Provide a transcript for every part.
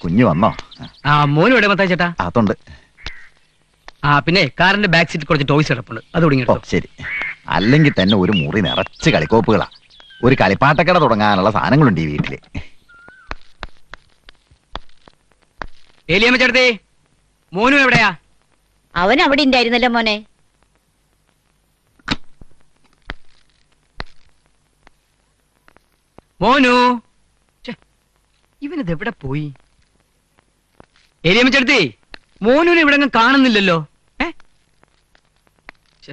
കുഞ്ഞു വന്നോ ആ മോനും എവിടെ മത്തായി ചേട്ടാ അതുണ്ട് ആ പിന്നെ കാറിന്റെ ബാക്ക് സീറ്റ് കുറച്ച് ടോയ്സ് കിടപ്പുണ്ട് അത് ഓ തുടങ്ങിട്ടോ ശരി അല്ലെങ്കിൽ തന്നെ ഒരു മുറി നിറച്ച് കളിക്കോപ്പുകളാ ഒരു കളിപ്പാട്ടക്കട തുടങ്ങാനുള്ള സാധനങ്ങളുണ്ട് ഈ വീട്ടില് ഏലിയമ്മ ചേട്ടത്തി മോനും എവിടെയാ അവൻ അവിടെ ഉണ്ടായിരുന്നല്ലോ മോനെ മോനു ഛെ, ഇവനിത് എവിടെ പോയി ഏലിയമ്മ ചേട്ടത്തി മോനുവിനെ ഇവിടെ അങ്ങ് കാണുന്നില്ലല്ലോ ഏ ഛെ.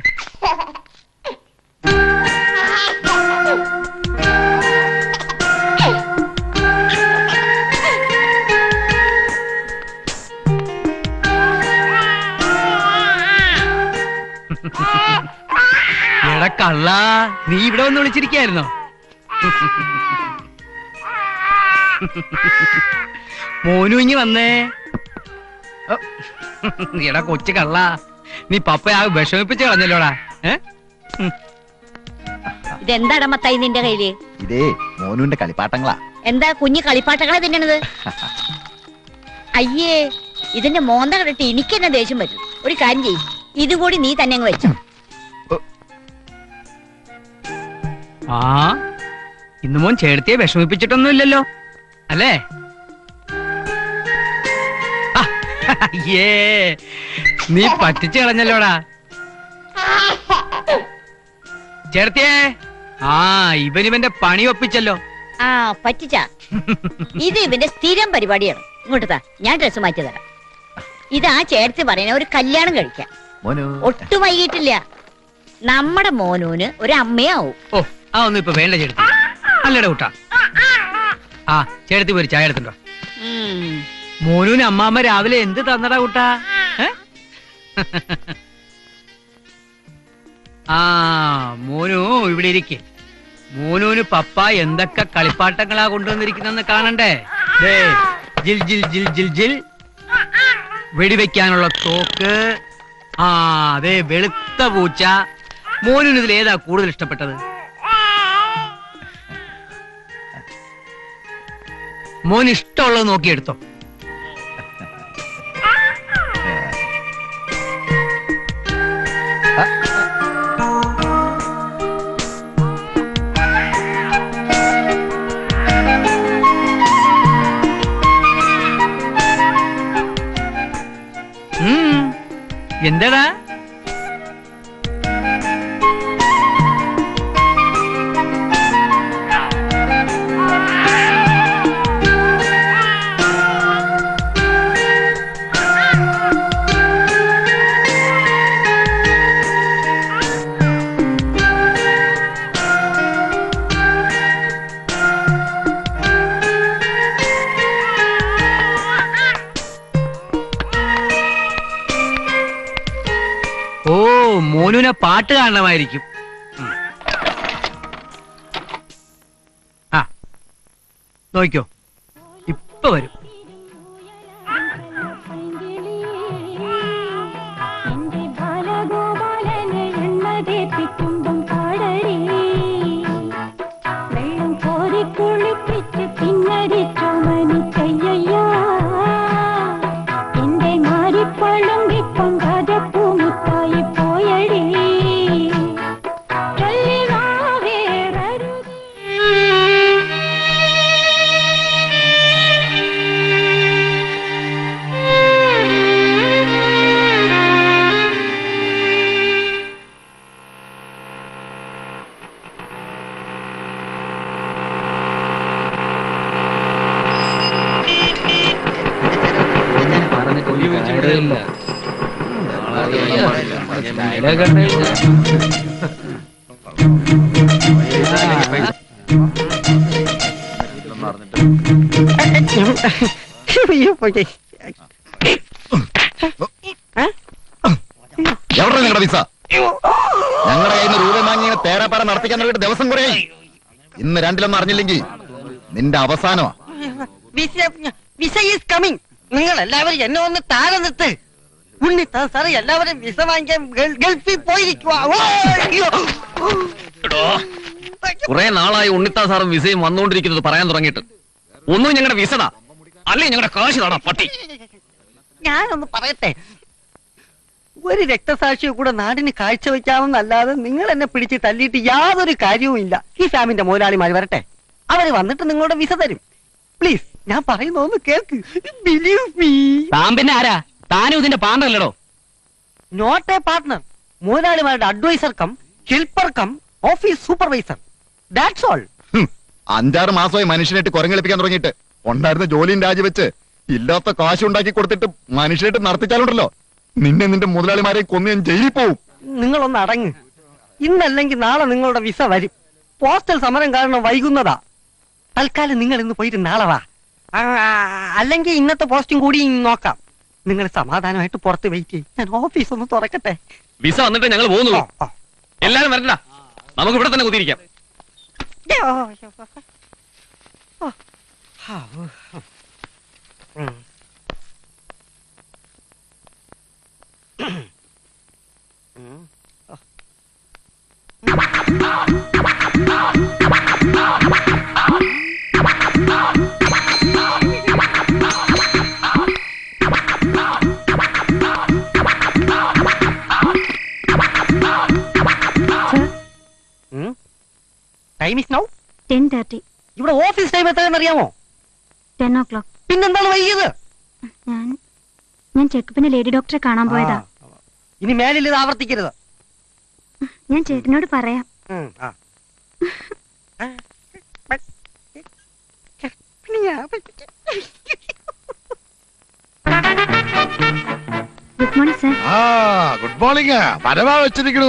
എടാ കള്ള നീ ഇവിടെ വന്ന് വിളിച്ചിരിക്കായിരുന്നോ മോനു ഇങ്ങി വന്നേ ഓ, എടാ കൊച്ചു കള്ള നീ പപ്പയെ ആ വിഷമിപ്പിച്ച് കളഞ്ഞല്ലോടാ ഏ ഇതെന്താടാ മത്തായി നിന്റെ കയ്യില് ഇതേ മോനുവിന്റെ കളിപ്പാട്ടങ്ങളാ എന്താ കുഞ്ഞു കളിപ്പാട്ടങ്ങളെ തിന്നണത് അയ്യേ ഇതിന്റെ മോന്ത കണ്ടിട്ട് എനിക്ക് തന്നെ ദേഷ്യം പറ്റും ഒരു കാര്യം ചെയ്യും ഇതും കൂടി നീ തന്നെ അങ്ങ് വെച്ചോ ആ ഇന്ന് മോൻ ചേർത്തിയെ വിഷമിപ്പിച്ചിട്ടൊന്നും ഇല്ലല്ലോ അല്ലേ ആ, അയ്യേ നീ പറ്റിച്ചു കളഞ്ഞല്ലോടാ ചേർത്തിയേ ആ ഇവൻ ഇവന്റെ പണി ഒപ്പിച്ചല്ലോ ആ പറ്റിച്ച ഇത് ഇവന്റെ സ്ഥിരം പരിപാടിയാണ് ഇങ്ങോട്ട് താ ഞാൻ ഡ്രസ് മാറ്റി തരാം ഇത് ആ ചേർത്ത് പറയുന്ന ഒരു കല്യാണം കഴിക്കാം മോനു ഒട്ടും വൈകിട്ടില്ല നമ്മുടെ മോനൂന് ഒരു അമ്മയാവും ഓ ആ ഒന്നും ഇപ്പൊ വേണ്ട ചേർത്തി അല്ലടാ കൂട്ടാ ആ ചേർത്തി പോയി ചായ എടുത്തിട്ടോ ഉം. മോനൂന് അമ്മാമ്മ രാവിലെ എന്ത് തന്നടാ കൂട്ടാ ഏ? ആ മോനു ഇവിടെ ഇരിക്കെ മോനൂന് പപ്പ എന്തൊക്കെ കളിപ്പാട്ടങ്ങളാ കൊണ്ടുവന്നിരിക്കുന്നെന്ന് കാണണ്ടേ ദേ, ജിൽ ജിൽ ജിൽ ജിൽ ജിൽ വെടിവെക്കാനുള്ള തോക്ക് ആ അതെ വെളുത്ത പൂച്ച മോനൂന് ഇതിൽ ഏതാ കൂടുതൽ ഇഷ്ടപ്പെട്ടത് മോന് ഇഷ്ടമുള്ളത് നോക്കിയെടുത്തോ ഉം. എന്താടാ ഓ മോനുവിനെ പാട്ട് കാണണമായിരിക്കും ഉം. ആ നോക്കിക്കോ ഇപ്പൊ വരും എന്റെ ബാലഗോപാലനെ എണ്ണതേപ്പിക്കുമ്പം പാടരേ വെള്ളം കോരി കുളിപ്പിച്ച് പിന്നരിച്ചു മനിക്കയ്യ എന്റെ മാരിപ്പളുങ്കിപ്പം കഥപ്പൂമുത്തായി പോയടേ എവിടെ നിങ്ങളുടെ വിസ ഞങ്ങളുടെ കയ്യിൽ നിന്ന് രൂപ വാങ്ങി ഇങ്ങനെ തേരാപ്പാറ നടത്തിക്കാൻ തുടങ്ങിയിട്ട് ദിവസം കുറേ ഇന്ന് രണ്ടിലൊന്നും അറിഞ്ഞില്ലെങ്കിൽ നിന്റെ അവസാനമാ വിസ വിസ ഈസ് കമ്മിങ് നിങ്ങൾ എല്ലാവരും എന്നെ ഒന്ന് താഴെ നിർത്ത് ഉണ്ണി സാറ് എല്ലാവരും വിസ വാങ്ങിക്കാൻ ഗൾ- ഗൾഫിൽ പോയിരിക്കുവാ ഓ, അയ്യോ. കുറെ നാളായി ഉണ്ണിത്താ സാറും വിസയും വന്നുകൊണ്ടിരിക്കുന്നത് പറയാൻ തുടങ്ങിയിട്ട് ഒന്നും ഞങ്ങളുടെ വിസടാ അല്ലെങ്കിൽ ഞങ്ങളുടെ കാശ് തടാ പട്ടി ഞാനൊന്ന് പറയട്ടെ ഒരു രക്തസാക്ഷിയെ കൂടെ നാടിന് കാഴ്ചവെക്കാമെന്നല്ലാതെ നിങ്ങൾ എന്നെ പിടിച്ച് തല്ലിയിട്ട് യാതൊരു കാര്യവും ഇല്ല ഈ ഫാമിന്റെ മുതലാളിമാർ വരട്ടെ അവര് വന്നിട്ട് നിങ്ങളുടെ വിസ തരും പ്ലീസ് ഞാൻ പറയുന്ന ഒന്ന് കേൾക്ക് ബിലീവ് മീ താൻ പിന്നെ ആരാ താനും ഇതിന്റെ പാണ്ടല്ലടോ നോട്ട് എ പാർട്ട്ണർ മുതലാളിമാരുടെ advisor cum helper cum office supervisor that's all hmm, അഞ്ചാറ് മാസമായി മനുഷ്യനായിട്ട് കുരങ്ങളിപ്പിക്കാൻ തുടങ്ങിയിട്ട് ഉണ്ടായിരുന്ന ജോലിയും രാജിവെച്ച് ഇല്ലാത്ത കാശ് ഉണ്ടാക്കി കൊടുത്തിട്ട് മനുഷ്യനായിട്ട് നടത്തിച്ചാലുണ്ടല്ലോ നിന്നെ നിന്റെ മുതലാളിമാരെ കൊന്ന് ഞാൻ ജയിലിൽ പോവും നിങ്ങളൊന്ന് അടങ്ങ് ഇന്നല്ലെങ്കിൽ നാളെ നിങ്ങളുടെ വിസ വരും പോസ്റ്റൽ സമരം കാരണം വൈകുന്നതാ തൽക്കാലം നിങ്ങൾ ഇന്ന് പോയിട്ട് നാളെ വാ ആ, അല്ലെങ്കിൽ ഇന്നത്തെ പോസ്റ്റും കൂടി നോക്കാം നിങ്ങൾ സമാധാനമായിട്ട് പുറത്ത് വെയിറ്റ് ചെയ്യും ഞാൻ ഓഫീസ് ഒന്ന് തുറക്കട്ടെ വിസ വന്നിട്ട് ഞങ്ങൾ ഓ, പോകുന്നുള്ളൂ ഓ. എല്ലാരും വരണ്ട നമുക്ക് ഇവിടെ തന്നെ കുത്തിയിരിക്കാം ഓ, ഓ. ആ, ഓ. ഉം. ഉം. Time is now ten thirty ഇവിടെ ഓഫീസ് ടൈം എത്രയെന്ന് അറിയാമോ ടെൻ ഓ ക്ലോക്ക് പിന്നെന്താണ് വൈകിയത് ഞാൻ ഞാൻ ചെക്കപ്പിന് ലേഡി ഡോക്ടറെ കാണാൻ പോയതാ ആ. ഇനി മേലിൽ ഇത് ആവർത്തിക്കരുത് ഞാൻ ചേട്ടനോട് പറയാം ഉം, ആ. ആ. ഗർഭിണിയാ? ഗുഡ് മോർണിംഗ് സർ ആ ഗുഡ് മോർണിംഗ് പരമാ വെച്ചിരിക്കണു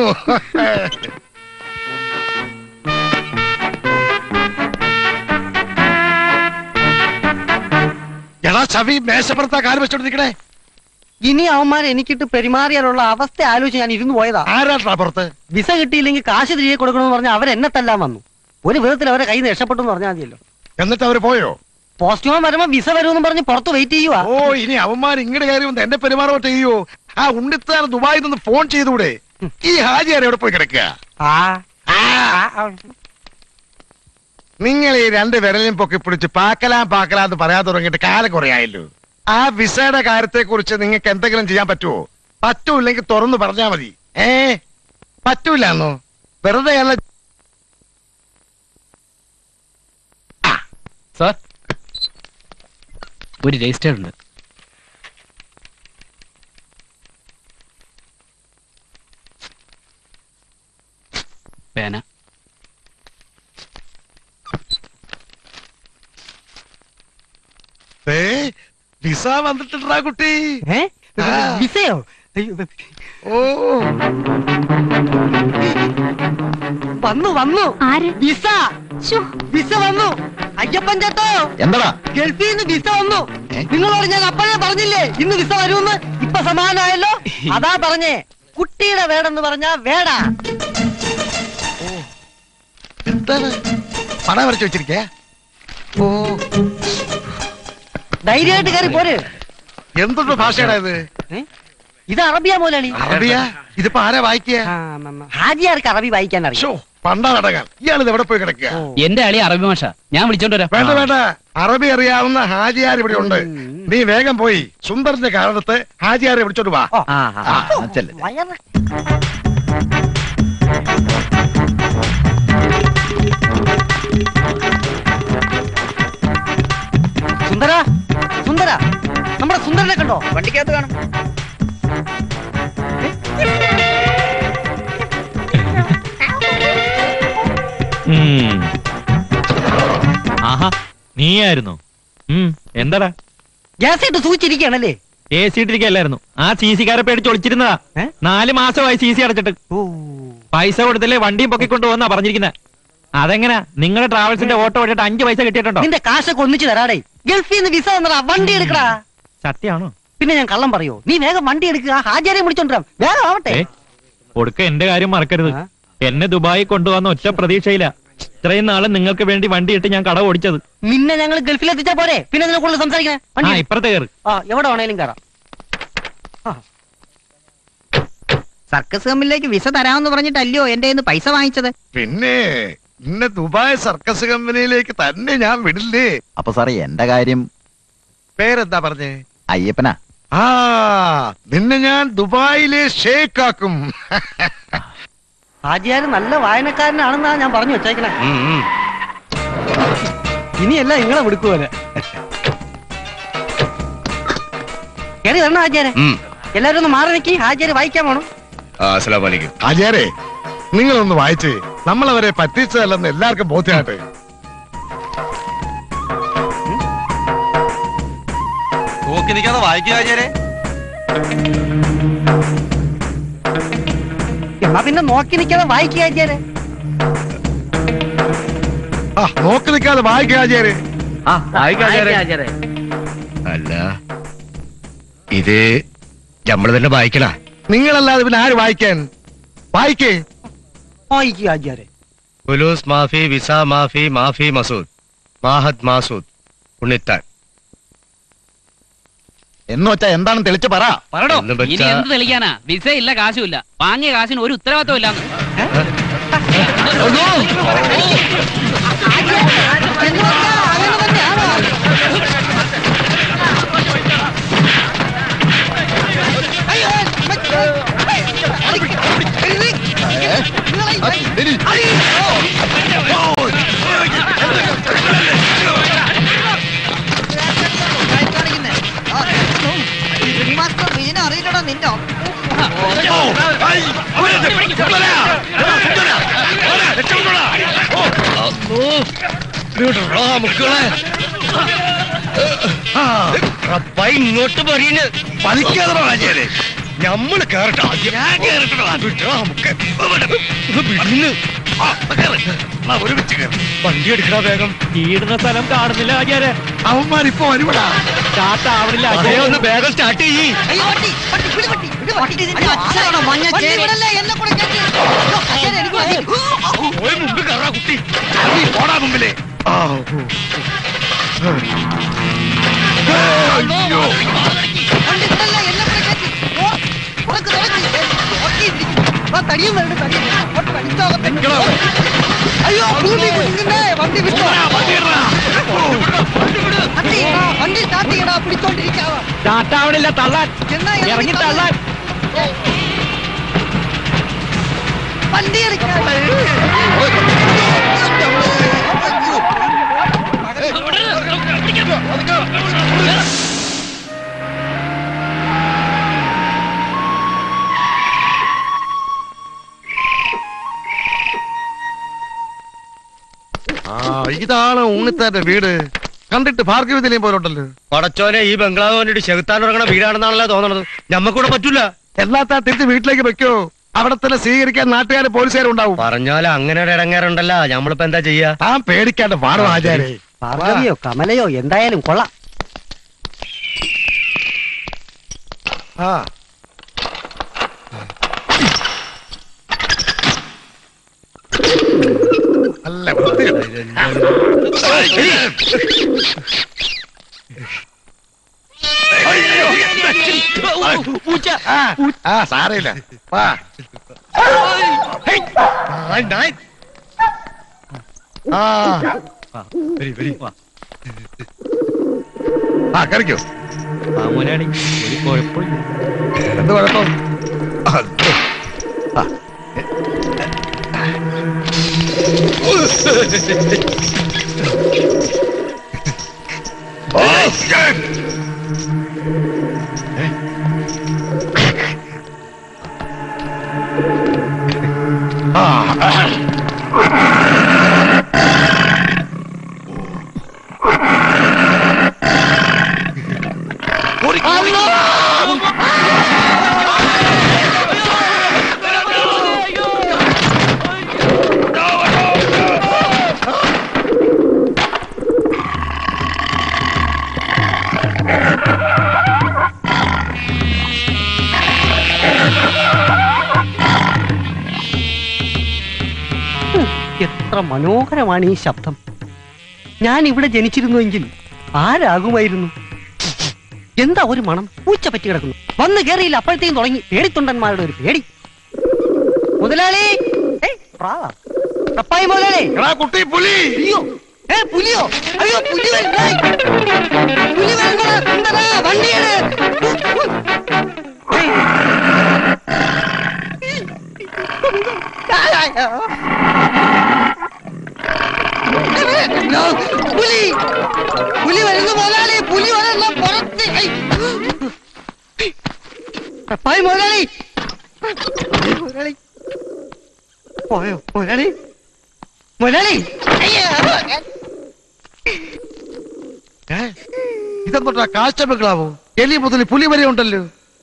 എടാ ചവി മേശപ്പുറത്താ കാല് വെച്ചോണ്ടിരിക്കണേ ഇനി അവന്മാർ എനിക്കിട്ട് പെരുമാറിയാലുള്ള അവസ്ഥ ആലോചിച്ച് ഞാൻ ഇരുന്ന് പോയതാ ആരാട്ടാ പുറത്ത് വിസ കിട്ടിയില്ലെങ്കിൽ കാശ് തിരികെ കൊടുക്കണമെന്ന് പറഞ്ഞാൽ അവരെന്നെ തല്ലാൻ വന്നു ഒരു വിധത്തിൽ അവരെ കയ്യിൽ നിന്ന് രക്ഷപ്പെട്ടു എന്ന് പറഞ്ഞാൽ മതിയല്ലോ എന്നിട്ട് അവര് പോയോ പോസ്റ്റ്മാൻ വരുമ്പോ വിസ വരുമെന്ന് പറഞ്ഞ് പുറത്ത് വെയിറ്റ് ചെയ്യുവാ ഓ ഇനി അവന്മാർ ഇങ്ങോട്ട് കയറി വന്ന് എന്നെ പെരുമാറോട്ട് ചെയ്യോ ആ ഉണ്ണിത്താൻ ദുബായിൽ നിന്ന് ഫോൺ ചെയ്തൂടെ ഈ ഹാജിയാർ എവിടെ പോയി കിടക്കുക ആ ആ, ആ. നിങ്ങൾ ഈ രണ്ട് വിരലും പൊക്കി പിടിച്ച് പാക്കലാ പാക്കലാ എന്ന് പറയാൻ തുടങ്ങിയിട്ട് കാലം കുറയായല്ലോ ആ വിസയുടെ കാര്യത്തെ കുറിച്ച് നിങ്ങൾക്ക് എന്തെങ്കിലും ചെയ്യാൻ പറ്റുമോ പറ്റൂല്ലെങ്കിൽ തുറന്നു പറഞ്ഞാ മതി ഏ പറ്റൂലെന്നോ വെറുതെ അല്ല സാർ ഒരു രജിസ്റ്റർ ഉണ്ട് പേന ഏ വിസ വന്നിട്ടുണ്ടാ കുട്ടി ഏ? ആ. വിസയോ അയ്യോ, ഓ വന്നു വന്നു ആര് വിസ ശ്ശോ, വിസ വന്നു അയ്യപ്പൻ ചേട്ടോ എന്താടാ ഗൾഫിൽ നിന്ന് വിസ വന്നു ഏ? നിങ്ങളോട് ഞാൻ അപ്പോഴേ പറഞ്ഞില്ലേ ഇന്ന് വിസ വരുമെന്ന് ഇപ്പൊ സമാധാനമായല്ലോ അതാ പറഞ്ഞേ കുട്ടിയുടെ വേടെന്ന് പറഞ്ഞാ വേടാ എന്താണ് പണം വരച്ചു വെച്ചിരിക്കേ ഓ ധൈര്യമായിട്ട് കയറി പോര് എന്തൊരു ഭാഷയാടാ ഇത് ഏ? ഇത് അറബിയാ മോലാളി അറബിയ ഇതിപ്പോ ആരാ വായിക്കുക ഹാജിയാർക്ക് അറബി വായിക്കാൻ അറിയാം ഷോ പണ്ടാ നടക്കാൻ ഇയാൾ ഇത് എവിടെ പോയി കിടക്കുക ഓ. എന്റെ അളി അറബി ഭാഷ ഞാൻ വിളിച്ചോണ്ട് വരാം വേണ്ട വേണ്ട അറബി അറിയാവുന്ന ഹാജിയാർ ഇവിടെ ഉണ്ട് നീ വേഗം പോയി സുന്ദറിന്റെ കാരണത്ത് ഹാജിയാരെ വിളിച്ചോണ്ട് വാ ഓ. ആ ആ, ആ, ചെല്ല്. വയറ്. സുന്ദര സുന്ദര നമ്മുടെ സുന്ദരനെ കണ്ടോ വണ്ടിക്കകത്ത് കാണും ഉം. ആഹാ നീയായിരുന്നു ഉം, എന്താടാ ഗ്യാസ് ഇട്ട് സൂചിച്ചിരിക്കുകയാണല്ലേ എ സി ഇട്ടിരിക്കല്ലായിരുന്നു ആ സി സിക്കാരെ പേടിച്ച് ഒളിച്ചിരുന്നതാ ഏ? നാല് മാസമായി സി സി അടച്ചിട്ട് ഓ പൈസ കൊടുത്തില്ലേ വണ്ടിയും പൊക്കിക്കൊണ്ട് പോകുന്നാ പറഞ്ഞിരിക്കുന്നത് അതെങ്ങനാ നിങ്ങളുടെ ട്രാവൽസിന്റെ ഓട്ടോ ഓടിയിട്ട് അഞ്ച് പൈസ കിട്ടിയിട്ടുണ്ടോ നിന്റെ കാശൊക്കെ ഒന്നിച്ച് തരാടേ ഗൾഫിൽ നിന്ന് വിസ വന്നടാ വണ്ടി എടുക്കടാ സത്യാണോ പിന്നെ ഞാൻ കള്ളം പറയോ നീ വേഗം വണ്ടി എടുക്കുക ഹാജിയാരെ വിളിച്ചോണ്ടിരാം വേഗം ആവട്ടെ ഏ കൊടുക്ക എന്റെ കാര്യം മറക്കരുത് ആ? എന്നെ ദുബായി കൊണ്ടുവന്ന ഒറ്റ പ്രതീക്ഷയില്ല ഇത്രയും നാള് നിങ്ങൾക്ക് വേണ്ടി വണ്ടി ഇട്ട് ഞാൻ കട ഓടിച്ചത് നിന്നെ ഞങ്ങൾ ഗൾഫിൽ എത്തിച്ചാ പോരെ പിന്നെ നിന്നെ കൂടുതൽ സംസാരിക്കണേ ആ വണ്ടി എടുക്ക്. ഇപ്പുറത്തെ കയറി ആ എവിടെ വേണേലും കയറാം സർക്കസ് കമ്പനിയിലേക്ക് വിസ തരാമെന്ന് പറഞ്ഞിട്ടല്ലയോ എന്റെ കയ്യിന്ന് പൈസ വാങ്ങിച്ചത് പിന്നെ ഇന്നെ ദുബായ് സർക്കസ് കമ്പനിയിലേക്ക് തന്നെ ഞാൻ വിടില്ലേ അപ്പൊ സാറേ എന്റെ കാര്യം പേരെന്താ പറഞ്ഞേ അയ്യപ്പനാ ആ നിന്നെ ഞാൻ ദുബായിലെ ഷേക്കാക്കും ഹാജിയാര് നല്ല വായനക്കാരനാണെന്നാ ഞാൻ പറഞ്ഞു വെച്ചേക്കണേ ഇനിയല്ല നിങ്ങളെ വിടുക്കുപോലെ കയറി വരണോ ഹാജിയാരെ എല്ലാരും ഒന്ന് മാറി നിൽക്കി ഹാജിയാര് വായിക്കാൻ പോണം അസ്സലാമലൈക്കും ആചാരെ നിങ്ങളൊന്ന് വായിച്ച് നമ്മളവരെ പറ്റിച്ചതല്ലെന്ന് എല്ലാവർക്കും ബോധ്യമാട്ടെ നോക്കി നിൽക്കാതെ വായിക്കുക ആചാരെ എന്നാ പിന്നെ നോക്കി നിൽക്കാതെ വായിക്കുക ഹാജിയാരെ ആ നോക്കി നിൽക്കാതെ വായിക്കുക ആചാരെ അല്ല ഇത് നമ്മൾ തന്നെ വായിക്കണ നിങ്ങളല്ലാതെ പിന്നെ ആര് വായിക്കാൻ വായിക്കേ വായിക്കുക ഹാജിയാരെ ഉലൂസ് മാഫി വിസ മാഫി മാഫി മസൂദ് മാഹദ് മാസൂദ് ഉണ്ണിത്താൻ എന്ന് വെച്ചാ എന്താണെന്ന് തെളിച്ച് പറ പറടോ എന്ന് ഇനി വെച്ചാ- എന്ത് തെളിക്കാനാ വിസ ഇല്ല കാശുമില്ല വാങ്ങിയ കാശിന് ഒരു ഉത്തരവാദിത്വം ഇല്ലാന്ന് ഇങ്ങോട്ട് പറയുന്നു പലിക്കാതെ ആചാരെ ഞമ്മള് കേറട്ടോ ആദ്യം. ഞാൻ കേറട്ടോ വിട്ടോ നമുക്ക് വിടുന്നു. ആ, കേറ്. എന്നാ ഒരുമിച്ച് കേറ്. വണ്ടി എടുക്കടാ വേഗം ഈടുന്ന സ്ഥലം കാണുന്നില്ല ആചാര്യ അവന്മാരിപ്പോ വരുവിടാ സ്റ്റാർട്ട് ആവണില്ല അതേ ആചാര്യ ഒന്ന് വേഗം സ്റ്റാർട്ട് ചെയ്യ് പോയി മുമ്പ് കയറാ കുട്ടി ഇറങ്ങി പോടാ മുമ്പില് സ്റ്റാർട്ട് ആവണില്ല തള്ളാൻ ഇറങ്ങി തള്ളാൻ ആ ഇതാണ് ഉണ്ണിത്താന്റെ വീട് കണ്ടിട്ട് ഭാർഗവതിലേയും പോലുണ്ടല്ലോ പടച്ചോനെ ഈ ബംഗ്ലാവ് വേണ്ടിട്ട് ചെകുത്താൻ ഇറങ്ങണ വീടാണെന്നാണല്ലോ തോന്നണത് ഞമ്മക്കൂടെ പറ്റൂല എല്ലാത്താ തിരിച്ച് വീട്ടിലേക്ക് വെക്കോ അവിടെ തന്നെ സ്വീകരിക്കാൻ നാട്ടുകാരും പോലീസുകാരും ഉണ്ടാവും പറഞ്ഞാലും അങ്ങനെ ഒരു ഇടങ്ങേറുണ്ടല്ലോ ഞമ്മളിപ്പോ എന്താ ചെയ്യാ താൻ പേടിക്കാണ്ട് വാടോ ആചാരേ പാർവതിയോ കമലയോ എന്തായാലും കൊള്ളാം ആ നല്ല വൃത്തിയുണ്ട്. ആ, ആ സാരമില്ല വാ ആ ആ കറിക്കോ മാമൂനാടി ഒരു കുഴപ്പമില്ല എന്ത് കുഴപ്പം അത്. ആ. എത്ര മനോഹരമാണ് ഈ ശബ്ദം ഞാൻ ഇവിടെ ജനിച്ചിരുന്നുവെങ്കിൽ ആരാകുമായിരുന്നു എന്താ ഒരു മണം പൂച്ച പറ്റി കിടക്കുന്നു വന്ന് കേറിയില്ല അപ്പോഴത്തേക്കും തുടങ്ങി പേടിത്തൊണ്ടന്മാരുടെ ഒരു പേടി മുതലാളി ഏയ്, പ്രാവാ. പപ്പായി മുതലാളി എടാ കുട്ടി പുലി അയ്യോ ഏ പുലിയോ അയ്യോ പുലി വരുന്നേ പുലി വരുന്നതാ സുന്ദരാ വണ്ടിയാണ് പുലി പുലി വരുന്നു മുതലാളി പുലി വരുന്ന പുറത്ത് ഐ. പായ് മുതലാളി മുതലാളി പോയോ മുതലാളി മുതലാളി അയ്യോ ഏ? ഇതെന്താ കാഴ്ചബംഗ്ലാവോ എലി മുതൽ പുലി വരെ ഉണ്ടല്ലോ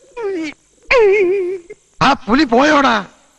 ആ പുലി പോയോടാ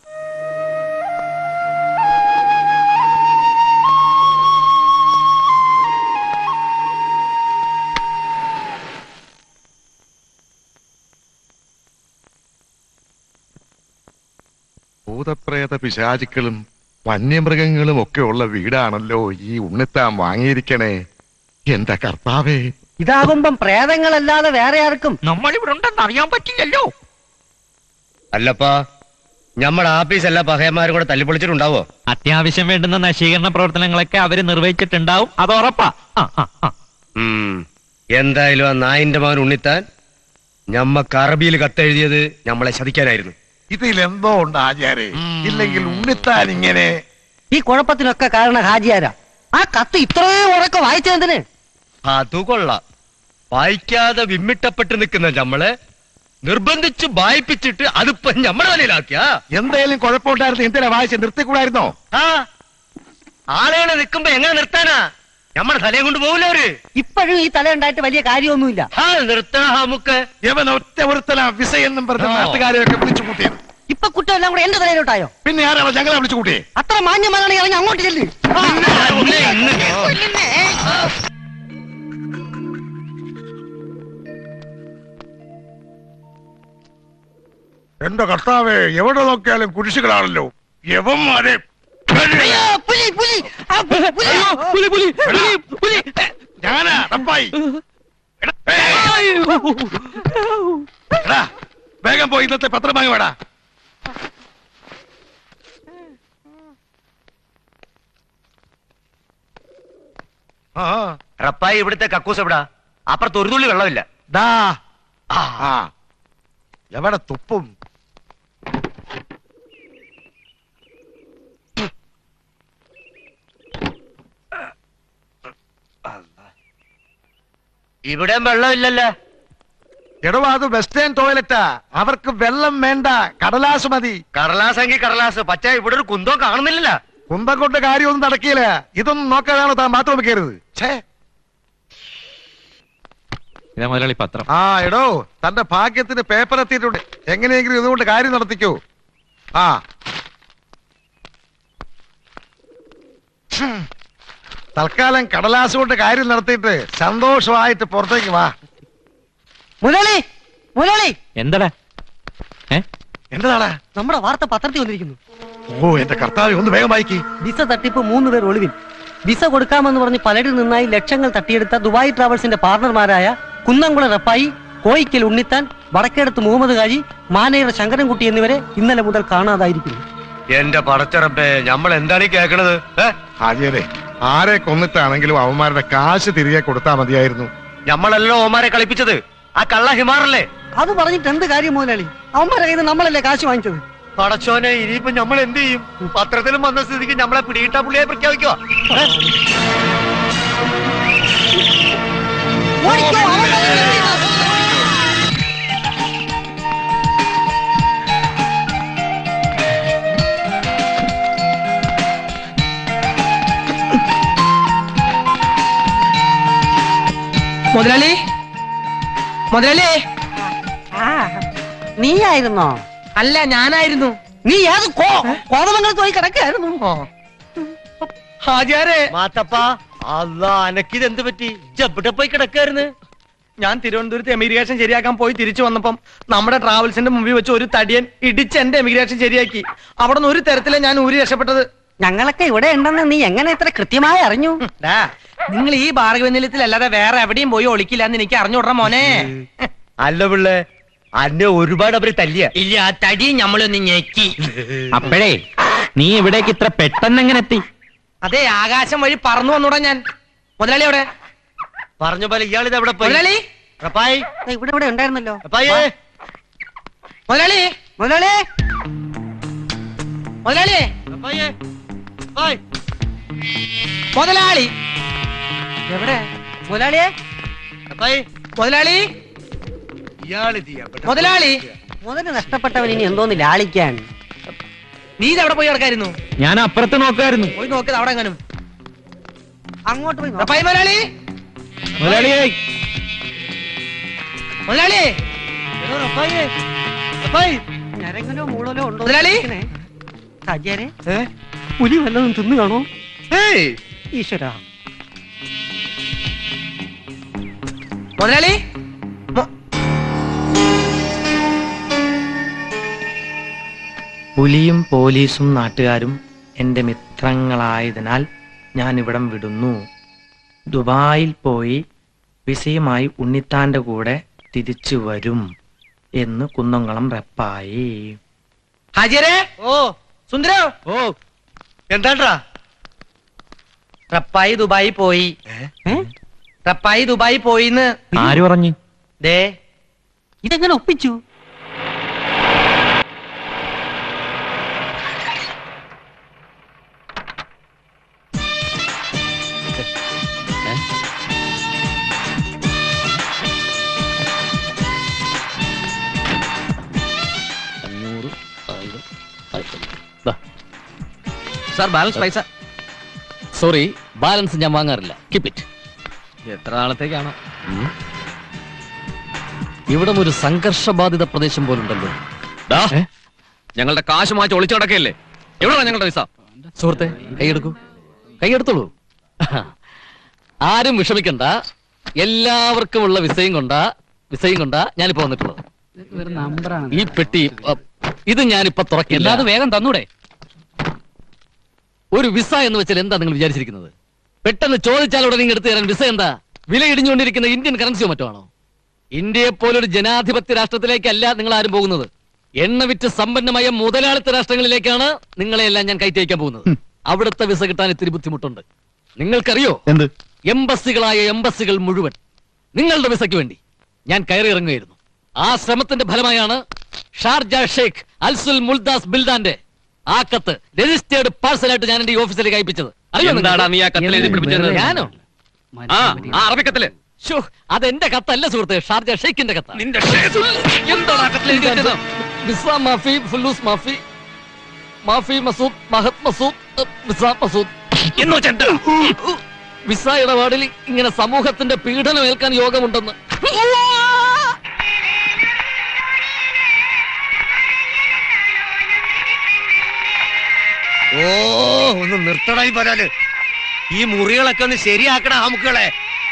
ഭൂതപ്രേത പിശാചുക്കളും വന്യമൃഗങ്ങളും ഒക്കെ ഉള്ള വീടാണല്ലോ ഈ ഉണ്ണിത്താൻ വാങ്ങിയിരിക്കണേ എന്റെ കർത്താവേ ഇതാകുമ്പം പ്രേതങ്ങളല്ലാതെ വേറെ ആർക്കും നമ്മൾ ഇവിടെ ഉണ്ടെന്ന് അറിയാൻ പറ്റില്ലല്ലോ അല്ലപ്പാ ഞമ്മടെ ആഫീസ് എല്ലാ പഹയന്മാരും കൂടെ തല്ലിപ്പൊളിച്ചിട്ടുണ്ടാവോ അത്യാവശ്യം വേണ്ടുന്ന നശീകരണ പ്രവർത്തനങ്ങളൊക്കെ അവര് നിർവഹിച്ചിട്ടുണ്ടാവും അത് ഉറപ്പാ ആ, ആ, ആ. ഉം. എന്തായാലും ആ നായിന്റെ മകൻ ഉണ്ണിത്താൻ ഞമ്മക്ക് അറബിയിൽ കത്തെഴുതിയത് ഞമ്മളെ ശതിക്കാനായിരുന്നു ഇതിലെന്തോ ഉണ്ട് ആചാരേ ഇല്ലെങ്കിൽ ഉണ്ണിത്താൻ ഇങ്ങനെ ഈ കുഴപ്പത്തിനൊക്കെ കാരണം ഹാജിയാരാ ആ കത്ത് ഇത്രയും ഉറക്കെ വായിച്ചെന്തിന് അതു കൊള്ളാം വായിക്കാതെ വിമ്മിട്ടപ്പെട്ട് നിൽക്കുന്ന ഞമ്മളെ നിർബന്ധിച്ച് വായിപ്പിച്ചിട്ട് അതിപ്പോ ഞമ്മടെ വലയിലാക്കിയ എന്തേലും കുഴപ്പമുണ്ടായിരുന്നു എന്തിനാ വായിച്ച് നിർത്തിക്കൂടായിരുന്നോ ആ ആളുകളെ നിൽക്കുമ്പോ എങ്ങനെ നിർത്താനാ ഞമ്മടെ തലയും കൊണ്ട് പോകില്ല അവര് ഇപ്പോഴും ഈ തല ഉണ്ടായിട്ട് വലിയ കാര്യമൊന്നുമില്ല ആ നിർത്തണ നമുക്ക് യവൻ ഒറ്റ ഒരുത്തല വിസ എന്നും പറഞ്ഞ ആ. നാട്ടുകാരെയൊക്കെ വിളിച്ചു കൂട്ടിയത് ഇപ്പൊ കുറ്റം എല്ലാം കൂടെ എന്റെ തലയിലോട്ടായോ പിന്നെ ആരാണ് ഞങ്ങളെ വിളിച്ചു കൂട്ടിയേ അത്ര മാന്യമാണെങ്കിൽ ഇറങ്ങി അങ്ങോട്ട് ചെല്ല് എന്റെ കർത്താവേ എവിടെ നോക്കിയാലും കുരിശുകളാണല്ലോ യവന്മാരെ അയ്യോ, പുലി പുലി ആ, പുലി, പുലി. ഞാനാ റപ്പായി എടാ, ഏയ്. എടാ, വേഗം പോയി ഇന്നത്തെ പത്രം വാങ്ങി വേടാ ആ റപ്പായി ഇവിടുത്തെ കക്കൂസ് എവിടാ അപ്പുറത്ത് ഒരു തുള്ളി വെള്ളമില്ല ദാ ആ, ആ എവിടെ തുപ്പും ഇവിടെയും വെള്ളമില്ലല്ലോ എടോ അത് വെസ്റ്റേൺ ടോയ്ലറ്റാ അവർക്ക് വെള്ളം വേണ്ട കടലാസ് മതി കടലാസെങ്കിൽ കടലാസ് പക്ഷേ ഇവിടെ ഒരു കുന്തോ കാണുന്നില്ല കുന്തം കൊണ്ട് കാര്യമൊന്നും നടക്കില്ല ഇതൊന്നും നോക്കാതാണ് താൻ ബാത്റൂമിൽ കയറുന്നത് ഛേ ഇതാ മുതലാളി പത്രം ആ എടോ തന്റെ ഭാഗ്യത്തിന് പേപ്പർ എത്തിയിട്ടുണ്ട് എങ്ങനെയെങ്കിലും ഇതുകൊണ്ട് കാര്യം നടത്തിക്കൂ ആ ഹും. തൽക്കാലം കടലാസ് കൊണ്ട് കാര്യം നടത്തിയിട്ട് സന്തോഷമായിട്ട് പുറത്തേക്ക് വാ മുതലാളി മുതലാളി എന്തടാ ഏ എന്താണ് നമ്മുടെ വാർത്ത പത്രത്തിൽ വന്നിരിക്കുന്നു ഓ എന്റെ കർത്താവ് ഒന്ന് വേഗം വായിക്കി വിസ തട്ടിപ്പ് മൂന്ന് പേർ ഒളിവിൽ വിസ കൊടുക്കാമെന്ന് പറഞ്ഞ് പലരിൽ നിന്നായി ലക്ഷങ്ങൾ തട്ടിയെടുത്ത ദുബായ് ട്രാവൽസിന്റെ പാർട്ണർമാരായ കുന്നംകുളം റപ്പായി കോയിക്കൽ ഉണ്ണിത്താൻ വടക്കേടത്ത് മുഹമ്മദ് കാജി മാനേറ ശങ്കരൻകുട്ടി എന്നിവരെ ഇന്നലെ മുതൽ കാണാതായിരിക്കുന്നു എന്റെ പടച്ചറപ്പേ നമ്മൾ എന്താണ് ഈ കേക്കണത് ഏ? ഹാജിയരെ ആരെ കൊന്നിട്ടാണെങ്കിലും അവന്മാരുടെ കാശ് തിരികെ കൊടുത്താൽ മതിയായിരുന്നു ഞമ്മളല്ലോ ഓമാരെ കളിപ്പിച്ചത് ആ കള്ള ഹിമാറല്ലേ അത് പറഞ്ഞിട്ട് എന്ത് കാര്യം മുതലാളി അവന്മാരെ കയ്യിൽ നിന്ന് നമ്മളല്ലേ കാശ് വാങ്ങിച്ചത് പടച്ചോനെ ഇനിയിപ്പോ നമ്മൾ എന്ത് ചെയ്യും പത്രത്തിലും വന്ന സ്ഥിതിക്ക് നമ്മളെ പിടികിട്ടാ പുള്ളിയെ പ്രഖ്യാപിക്കുക ഓടിക്കോ, അവന്മാരെ കയ്യിൽ നിന്ന്. മുതലാളി മുതലാളി ആ, നീയായിരുന്നോ അല്ല ഞാനായിരുന്നു നീ ഏത് കോ കോതമംഗലത്ത് പോയി കിടക്കായിരുന്നു ഹാജിയാരെ മാത്തപ്പ അല്ല അനക്കിത് എന്ത് പറ്റി ജബിടെ പോയി കിടക്കായിരുന്നു ഞാൻ തിരുവനന്തപുരത്ത് എമിഗ്രേഷൻ ശരിയാക്കാൻ പോയി തിരിച്ചു വന്നപ്പം നമ്മുടെ ട്രാവൽസിന്റെ മുമ്പിൽ വെച്ച് ഒരു തടിയൻ ഇടിച്ച് എന്റെ എമിഗ്രേഷൻ ശരിയാക്കി അവിടെ നിന്ന് ഒരു തരത്തിലെ ഞാൻ ഊരി രക്ഷപ്പെട്ടത് ഞങ്ങളൊക്കെ ഇവിടെ ഉണ്ടെന്ന് നീ എങ്ങനെ ഇത്ര കൃത്യമായി അറിഞ്ഞു ഡാ, നിങ്ങൾ ഈ ഭാർഗവനിലയത്തിൽ അല്ലാതെ വേറെ എവിടെയും പോയി ഒളിക്കില്ല എന്ന് എനിക്ക് അറിഞ്ഞുവിടറ മോനെ അല്ല പിള്ളേ അന്നെ ഒരുപാട് അവര് തല്ലിയ ഇല്ല ആ തടി നമ്മളൊന്ന് ഞെക്കി അപ്പോഴേ നീ ഇവിടേക്ക് ഇത്ര പെട്ടെന്ന് എങ്ങനെ എത്തി അതെ ആകാശം വഴി പറന്നു വന്നൂടാ ഞാൻ മുതലാളി എവിടെ പറഞ്ഞ പോലെ ഇയാളിത് എവിടെ പോയി മുതലാളി റപ്പായി ദേ, ഇവിടെ ഇവിടെ ഉണ്ടായിരുന്നല്ലോ റപ്പായേ മുതലാളി മുതലാളി മുതലാളി റപ്പായേ റപ്പായ് മുതലാളി എവിടെ മുതലാളിയെ റപ്പായേ മുതലാളി ഇയാളിത് എവിടെ മുതലാളി മുതല് നഷ്ടപ്പെട്ടവൻ ഇനി എന്തോന്ന് ലാളിക്കാൻ നീ ഇത് എവിടെ പോയി കിടക്കായിരുന്നു ഞാൻ അപ്പുറത്ത് നോക്കായിരുന്നു പോയി നോക്കിയത് അവിടെ എങ്ങാനും അങ്ങോട്ട് പോയി നോക്ക്. റപ്പായി മുതലാളി മുതലാളിയേ മുതലാളി എടോ റപ്പായേ റപ്പായ് ഞരങ്ങലോ മൂളലോ ഉണ്ടോ മുതലാളി? സജ്ജരെ പുലി വല്ലതും തിന്നു കാണോ ഏയ് ഈശ്വര മുതലാളി മു- പുലിയും പോലീസും നാട്ടുകാരും എന്റെ മിത്രങ്ങളായതിനാൽ ഞാൻ ഇവിടം വിടുന്നു ദുബായിൽ പോയി വിസയുമായി ഉണ്ണിത്താന്റെ കൂടെ തിരിച്ചു വരും എന്ന് കുന്നംകുളം റെപ്പായി ഹാജിയരെ ഓ സുന്ദരോ ഓ എന്താണ്ടാ റപ്പായി ദുബായി പോയി റപ്പായി ദുബായി പോയിന്ന് ആര് പറഞ്ഞു ദേ ഇതെങ്ങനെ ഒപ്പിച്ചു സാർ ബാലൻസ് പൈസ സോറി ബാലൻസ് ഞാൻ വാങ്ങാറില്ല കീപ് ഇറ്റ് എത്ര നാളത്തേക്കാണോ ഉം. ഇവിടം ഒരു സംഘർഷബാധിത പ്രദേശം പോലുണ്ടല്ലോ ഡാ, ഞങ്ങളുടെ കാശ് മാറ്റി ഒളിച്ചു കിടക്കല്ലേ എവിടെയാണ് ഞങ്ങളുടെ പൈസ സുഹൃത്തെ കൈയെടുക്കൂ കൈയെടുത്തോളൂ ആരും വിഷമിക്കണ്ട എല്ലാവർക്കും ഉള്ള വിസയും കൊണ്ടാ വിസയും കൊണ്ടാ ഞാനിപ്പോ വന്നിട്ടുള്ളത് ഈ പെട്ടി അ, ഇത് ഞാനിപ്പോ തുറക്കില്ല അത് വേഗം തന്നൂടെ ഒരു വിസ എന്ന് വെച്ചാൽ എന്താ നിങ്ങൾ വിചാരിച്ചിരിക്കുന്നത് പെട്ടെന്ന് ചോദിച്ചാൽ ഉടനെ ഇങ്ങ് എടുത്തു തരാൻ വിസ എന്താ വില ഇടിഞ്ഞുകൊണ്ടിരിക്കുന്ന ഇന്ത്യൻ കറൻസിയോ മറ്റോ ആണോ ഇന്ത്യയെ പോലൊരു ജനാധിപത്യ രാഷ്ട്രത്തിലേക്കല്ല നിങ്ങൾ ആരും പോകുന്നത് എണ്ണ വിറ്റ് സമ്പന്നമായ മുതലാളിത്ത രാഷ്ട്രങ്ങളിലേക്കാണ് നിങ്ങളെല്ലാം ഞാൻ കയറ്റി അയക്കാൻ പോകുന്നത് അവിടുത്തെ വിസ കിട്ടാൻ ഇത്തിരി ബുദ്ധിമുട്ടുണ്ട് നിങ്ങൾക്കറിയോ എന്ത് എംബസികളായ എംബസികൾ മുഴുവൻ നിങ്ങളുടെ വിസയ്ക്ക് വേണ്ടി ഞാൻ കയറി ഇറങ്ങുകയായിരുന്നു ആ ശ്രമത്തിന്റെ ഫലമായാണ് ഷാർജ ഷേഖ് അൽസുൽ മുൽദാസ് ബിൽദാന്റെ ആ കത്ത് രജിസ്റ്റേർഡ് പാഴ്സലായിട്ട് ഞാൻ എന്റെ ഈ ഓഫീസിലേക്ക് അയപ്പിച്ചത് അറിയോ നീ ആ കത്തിൽ എഴുതി പിടിപ്പിച്ചത് ഞാനോ ആ ആ അറബിക്കത്തില് ശോ, അതെന്റെ കത്തല്ല സുഹൃത്തെ ഷാർജ ഷെയ്ഖിന്റെ കത്ത നിന്റെ എന്താണ് ആ കത്തിൽ എഴുതി വെച്ചത് വിസ മാഫി ഫുല്ലൂസ് മാഫി മാഫി മസൂദ് മഹത് മസൂദ് അഹ്, വിസ മസൂദ് എന്ന് വെച്ചാ വിസ ഇടപാടിൽ ഇങ്ങനെ സമൂഹത്തിന്റെ പീഡനം ഏൽക്കാൻ യോഗമുണ്ടെന്ന് ഓ ഒന്ന് നിർത്തടായി പറയാല് ഈ മുറികളൊക്കെ ഒന്ന് ശരിയാക്കണ ആമുക്കളെ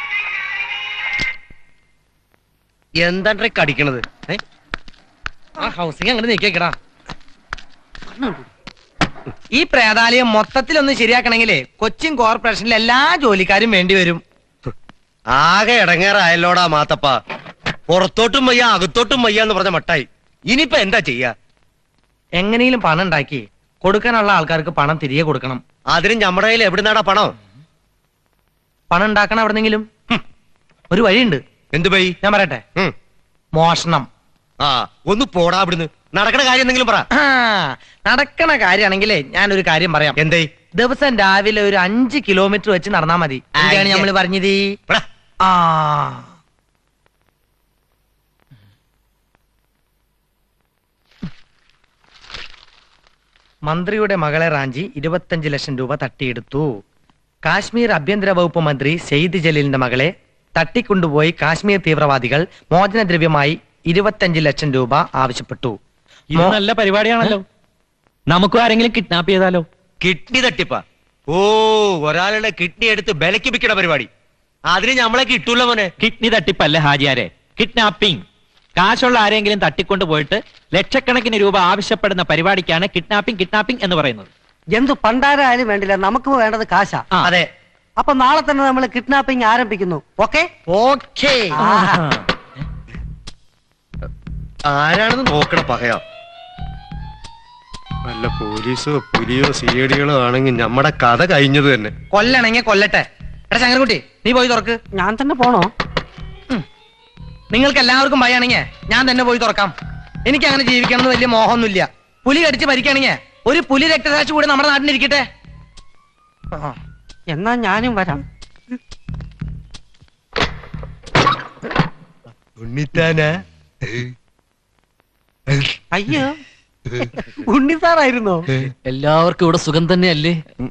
എന്താണ്ടെ കടിക്കണത് ഏ? ആ ഹൗസിംഗ് അങ്ങനെ നീക്കിക്കടാ ഈ പ്രേതാലയം മൊത്തത്തിലൊന്ന് ശരിയാക്കണമെങ്കിലേ കൊച്ചിൻ കോർപ്പറേഷനിലെ എല്ലാ ജോലിക്കാരും വേണ്ടി വരും ആകെ ഇടങ്ങേറായല്ലോടാ മാത്തപ്പ പുറത്തോട്ടും വയ്യ അകത്തോട്ടും വയ്യ എന്ന് പറഞ്ഞ മട്ടായി ഇനിയിപ്പോ എന്താ ചെയ്യാ എങ്ങനെയും പണം ഉണ്ടാക്കി കൊടുക്കാനുള്ള ആൾക്കാർക്ക് പണം തിരികെ കൊടുക്കണം അതിന് നമ്മുടെ കയ്യിൽ എവിടുന്നാടാ പണം പണം ഉണ്ടാക്കണം എവിടെന്നെങ്കിലും ഒരു വഴിയുണ്ട് എന്ത് പൈ ഞാൻ പറയട്ടെ ഉം. മോഷണം ആ ഒന്ന് പോടാ അവിടുന്ന് നടക്കണ കാര്യം എന്തെങ്കിലും പറ ആ, നടക്കണ കാര്യമാണെങ്കിലേ ഞാനൊരു കാര്യം പറയാം എന്തേ ദിവസം രാവിലെ ഒരു അഞ്ച് കിലോമീറ്റർ വെച്ച് നടന്നാ മതി എന്താണ് നമ്മൾ പറഞ്ഞത് എടാ, ആ മന്ത്രിയുടെ മകളെ റാഞ്ചി ഇരുപത്തഞ്ച് ലക്ഷം രൂപ തട്ടിയെടുത്തു കാശ്മീർ ആഭ്യന്തര വകുപ്പ് മന്ത്രി സെയ്ദ് ജലീലിന്റെ മകളെ തട്ടിക്കൊണ്ടുപോയി കാശ്മീർ തീവ്രവാദികൾ മോചനദ്രവ്യമായി ഇരുപത്തഞ്ച് ലക്ഷം രൂപ ആവശ്യപ്പെട്ടു ഇത് മോ- നല്ല പരിപാടിയാണല്ലോ നമുക്കും ആരെങ്കിലും കിഡ്നാപ്പ് ചെയ്താലോ കിഡ്നി തട്ടിപ്പാ ഓ ഒരാളുടെ കിഡ്നി എടുത്ത് ബലക്ക് വിൽക്കണ പരിപാടി അതിന് നമ്മളെ കിട്ടൂല മോനെ കിഡ്നി തട്ടിപ്പല്ല ഹാജിയാരെ കിഡ്നാപ്പിംഗ് കാശുള്ള ആരെങ്കിലും തട്ടിക്കൊണ്ട് പോയിട്ട് ലക്ഷക്കണക്കിന് രൂപ ആവശ്യപ്പെടുന്ന പരിപാടിക്കാണ് കിഡ്നാപ്പിംഗ് കിഡ്നാപ്പിംഗ് എന്ന് പറയുന്നത് എന്ത് പണ്ടാരായാലും വേണ്ടില്ല നമുക്ക് വേണ്ടത് കാശാ ആ. അതെ അപ്പൊ നാളെ തന്നെ നമ്മൾ കിഡ്നാപ്പിംഗ് ആരംഭിക്കുന്നു ഓക്കെ ഓക്കേ ആരാണെന്ന് നോക്കണ പകയോ വല്ല പോലീസോ പുലിയോ സി ഐ ഡികളോ ആണെങ്കിൽ നമ്മുടെ കഥ കഴിഞ്ഞത് തന്നെ കൊല്ലണെങ്കി കൊല്ലട്ടെ എടാ ശങ്കരൻകുട്ടി നീ പോയി തുറക്ക് ഞാൻ തന്നെ പോണോ നിങ്ങൾക്ക് എല്ലാവർക്കും ഭയാണെങ്കിൽ ഞാൻ തന്നെ പോയി തുറക്കാം എനിക്ക് അങ്ങനെ ജീവിക്കണം എന്ന് വലിയ മോഹമൊന്നുമില്ല പുലി കടിച്ച് മരിക്കണെങ്കിൽ ഒരു പുലി രക്തസാക്ഷി കൂടെ നമ്മുടെ നാട്ടിലിരിക്കട്ടെ ആ. എന്നാ ഞാനും വരാം ഉണ്ണിത്താനാ അയ്യോ ഉണ്ണി സാറായിരുന്നോ എല്ലാവർക്കും ഇവിടെ സുഖം തന്നെയല്ലേ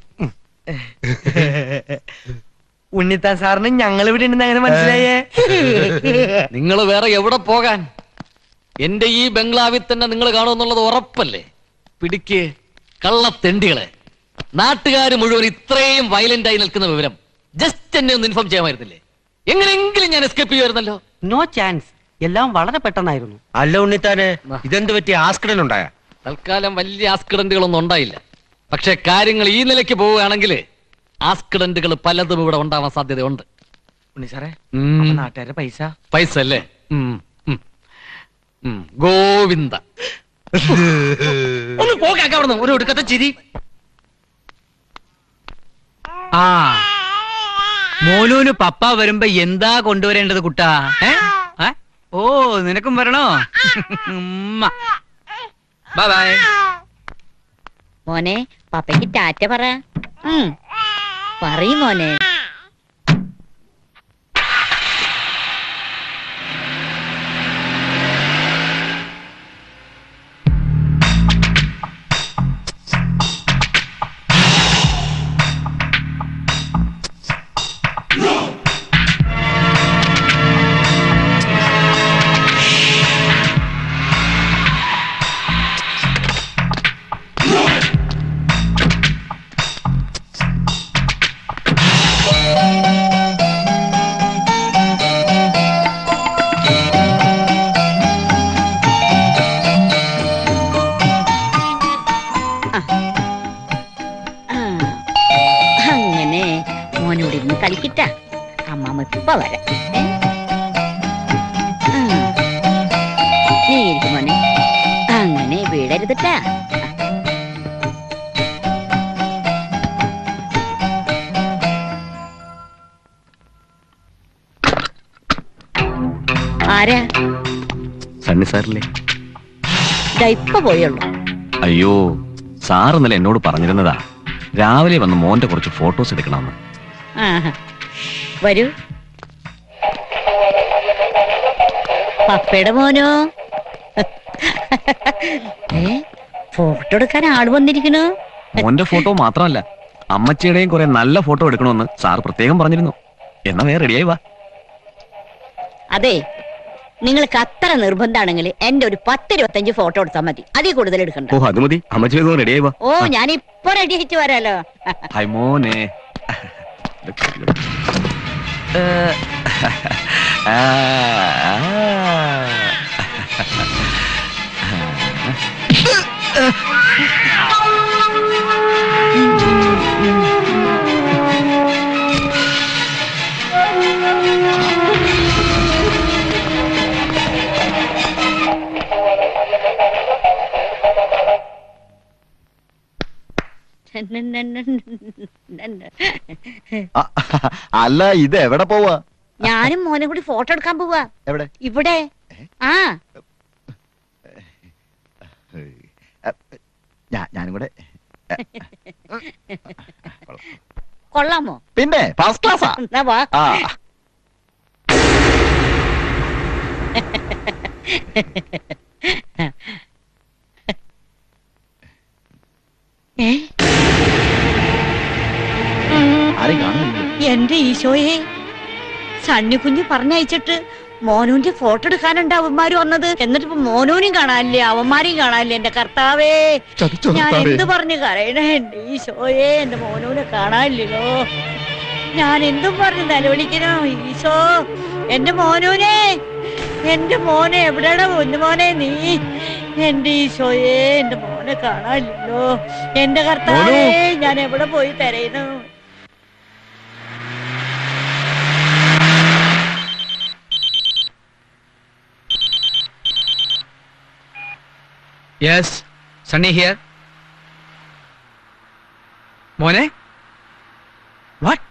ഉണ്ണിത്താൻ സാറിന് ഞങ്ങൾ ഇവിടെ ഉണ്ടെന്ന് അങ്ങനെ മനസ്സിലായേ നിങ്ങൾ വേറെ എവിടെ പോകാൻ എന്റെ ഈ ബംഗ്ലാവിൽ തന്നെ നിങ്ങൾ കാണുമെന്നുള്ളത് ഉറപ്പല്ലേ പിടിക്ക് കള്ളത്തെണ്ടികളെ നാട്ടുകാർ മുഴുവൻ ഇത്രയും വയലന്റ് ആയി നിൽക്കുന്ന വിവരം ജസ്റ്റ് എന്നെ ഒന്ന് ഇൻഫോം ചെയ്യാമായിരുന്നില്ലേ എങ്ങനെയെങ്കിലും ഞാൻ എസ്കേപ്പ് ചെയ്യുമായിരുന്നല്ലോ നോ ചാൻസ് എല്ലാം വളരെ പെട്ടെന്നായിരുന്നു അല്ല ഉണ്ണിത്താനെ ഇതെന്ത് പറ്റി ആസ്കഡൻ ഉണ്ടായ തൽക്കാലം വലിയ ആസ്കിഡന്റുകളൊന്നും ഉണ്ടായില്ല പക്ഷെ കാര്യങ്ങൾ ഈ നിലയ്ക്ക് പോവുകയാണെങ്കിൽ ആസ്കിഡന്റുകൾ പലതും ഇവിടെ ഉണ്ടാവാൻ സാധ്യതയുണ്ട് ഉണ്ണി സാറേ ഉം. അപ്പൊ നാട്ടുകാരുടെ പൈസ പൈസ അല്ലേ ഉം, ഉം, ഉം. ഗോവിന്ദ ഒന്ന് പോകാക്ക അവിടുന്ന് ഒരു ഒടുക്കത്തെ ചിരി ആ മോനൂന് പപ്പ വരുമ്പോ എന്താ കൊണ്ടുവരേണ്ടത് കുട്ടാ ഏ? ഏ? ഓ നിനക്കും വരണോ ഉമ്മ. ബൈ ബൈ മോനെ പപ്പയ്ക്ക് ടാറ്റ പറ ഉം. പറയ് മോനെ ആ. അങ്ങനെ മോനോട് ഇരുന്ന് കളിക്കിട്ട അമ്മാമ്മ ഇപ്പ വരാം ഏ? ആ. നീ ഇരിക്കും മോനെ അങ്ങനെ വീടരുതട്ടാ ആരാ സണ്ണി സാറില്ലേ ദാ ഇപ്പൊ പോയുള്ളൂ അയ്യോ സാർ ഇന്നലെ എന്നോട് പറഞ്ഞിരുന്നതാ രാവിലെ വന്ന് മോന്റെ കുറച്ച് ഫോട്ടോസ് എടുക്കണമെന്ന് ആഹാ. വരൂ പപ്പയുടെ മോനോ ഏ ഫോട്ടോ എടുക്കാൻ ആള് വന്നിരിക്കണു മോന്റെ ഫോട്ടോ മാത്രമല്ല അമ്മച്ചിയുടെയും കുറെ നല്ല ഫോട്ടോ എടുക്കണമെന്ന് സാർ പ്രത്യേകം പറഞ്ഞിരുന്നു എന്നാ വേറെ റെഡിയായി വാ അതെ നിങ്ങൾക്ക് അത്ര നിർബന്ധാണെങ്കിൽ എന്റെ ഒരു പത്ത് ഇരുപത്തഞ്ച് ഫോട്ടോ എടുത്താൽ മതി അതിൽ കൂടുതൽ എടുക്കണ്ട ഓ അത് മതി അമ്മച്ചി വേഗം റെഡിയായി വാ ഓ ഞാൻ ഇപ്പൊ റെഡി ആയിട്ട് വരാലോ ഹായ് മോനെ ആ, ആ. ആ, അല്ല ഇത് എവിടെ പോവാ ഞാനും മോനും കൂടി ഫോട്ടോ എടുക്കാൻ പോവാ എവിടെ ഇവിടെ ആ ഞാ- ഞാനും കൂടെ കൊള്ളാമോ പിന്നെ ഫസ്റ്റ് ക്ലാസ്സാ എന്നാ വാ ആ ഏ ആരും കാണുന്നില്ല എന്റെ ഈശോയെ സണ്ണി കുഞ്ഞ് പറഞ്ഞയച്ചിട്ട് മോനൂന്റെ ഫോട്ടോ എടുക്കാനുണ്ട് അവന്മാര് വന്നത് എന്നിട്ട് ഇപ്പൊ മോനൂനും കാണാനില്ലേ അവന്മാരെയും കാണാനില്ലേ എന്റെ കർത്താവേ ചതിച്ചോ ഞാൻ കർത്താവേ? എന്ത് പറഞ്ഞു കരയണേ എന്റെ ഈശോയെ എന്റെ മോനൂനെ കാണാനില്ലല്ലോ ഞാൻ എന്തും പറഞ്ഞു നിലവിളിക്കണോ ഈശോ എന്റെ മോനൂനെ എന്റെ മോനെ എവിടെയാണ് പൊന്നു മോനെ നീ എന്റെ ഈശോയെ എന്റെ മോനെ കാണാനില്ലല്ലോ എന്റെ കർത്താവേ ഞാൻ എവിടെ പോയി തിരയുന്നു യെസ് സണ്ണി ഹിയർ മോനെ വാട്ട്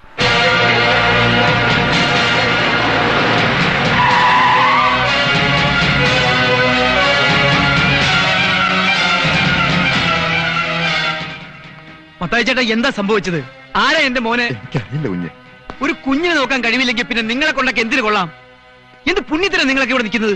മത്തായി ചേട്ടാ എന്താ സംഭവിച്ചത് ആരാ എന്റെ മോനെ എനിക്കറിയില്ല കുഞ്ഞ് ഒരു കുഞ്ഞിനെ നോക്കാൻ കഴിവില്ലെങ്കിൽ പിന്നെ നിങ്ങളെ കൊണ്ടൊക്കെ എന്തിനു കൊള്ളാം എന്ത് പുണ്യത്തിനാ നിങ്ങളൊക്കെ ഇവിടെ നിൽക്കുന്നത്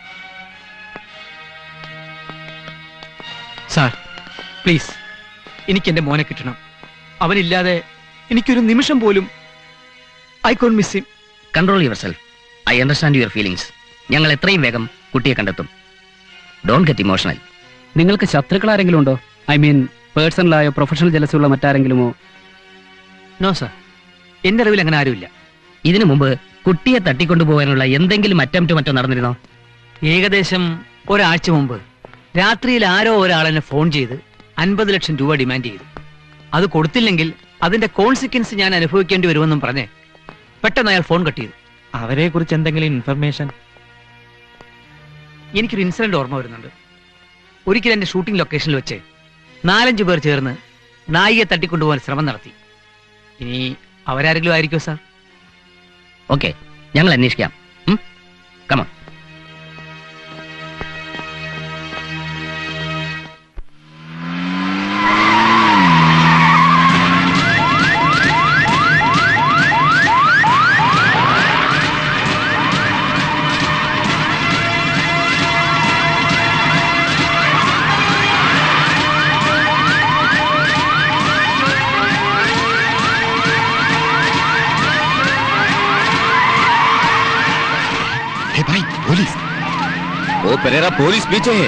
സാർ പ്ലീസ് എനിക്ക് എന്റെ മോനെ കിട്ടണം അവനില്ലാതെ എനിക്കൊരു നിമിഷം പോലും I can miss him control your I understand your feelings ഞങ്ങൾ എത്രയും വേഗം കുട്ടിയെ കണ്ടെത്തും ഡോണ്ട് ഗെറ്റ് ഇമോഷണൽ നിങ്ങൾക്ക് ശത്രുക്കൾ ആരെങ്കിലും ഉണ്ടോ ഐ മീൻ പേഴ്സണലായോ പ്രൊഫഷണൽ ജലസുള്ള മറ്റാരെങ്കിലുമോ നോ സാർ എന്റെ അറിവിൽ അങ്ങനെ ആരുമില്ല ഇതിനു മുമ്പ് കുട്ടിയെ തട്ടിക്കൊണ്ടുപോകാനുള്ള എന്തെങ്കിലും അറ്റംപ്റ്റ് മറ്റോ നടന്നിരുന്നോ ഏകദേശം ഒരാഴ്ച മുമ്പ് രാത്രിയിൽ ആരോ ഒരാളെന്നെ ഫോൺ ചെയ്ത് അൻപത് ലക്ഷം രൂപ ഡിമാൻഡ് ചെയ്തു അത് കൊടുത്തില്ലെങ്കിൽ അതിന്റെ കോൺസിക്വൻസ് ഞാൻ അനുഭവിക്കേണ്ടി വരുമെന്നും പറഞ്ഞേ പെട്ടെന്ന് അയാൾ ഫോൺ കട്ട് ചെയ്തു അവരെ കുറിച്ച് എന്തെങ്കിലും ഇൻഫർമേഷൻ എനിക്കൊരു ഇൻസിഡന്റ് ഓർമ്മ വരുന്നുണ്ട് ഒരിക്കൽ എന്റെ ഷൂട്ടിംഗ് ലൊക്കേഷനിൽ വെച്ച് നാലഞ്ച് പേർ ചേർന്ന് നായികയെ തട്ടിക്കൊണ്ടുപോകാൻ ശ്രമം നടത്തി ഇനി അവരാരെങ്കിലും ആയിരിക്കോ സാർ ഓക്കെ ഞങ്ങൾ അന്വേഷിക്കാം കമ हे भाई पुलिस ഓ പെരേര പോലീസ് പീച്ചേ ഹേ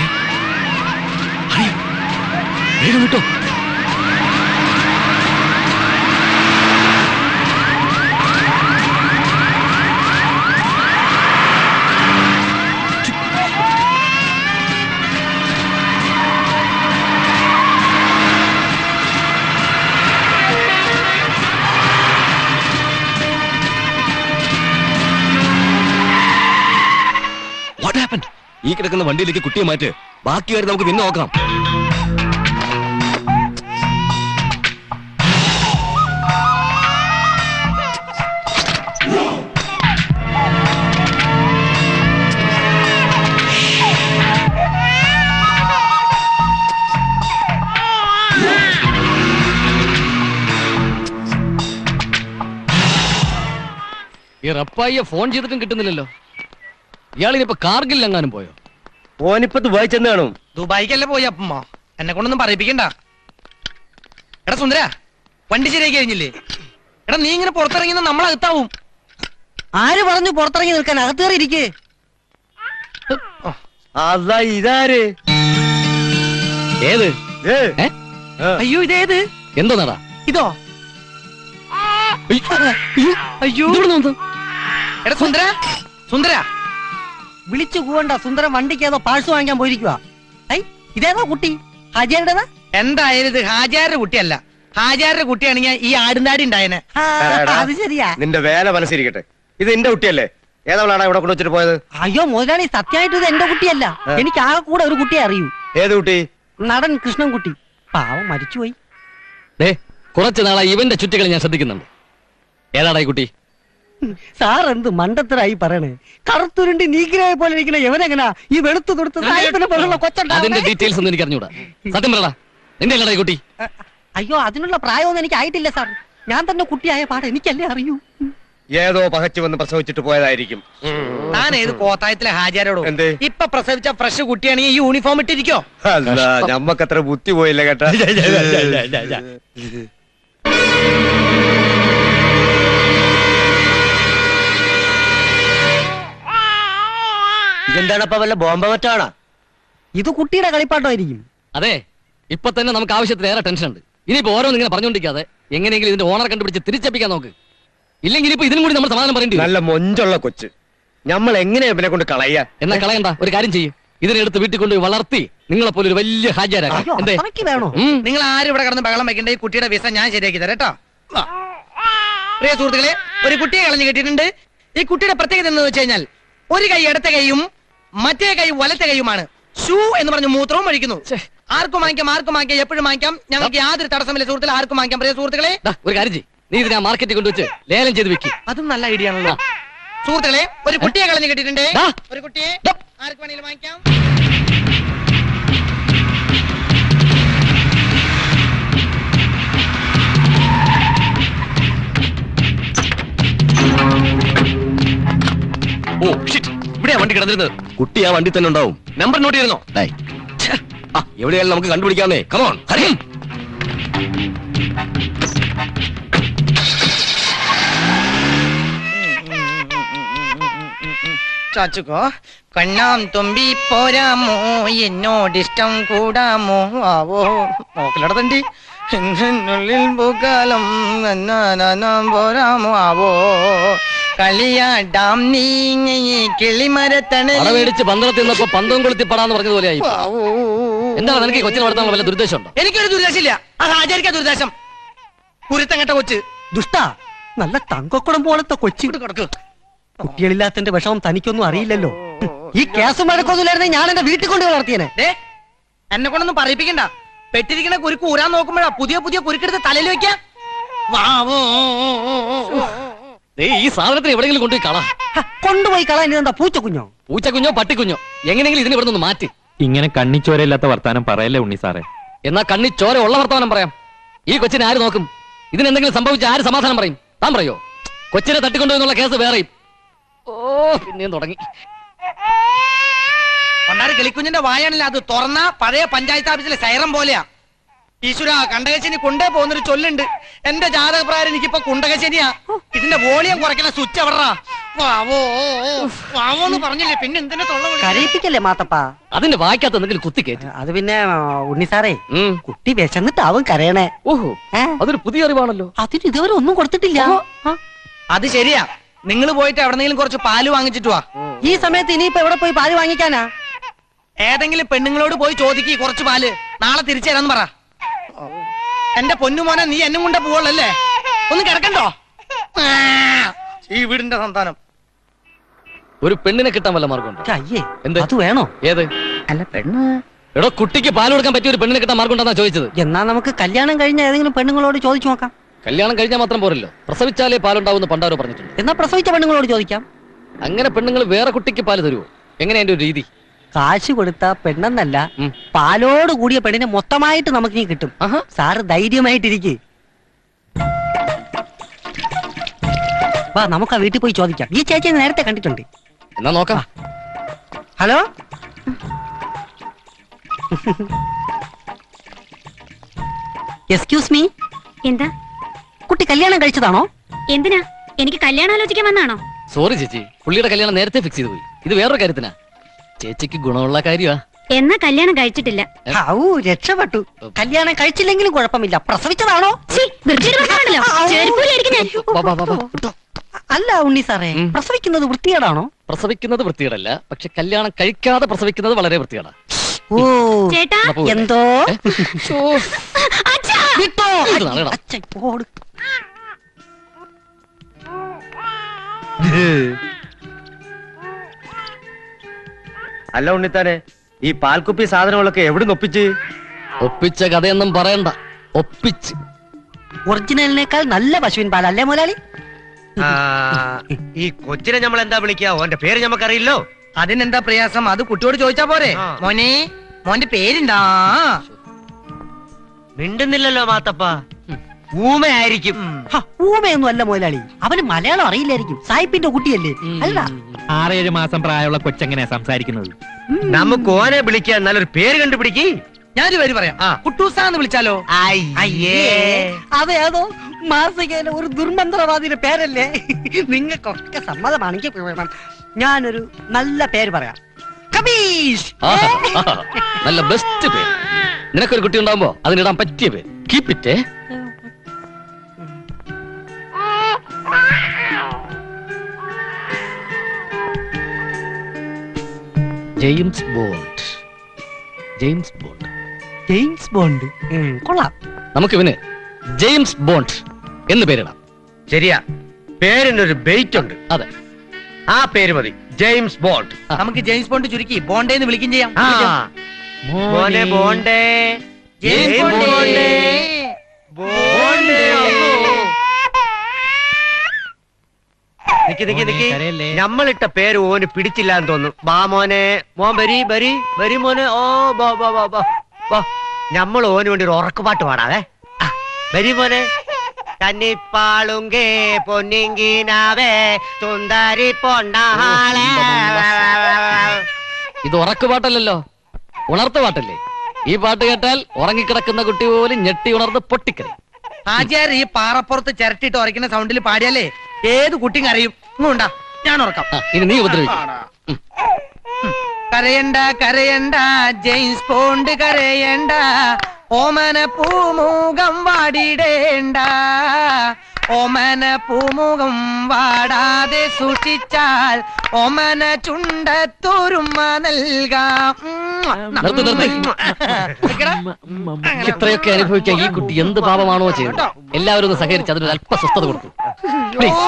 വേഗം വിട്ടോ വാട്ട് ഹാപ്പൻ ഈ കിടക്കുന്ന വണ്ടിയിലേക്ക് കുട്ടിയെ മാറ്റ് ബാക്കി കാര്യം നമുക്ക് പിന്നെ നോക്കാം ഈ റപ്പായിയെ ഫോൺ ചെയ്തിട്ടും കിട്ടുന്നില്ലല്ലോ ഇയാളിനിപ്പോ കാർഗിൽ എങ്ങാനും പോയോ ഓനിപ്പോ ദുബായി ചെന്ന് കാണും ദുബായിക്കല്ലേ പോയി അപ്പമ്മ എന്നെ കൊണ്ടൊന്നും പറയിപ്പിക്കണ്ട എടാ സുന്ദര വണ്ടി ശരിയാക്കി കഴിഞ്ഞില്ലേ എടാ നീ ഇങ്ങനെ പുറത്തിറങ്ങി നമ്മളകത്താവും ആര് പറഞ്ഞു പുറത്തിറങ്ങി നിൽക്കാൻ അകത്ത് കയറി ഇരിക്കേ അതാ ഇതാര് ഏത് ഏ ഏ? അയ്യോ ഇതേത് എന്തോ നടാ ഇതോ അയ്യോ എടാ സുന്ദര സുന്ദര വിളിച്ചു കൂവണ്ട സുന്ദരം വണ്ടിക്ക് ഏതോ പാഴ്സ് വാങ്ങിക്കാൻ പോയിരിക്കുക ഐ ഇതേതോ കുട്ടി ഹജയുടേതാ എന്തായാലും ഇത് ഹാജാരുടെ കുട്ടിയല്ല ഹാജാരുടെ കുട്ടിയാണെങ്കിൽ ഈ ആടുന്നാടി ഉണ്ടായനെ ആ, എടാ. അത് ശരിയാ നിന്റെ വേല മനസ്സിരിക്കട്ടെ ഇത് എന്റെ കുട്ടിയല്ലേ ഏതവളാണ് ഇവിടെ കൊണ്ട് വെച്ചിട്ട് പോയത് അയ്യോ മുതലാളി സത്യമായിട്ട് ഇത് എന്റെ കുട്ടിയല്ല എനിക്ക് ആകെ കൂടെ ഒരു കുട്ടിയെ അറിയൂ ഏത് കുട്ടി നടൻ കൃഷ്ണൻകുട്ടി പാവം മരിച്ചുപോയി ദേ കുറച്ച് നാളായി ഇവന്റെ ചുറ്റുകൾ ഞാൻ ശ്രദ്ധിക്കുന്നുണ്ട് ഏതാടാ ഈ കുട്ടി സാർ എന്ത് മണ്ടത്തരായി പറയണേ കറുത്തുരുണ്ടി നീക്കിരായ പോലെ ഇരിക്കുന്ന എവനെങ്ങനാ ഈ വെളുത്തു തൊടുത്ത് സായപ്പിനെ പോലുള്ള അതിന്റെ കൊച്ചുണ്ടാവുന്നേ? ഡീറ്റെയിൽസ് ഒന്നും എനിക്ക് അറിഞ്ഞൂടാ സത്യം പറയടാ നിന്റെ അല്ലടാ ഈ കുട്ടി അയ്യോ അതിനുള്ള പ്രായമൊന്നും എനിക്ക് ആയിട്ടില്ല സാർ ഞാൻ തന്നെ കുട്ടിയായ പാട് എനിക്കല്ലേ അറിയൂ ഏതോ പകച്ചു വന്ന് പ്രസവിച്ചിട്ട് പോയതായിരിക്കും താൻ ഏത് കോത്തായത്തിലെ ഹാജാരോടോ എന്തേ? ഇപ്പൊ പ്രസവിച്ച ഫ്രഷ് കുട്ടിയാണെങ്കിൽ ഈ യൂണിഫോം ഇട്ടിരിക്കോ അല്ല ഞമ്മക്കത്ര ബുദ്ധി പോയില്ല കേട്ടാ ഇതെന്താണപ്പ വല്ല ബോംബ മറ്റാണോ ഇത് കുട്ടിയുടെ കളിപ്പാട്ടമായിരിക്കും അതെ ഇപ്പൊ തന്നെ നമുക്ക് ആവശ്യത്തിന് ഏറെ ടെൻഷൻ ഉണ്ട് ഇനിയിപ്പോ ഓരോന്ന് ഇങ്ങനെ പറഞ്ഞുകൊണ്ടിരിക്കാതെ എങ്ങനെയെങ്കിലും ഇതിന്റെ ഓണർ കണ്ടുപിടിച്ച് തിരിച്ചപ്പിക്കാൻ നോക്ക് ഇല്ലെങ്കിൽ ഇനിയിപ്പോ ഇതിനും കൂടി നമ്മൾ സമാധാനം പറയേണ്ടി വരും. നല്ല മൊഞ്ചുള്ള കൊച്ച് നമ്മൾ എങ്ങനെയാ ഇവനെ കൊണ്ട് കളയാ എന്നാ കളയണ്ട ഒരു കാര്യം ചെയ്യും ഇതിനെടുത്ത് വീട്ടിൽ കൊണ്ട് വളർത്തി നിങ്ങളെ പോലെ ഒരു വലിയ ഹാജരാക്കാം അയ്യോ എന്തേ അത്രയ്ക്ക് വേണോ ഉം. നിങ്ങൾ ആരും ഇവിടെ കിടന്ന് ബഹളം വെക്കേണ്ട ഈ കുട്ടിയുടെ വിസ ഞാൻ ശരിയാക്കി തരാം കേട്ടോ വാ. പ്രിയ സുഹൃത്തുക്കളെ ഒരു കുട്ടിയെ കളഞ്ഞു കിട്ടിയിട്ടുണ്ട് ഈ കുട്ടിയുടെ പ്രത്യേകത എന്ന് വെച്ച് കഴിഞ്ഞാൽ ഒരു കൈ ഇടത്തെ കൈയും മറ്റേ കൈ വലത്തെ കൈയുമാണ് ഷൂ എന്ന് പറഞ്ഞ് മൂത്രവും ഒഴിക്കുന്നു ആർക്കും വാങ്ങിക്കാം ആർക്കും വാങ്ങിക്കാം എപ്പോഴും വാങ്ങിക്കാം ഞങ്ങൾക്ക് യാതൊരു തടസ്സമില്ല സുഹൃത്തുക്കളെ ആർക്കും വാങ്ങിക്കാം പ്രിയ സുഹൃത്തുക്കളെ ദാ, ഒരു കാര്യം ചെയ്യ് നീ ഇതിനെ മാർക്കറ്റിൽ കൊണ്ടുവച്ച് ലേലം ചെയ്ത് വെക്ക് അതും നല്ല ഐഡിയ ആണല്ലോ സുഹൃത്തുക്കളെ ഒരു കുട്ടിയെ കളഞ്ഞു കിട്ടിയിട്ടുണ്ട് ദാ. ഒരു കുട്ടിയെ ആർക്ക് വേണമെങ്കിലും വാങ്ങിക്കാം ഓ ഷിറ്റ് ഇവിടെയാ വണ്ടി കിടന്നിരുന്നത് കുട്ടി ആ വണ്ടി തന്നെ ഉണ്ടാവും നമ്പർ നോട്ട് ചെയ്യുന്നോ ആ എവിടെയായാലും നമുക്ക് കണ്ടുപിടിക്കാന്നേ കമോൺ ഹരി ചാച്ചുക്കോ കണ്ണാം തുമ്പി പോരാമോ എന്നോടിഷ്ടം കൂടാമോ ആവോ നോക്കലടത്തണ്ടി എന്നുള്ളിൽ പൂക്കാലം നന്നാനാം പോരാമോ ആവോ കളിയാടാം നീ കിളിമരത്തണ പട മേടിച്ച് പന്തളത്തിൽ നിന്നപ്പോ പന്തം കൊളുത്തി പടാന്ന് പറഞ്ഞതുപോലെ ആയി എന്താണ് നിനക്ക് ഈ കൊച്ചിനെ വളർത്താനുള്ള വല്ല ദുരുദ്ദേശം ഉണ്ടോ എനിക്കൊരു ദുരിതാശമില്ല അത് ആചാരിക്കാ ദുരിതാശം കുരുത്തം കെട്ട കൊച്ച് ദുഷ്ട നല്ല തങ്കക്കുടം പോലത്തെ കൊച്ചി കുട്ടികളില്ലാത്തതിന്റെ വിഷമം തനിക്കൊന്നും അറിയില്ലല്ലോ ഈ കേസും വഴക്കൊന്നുമില്ലായിരുന്നെ ഞാൻ എന്റെ വീട്ടിൽ കൊണ്ട് വളർത്തിയനെ ദേ, എന്നെ കൊണ്ടൊന്നും പറയിപ്പിക്കണ്ട പെട്ടിരിക്കണ കുരുക്ക് ഊരാൻ നോക്കുമ്പോഴാ പുതിയ പുതിയ കുരുക്കെടുത്ത് തലയിൽ വെക്കാം വാവോ ദേ, ഈ സാധനത്തിന് എവിടെയെങ്കിലും കൊണ്ടുപോയി കളാ കൊണ്ടുപോയി കളയാൻ എന്താ പൂച്ചക്കുഞ്ഞോ പൂച്ചക്കുഞ്ഞോ പട്ടിക്കുഞ്ഞോ എങ്ങനെയെങ്കിലും ഇതിനെ ഇവിടെ നിന്ന് മാറ്റി ഇങ്ങനെ കണ്ണിച്ചോരയില്ലാത്ത വർത്താനം പറയല്ലേ ഉണ്ണി സാറേ എന്നാ കണ്ണി ചോര ഉള്ള വർത്തമാനം പറയാം ഈ കൊച്ചിനെ ആര് നോക്കും ഇതിനെന്തെങ്കിലും സംഭവിച്ച ആര് സമാധാനം പറയും താൻ പറയോ കൊച്ചിനെ തട്ടിക്കൊണ്ടുപോയെന്നുള്ള കേസ് വേറെയും ഓ പിന്നെയും തുടങ്ങി കൊണ്ടാറ് കിളിക്കുഞ്ഞിന്റെ വായാണല്ലോ അത് തുറന്ന പഴയ പഞ്ചായത്ത് ഓഫീസിലെ സൈറം പോലെയാ ഈശ്വര കണ്ടകശനി കൊണ്ടേ പോകുന്നൊരു ചൊല്ലുണ്ട് എന്റെ ജാതകപ്രകാരം എനിക്കിപ്പോ കുണ്ടകശനിയാ ഇതിന്റെ വോളിയം കുറയ്ക്കുന്ന സ്വിച്ച് എവിടാ വാവോ വാവോ എന്ന് പറഞ്ഞില്ലേ പിന്നെ എന്തിനാ തൊള്ള വിളിക്കുന്നെ? കരയിപ്പിക്കല്ലേ മാത്തപ്പ അതിന്റെ വായിക്കാത്ത എന്തെങ്കിലും കുത്തിക്കേറ്റ് അത് പിന്നെ ഉണ്ണി സാറേ കുട്ടി വിശന്നിട്ടാവും കരയണേ ഓഹോ അതൊരു പുതിയ അറിവാണല്ലോ അതിന് ഇതുവരെ ഒന്നും കൊടുത്തിട്ടില്ല അത് ശരിയാ നിങ്ങൾ പോയിട്ട് എവിടെന്നെങ്കിലും കുറച്ച് പാല് വാങ്ങിച്ചിട്ട് വാ ഈ സമയത്ത് ഇനിയിപ്പോ എവിടെ പോയി പാല് വാങ്ങിക്കാനാ ഏതെങ്കിലും പെണ്ണുങ്ങളോട് പോയി ചോദിക്കി കുറച്ച് പാല് നാളെ തിരിച്ചു തരാന്ന് പറ എന്റെ പൊന്നുമോനെ നീ എന്നും കൊണ്ടേ പോവുള്ളല്ലേ ഒന്ന് കിടക്കണ്ടോ ആ, ഈ വീടിന്റെ സന്താനം ഒരു പെണ്ണിനെ കിട്ടാൻ വല്ല മാർഗമുണ്ടോ അയ്യേ എന്ത് അത് വേണോ ഏത് അല്ല പെണ്ണ് എടോ കുട്ടിക്ക് പാൽ കൊടുക്കാൻ പറ്റിയ ഒരു പെണ്ണിനെ കിട്ടാൻ മാർഗം ഉണ്ടെന്നാ ചോദിച്ചത് എന്നാ നമുക്ക് കല്യാണം കഴിഞ്ഞ ഏതെങ്കിലും പെണ്ണുങ്ങളോട് ചോദിച്ചു നോക്കാം കല്യാണം കഴിഞ്ഞാൽ മാത്രം പോരല്ലോ പ്രസവിച്ചാലേ പാലുണ്ടാവുമെന്ന് പണ്ടാരോ പറഞ്ഞിട്ടുണ്ട് എന്നാ പ്രസവിച്ച പെണ്ണുങ്ങളോട് ചോദിക്കാം അങ്ങനെ പെണ്ണുങ്ങൾ വേറെ കുട്ടിക്ക് പാല് തരുമോ എങ്ങനെ അതിന്റെ ഒരു രീതി കാശ് കൊടുത്ത പെണ്ണെന്നല്ല പാലോട് കൂടിയ പെണ്ണിനെ മൊത്തമായിട്ട് നമുക്ക് ഇനി കിട്ടും സാറ് ധൈര്യമായിട്ടിരിക്കെ വാ നമുക്ക് ആ വീട്ടിൽ പോയി ചോദിക്കാം ഈ ചേച്ചിയെ നേരത്തെ കണ്ടിട്ടുണ്ട് എന്നാ നോക്കാം ഹലോ എക്സ്ക്യൂസ് മീ എന്താ കുട്ടി കല്യാണം കഴിച്ചതാണോ എന്തിനാ എനിക്ക് കല്യാണം ആലോചിക്കാൻ വന്നാണോ സോറി ചേച്ചി പുള്ളിയുടെ കല്യാണം നേരത്തെ ഫിക്സ് ചെയ്തു പോയി ഇത് വേറൊരു കാര്യത്തിനാ ചേച്ചിക്ക് ഗുണമുള്ള കാര്യമാ എന്നാ കല്യാണം കഴിച്ചിട്ടില്ല ഔ രക്ഷപ്പെട്ടു കല്യാണം കഴിച്ചില്ലെങ്കിലും കുഴപ്പമില്ല പ്രസവിച്ചതാണോ ഛീ, വൃത്തികേട് വർത്താനമാണല്ലോ. ചെരുപ്പൂരിയായിരിക്കും ഞാൻ. വാ, വാ, വാ, വാ. അല്ല ഉണ്ണി സാറേ പ്രസവിക്കുന്നത് വൃത്തികേടാണോ പ്രസവിക്കുന്നത് വൃത്തികേടല്ല പക്ഷെ കല്യാണം കഴിക്കാതെ പ്രസവിക്കുന്നത് വളരെ വൃത്തികേടാ ഓ ചേട്ടാ എന്നാ പോവല്ലേ? എന്തോ അച്ഛാ. വിട്ടോ ഇത് നാളെടാ. അച്ഛൻ, ഓട്. അല്ല ഉണ്ണിത്താനെ ഈ പാൽക്കുപ്പി സാധനങ്ങളൊക്കെ എവിടെ ഒപ്പിച്ച് ഒപ്പിച്ച കഥയൊന്നും പറയണ്ട ഒപ്പിച്ച് ഒറിജിനലിനേക്കാൾ നല്ല പശുവിൻ പാൽ അല്ലേ മുതലാളി ആ, ഈ കൊച്ചിനെ നമ്മൾ എന്താ വിളിക്കുക ഓന്റെ പേര് നമുക്കറിയില്ലോ അതിനെന്താ പ്രയാസം അത് കുട്ടിയോട് ചോദിച്ചാ പോരെ മോനെ മോന്റെ പേരുണ്ടാ മിണ്ടുന്നില്ലല്ലോ മാത്തപ്പ ഊമയായിരിക്കും ഹ, ഊമയൊന്നും അല്ല മുതലാളി അവന് മലയാളം അറിയില്ലായിരിക്കും സായിപ്പിന്റെ കുട്ടിയല്ലേ അല്ല ആറേഴ് മാസം പ്രായമുള്ള കൊച്ചെങ്ങനെയാ സംസാരിക്കുന്നത് നമുക്ക് ഓനെ വിളിക്കാൻ നല്ലൊരു പേര് കണ്ടുപിടിക്ക് ഞാനൊരു പേര് പറയാം കുട്ടൂസാന്ന് വിളിച്ചാലോ അയ്യേ അതേതോ മാസികയിലെ ഒരു ദുർമന്ത്രവാദിയുടെ പേരല്ലേ നിങ്ങൾക്കൊക്കെ സമ്മതമാണെങ്കിൽ ഞാനൊരു നല്ല പേര് പറയാം കബീഷ് ആഹാ, ആഹാ. നല്ല ബെസ്റ്റ് പേര് നിനക്കൊരു കുട്ടി ഉണ്ടാവുമ്പോ അതിനിടാൻ പറ്റിയ പേര് keep it James Bond James Bond James Bond കൊള്ളാം നമുക്ക് ഇവന് ജെയിംസ് ബോണ്ട് എന്ന് പേരിടാം ശരിയാ പേരിനൊരു ബെയ്റ്റ് ഉണ്ട് അതെ ആ പേര് മതി ജെയിംസ് ബോണ്ട് നമുക്ക് ജെയിംസ് ബോണ്ട് ചുരുക്കി ബോണ്ടേന്ന് വിളിക്കും ചെയ്യാം ആ മോനെ ബോണ്ടേ ജയ് ബോണ്ടേ ബോണ്ടേ നിക്ക് നിക്ക് നിക്ക് നമ്മളിട്ട പേര് ഓന് പിടിച്ചില്ല എന്ന് തോന്നുന്നു ബാ മോനെ മോൻ വരി വരി വരി മോനെ ഓ ബാ ബാ ബാ ബാ ബാ നമ്മൾ ഓന് വേണ്ടി ഒരു ഉറക്കുപാട്ട് പാടാവേ ആ, വരി മോനെ കന്നിപ്പാളുങ്കേ പൊന്നിങ്കിനാവേ സുന്ദരി പൊണ്ണാളെ ഇത് ഉറക്കുപാട്ടല്ലല്ലോ ഉണർത്ത പാട്ടല്ലേ ഈ പാട്ട് കേട്ടാൽ ഉറങ്ങിക്കിടക്കുന്ന കുട്ടി പോലും ഞെട്ടി ഉണർന്ന് പൊട്ടിക്കറി ആചാര്യ ഈ പാറപ്പുറത്ത് ചിരട്ടിട്ട് ഉറക്കുന്ന സൗണ്ടിൽ പാടിയാലേ ഏത് കുട്ടിയും അറിയും ഇങ്ങോണ്ടാ ഞാൻ ഉറക്കാം ഇനി നീ ഉപദ്രവിക്കും കരയണ്ട കരയണ്ട ജെയിംസ് പോണ്ട് കരയണ്ട ഓമന പൂമുഖം വാടിടേണ്ട ഓമന പൂമുഖം വാടാതെ സൂക്ഷിച്ചാൽ ഓമന ചുണ്ടത്തോരുമ്മ നൽകാം നിർത്ത് നിർത്ത് ഇത്രയൊക്കെ അനുഭവിക്കാൻ ഈ കുട്ടി എന്ത് പാപമാണോ ചെയ്യുന്നത് എല്ലാവരും ഒന്ന് സഹകരിച്ച് അതിനൊരു അല്പ സ്വസ്ഥത കൊടുക്കും Please.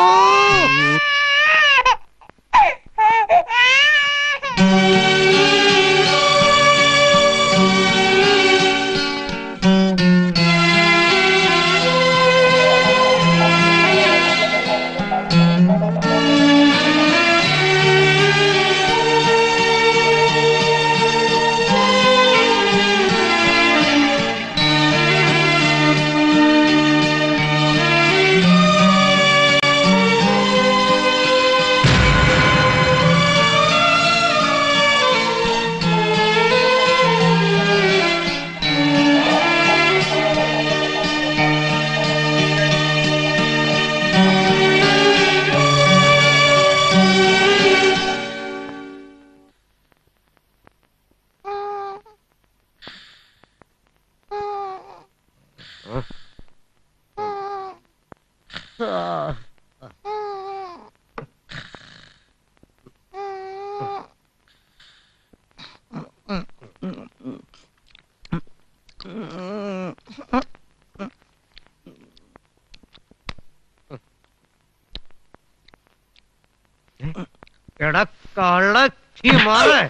എടാ കള്ളച്ചി മാറ്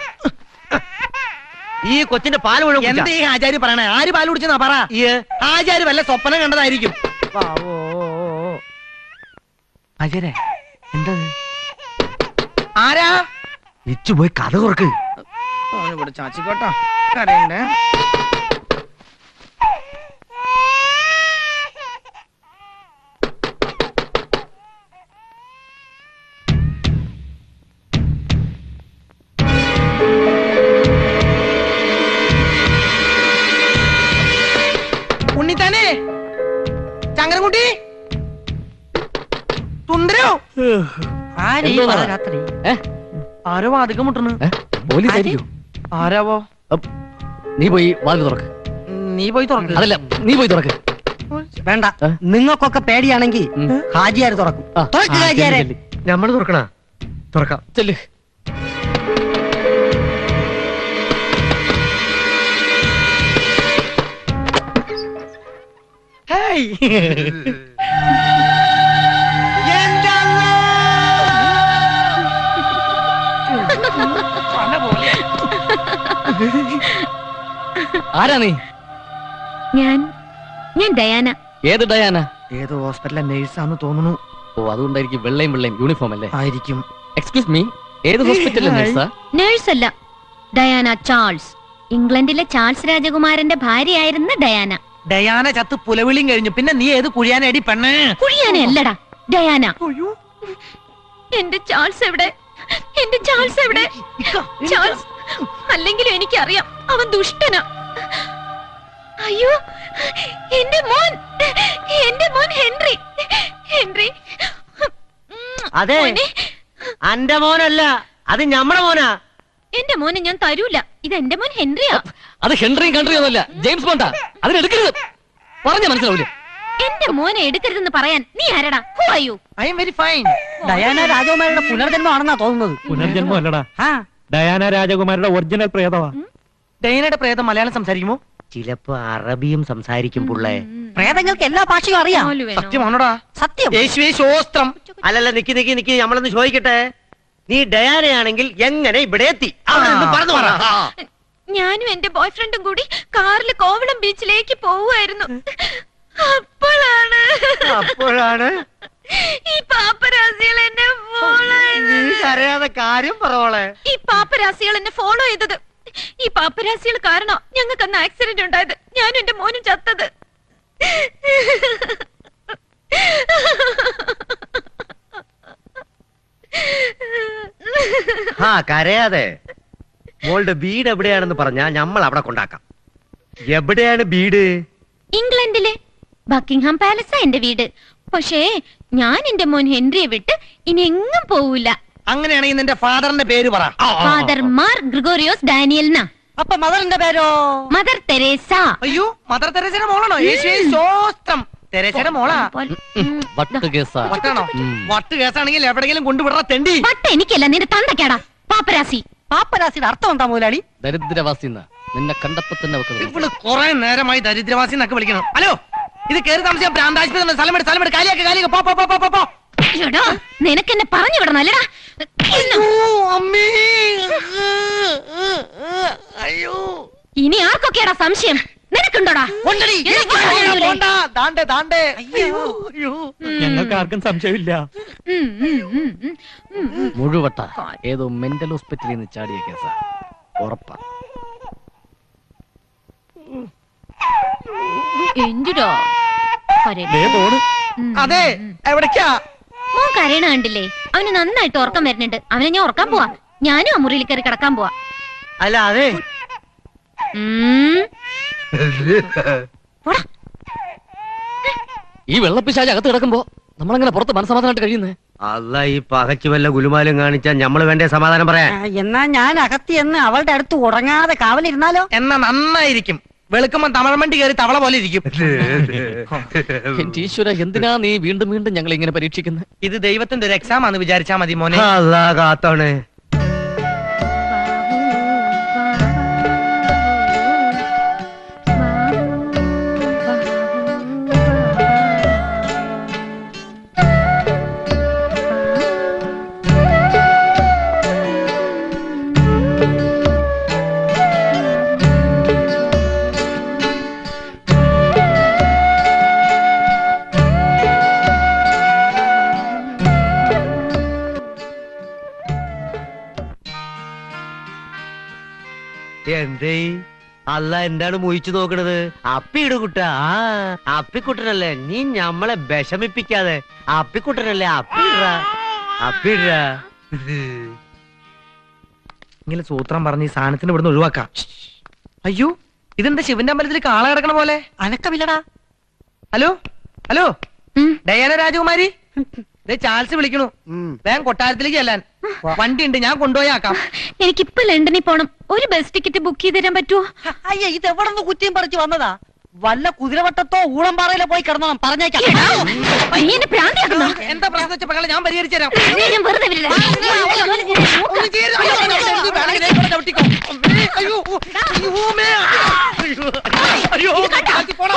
ഈ കൊച്ചിന്റെ പാല് മുഴുവൻ കുടിച്ചാ? എന്താ ഈ ആചാര്യ പറയണേ ആര് പാൽ കുടിച്ചെന്നാ പറ ആചാര്യ വല്ല സ്വപ്നം കണ്ടതായിരിക്കും ആചാരെ എന്താ ആരാ ഇച്ചു പോയി കഥ തുറക്ക് ഇവിടെ ചാച്ചിക്കോട്ടോ കരയണ്ടേ ഉണ്ണിത്താനേ ചങ്ങരൻകുട്ടി സുന്ദരോ ആരീ എന്തോന്നാ? രാത്രി ആരോ വാതിക്കം മുട്ടണ് പോലീസ് ആയിരിക്കും ആരാവോ നീ പോയി വാതിൽ തുറക്ക് നീ പോയി തുറക്ക് അതല്ല നീ പോയി തുറക്ക് വേണ്ട നിങ്ങൾക്കൊക്കെ പേടിയാണെങ്കിൽ ഹാജിയാര് തുറക്കും തുറക്ക് ഹാജിയാരെ നമ്മൾ തുറക്കണ തുറക്കാം ചെല്ല് ആരാ നീ ഞാൻ ഞാൻ ഡയാന ഏത് ഡയാന ഏതോ ഹോസ്പിറ്റലിലെ നേഴ്സാന്ന് തോന്നുന്നു ഓ അതുകൊണ്ടായിരിക്കും വെള്ളയും വെള്ളയും യൂണിഫോം അല്ലേ ആയിരിക്കും എക്സ്ക്യൂസ് മീ ഏത് ഹോസ്പിറ്റലിലെ നഴ്സാ നേഴ്സ് അല്ല ഡയാന ചാൾസ് ഇംഗ്ലണ്ടിലെ ചാൾസ് രാജകുമാരന്റെ ഭാര്യയായിരുന്ന ഡയാന ഡയാന ചത്ത് പുലവിളിയും കഴിഞ്ഞു പിന്നെ നീ ഏത് കുഴിയാനേടി പെണ്ണ് കുഴിയാന അല്ലടാ ഡയാന എന്റെ ചാൾസ് എവിടെ എന്റെ ചാൾസ് എവിടെ ചാൾസ് അല്ലെങ്കിലും എനിക്കറിയാം അവൻ ദുഷ്ടനാ അയ്യോ എന്റെ മോൻ എന്റെ മോൻ ഹെൻറി ഹെൻറി അതെ മോനെ, അന്റെ മോനല്ല അത് ഞമ്മടെ മോനാ എന്റെ മോനെ ഞാൻ തരൂല ഇത് എന്റെ മോൻ ഹെൻറിയാ അത് ഹെൻറിയും കൺട്രിയും ഒന്നല്ല ജെയിംസ് ബോണ്ടാ അതിനെടുക്കരുത് പറഞ്ഞ മനസ്സിലാവൂലേ എന്റെ മോനെ എടുക്കരുതെന്ന് പറയാൻ നീ ആരടാ who are you I am very fine Diana രാജകുമാരിയുടെ പുനർജന്മമാണെന്നാ തോന്നുന്നത് പുനർജന്മം അല്ലടാ ആ ഡയാന രാജകുമാരുടെ ഒറിജിനൽ പ്രേതമാ ഡയാനയുടെ പ്രേതം മലയാളം സംസാരിക്കുമോ ചിലപ്പോ അറബിയും സംസാരിക്കും പുള്ളേ പ്രേതങ്ങൾക്ക് എല്ലാ ഭാഷയും അറിയാം മോല് വേണോ? സത്യമാണോടാ സത്യം യേശുവേ ശോസ്ത്രം അല്ലല്ല നിക്ക് നിക്ക് നിക്ക് നമ്മളൊന്ന് ചോദിക്കട്ടെ നീ ഡയാനയാണെങ്കിൽ എങ്ങനെ ഇവിടെ എത്തി അവിടെ നിന്ന് പറഞ്ഞു പറ. ആ. ഞാനും എന്റെ ബോയ് ഫ്രണ്ടും കൂടി കാറിൽ കോവളം ബീച്ചിലേക്ക് പോവുമായിരുന്നു അപ്പോഴാണ് അപ്പോഴാണ് ഈ പാപ്പരാസികൾ എന്നെ ഫോളോ നീ കരയാതെ കാര്യം പറവോളെ ഈ പാപ്പരാസികൾ എന്നെ ഫോളോ ചെയ്തത് ഈ പാപ്പരാസികൾ കാരണം ഞങ്ങൾക്ക് അന്ന് ആക്സിഡന്റ് ഉണ്ടായത് ഞാനും എന്റെ മോനും ചത്തത് ആ കരയാതെ മോളുടെ വീട് എവിടെയാണെന്ന് പറഞ്ഞാ നമ്മൾ അവിടെ കൊണ്ടാക്കാം എവിടെയാണ് വീട് ഇംഗ്ലണ്ടിലെ ബക്കിംഗ്ഹാം പാലസാ എന്റെ വീട് പക്ഷേ ഞാൻ എന്റെ മോൻ ഹെൻറിയെ വിട്ട് ഇനി എങ്ങും പോവില്ല അങ്ങനെയാണെങ്കിൽ നിന്റെ ഫാദറിന്റെ പേര് പറ ഫാദർ മാർ ഗ്രിഗോറിയോസ് ഡാനിയൽ എന്നാ അപ്പൊ മദറിന്റെ പേരോ മദർ തെരേസ അയ്യോ മദർ തെരേസയുടെ മോളാണോ യേശുവേ സ്വസ്ത്രം തെരേസയുടെ മോളാ വട്ട് കേസാ വട്ടാണോ വട്ട് കേസാണെങ്കിൽ എവിടെയെങ്കിലും കൊണ്ടുവിടറ തെണ്ടി വട്ട് എനിക്കല്ല നിന്റെ തന്തയ്ക്കാടാ പാപ്പരാസി പാപ്പരാസിയുടെ അർത്ഥം എന്താ മുതലാളി ദരിദ്രവാസി നിന്നെ കണ്ടപ്പോ തന്നെ അവക്ക് ഇവള് കുറെ നേരമായി ദരിദ്രവാസി എന്നൊക്കെ വിളിക്കണം ഹലോ ഇത് കയറി താമസിക്കാൻ പ്രാന്താശുപത്രി സ്ഥലമെടുത്ത് സ്ഥലമെടുത്ത് കാലിയാക്കി കാലിയാക്കി പോ പോ പോ, പോ പോ പോ എടാ നിനക്ക് എന്നെ പറഞ്ഞു വിടണം അല്ലടാ അയ്യോ ഇനി ആർക്കൊക്കെയാടാ സംശയം നിനക്കുണ്ടോടാ ഉണ്ടെടി. നിനക്ക് അറിയൂലേ? പോണ്ട. ദാണ്ടെ, ദാണ്ടെ. അയ്യോ, അയ്യോ. ഞങ്ങൾക്ക് ആർക്കും സംശയമില്ല ഉം, ഉം, ഉം, ഉം, ഉം, ഉം. മുഴുവട്ട ഏതോ മെന്റൽ ഹോസ്പിറ്റലിൽ നിന്ന് ചാടിയ കേസാ ഉറപ്പാ എന്തിടാ കരയല്ലേ? ഉം. അതെ എവിടേക്കാ മോൻ കരയണ കണ്ടില്ലേ അവന് നന്നായിട്ട് ഉറക്കം വരുന്നുണ്ട് അവനെ ഞാൻ ഉറക്കാൻ പോവാ ഞാനും ആ മുറിയിൽ കയറി കിടക്കാൻ പോവാ അല്ല അതെ ഉം. ഈ വെള്ളപ്പിശാച് അകത്ത് കിടക്കുമ്പോ നമ്മളങ്ങനെ പുറത്ത് മനസ്സമാധാനമായിട്ട് കഴിയുന്നേ അല്ല ഈ പകച്ചു വല്ല ഗുലുമാലും കാണിച്ചാ ഞമ്മള് വേണ്ടേ സമാധാനം പറയാൻ ആ, എന്നാ ഞാൻ അകത്തി എന്ന് അവളുടെ അടുത്ത് ഉറങ്ങാതെ കാവലിരുന്നാലോ എന്നാ നന്നായിരിക്കും വെളുക്കുമ്പോ തമിഴ്മണ്ടി കയറി തവള പോലെ ഇരിക്കും എന്റെ ഈശ്വര എന്തിനാ നീ വീണ്ടും വീണ്ടും ഞങ്ങൾ ഇങ്ങനെ പരീക്ഷിക്കുന്നത് ഇത് ദൈവത്തിന്റെ ഒരു എക്സാം ആണെന്ന് വിചാരിച്ചാ മതി മോനെ അല്ലാ കാത്തോണേ എന്തേ അല്ല എന്താണ് മുയിച്ചു നോക്കണത് അപ്പിയിട് കുട്ട ആ അപ്പിക്കുട്ടനല്ലേ നീ ഞമ്മളെ വിഷമിപ്പിക്കാതെ അപ്പിക്കുട്ടനല്ലേ അപ്പിട അപ്പിട ഇങ്ങനെ സൂത്രം പറഞ്ഞ് ഈ സാധനത്തിന് ഇവിടുന്ന് ഒഴിവാക്കാം അയ്യോ ഇതെന്താ ശിവന്റെ അമ്പലത്തിൽ കാള കിടക്കണ പോലെ അനക്കമില്ലടാ ഹലോ ഹലോ ഉം. ഡയാന രാജകുമാരി ദേ ചാൾസ് വിളിക്കണു വേഗം കൊട്ടാരത്തിലേക്ക് ചെല്ലാൻ വണ്ടി ഉണ്ട് ഞാൻ കൊണ്ടുപോയാക്കാം എനിക്കിപ്പോ ലണ്ടനിൽ പോണം ഒരു ബസ് ടിക്കറ്റ് ബുക്ക് ചെയ്ത് തരാൻ പറ്റുമോ അയ്യ ഇത് എവിടെ നിന്ന് കുറ്റിയും പറിച്ചു വന്നതാ വല്ല കുതിരവട്ടത്തോ ഊളംപാറയിലോ പോയി കിടന്നോ പറഞ്ഞേക്കാം നീ എന്നെ പ്രാന്തിയാക്കുന്നോ എന്താ പ്രശ്നം വെച്ച പകളെ ഞാൻ പരിഹരിച്ചു തരാം നീ ഞാൻ വെറുതെ വിടില്ല. ഒന്നും ചെയ്യരുത്. അയ്യോ, അയ്യോ, അയ്യോ, ഇത് വേണമെങ്കിൽ ദേ ഇവിടെ ചവിട്ടിക്കോ. അമ്മേ, അയ്യോ, ഓ, അയ്യോ, അമ്മേ. അയ്യോ, അയ്യോ, കാട്ടി പോടാ.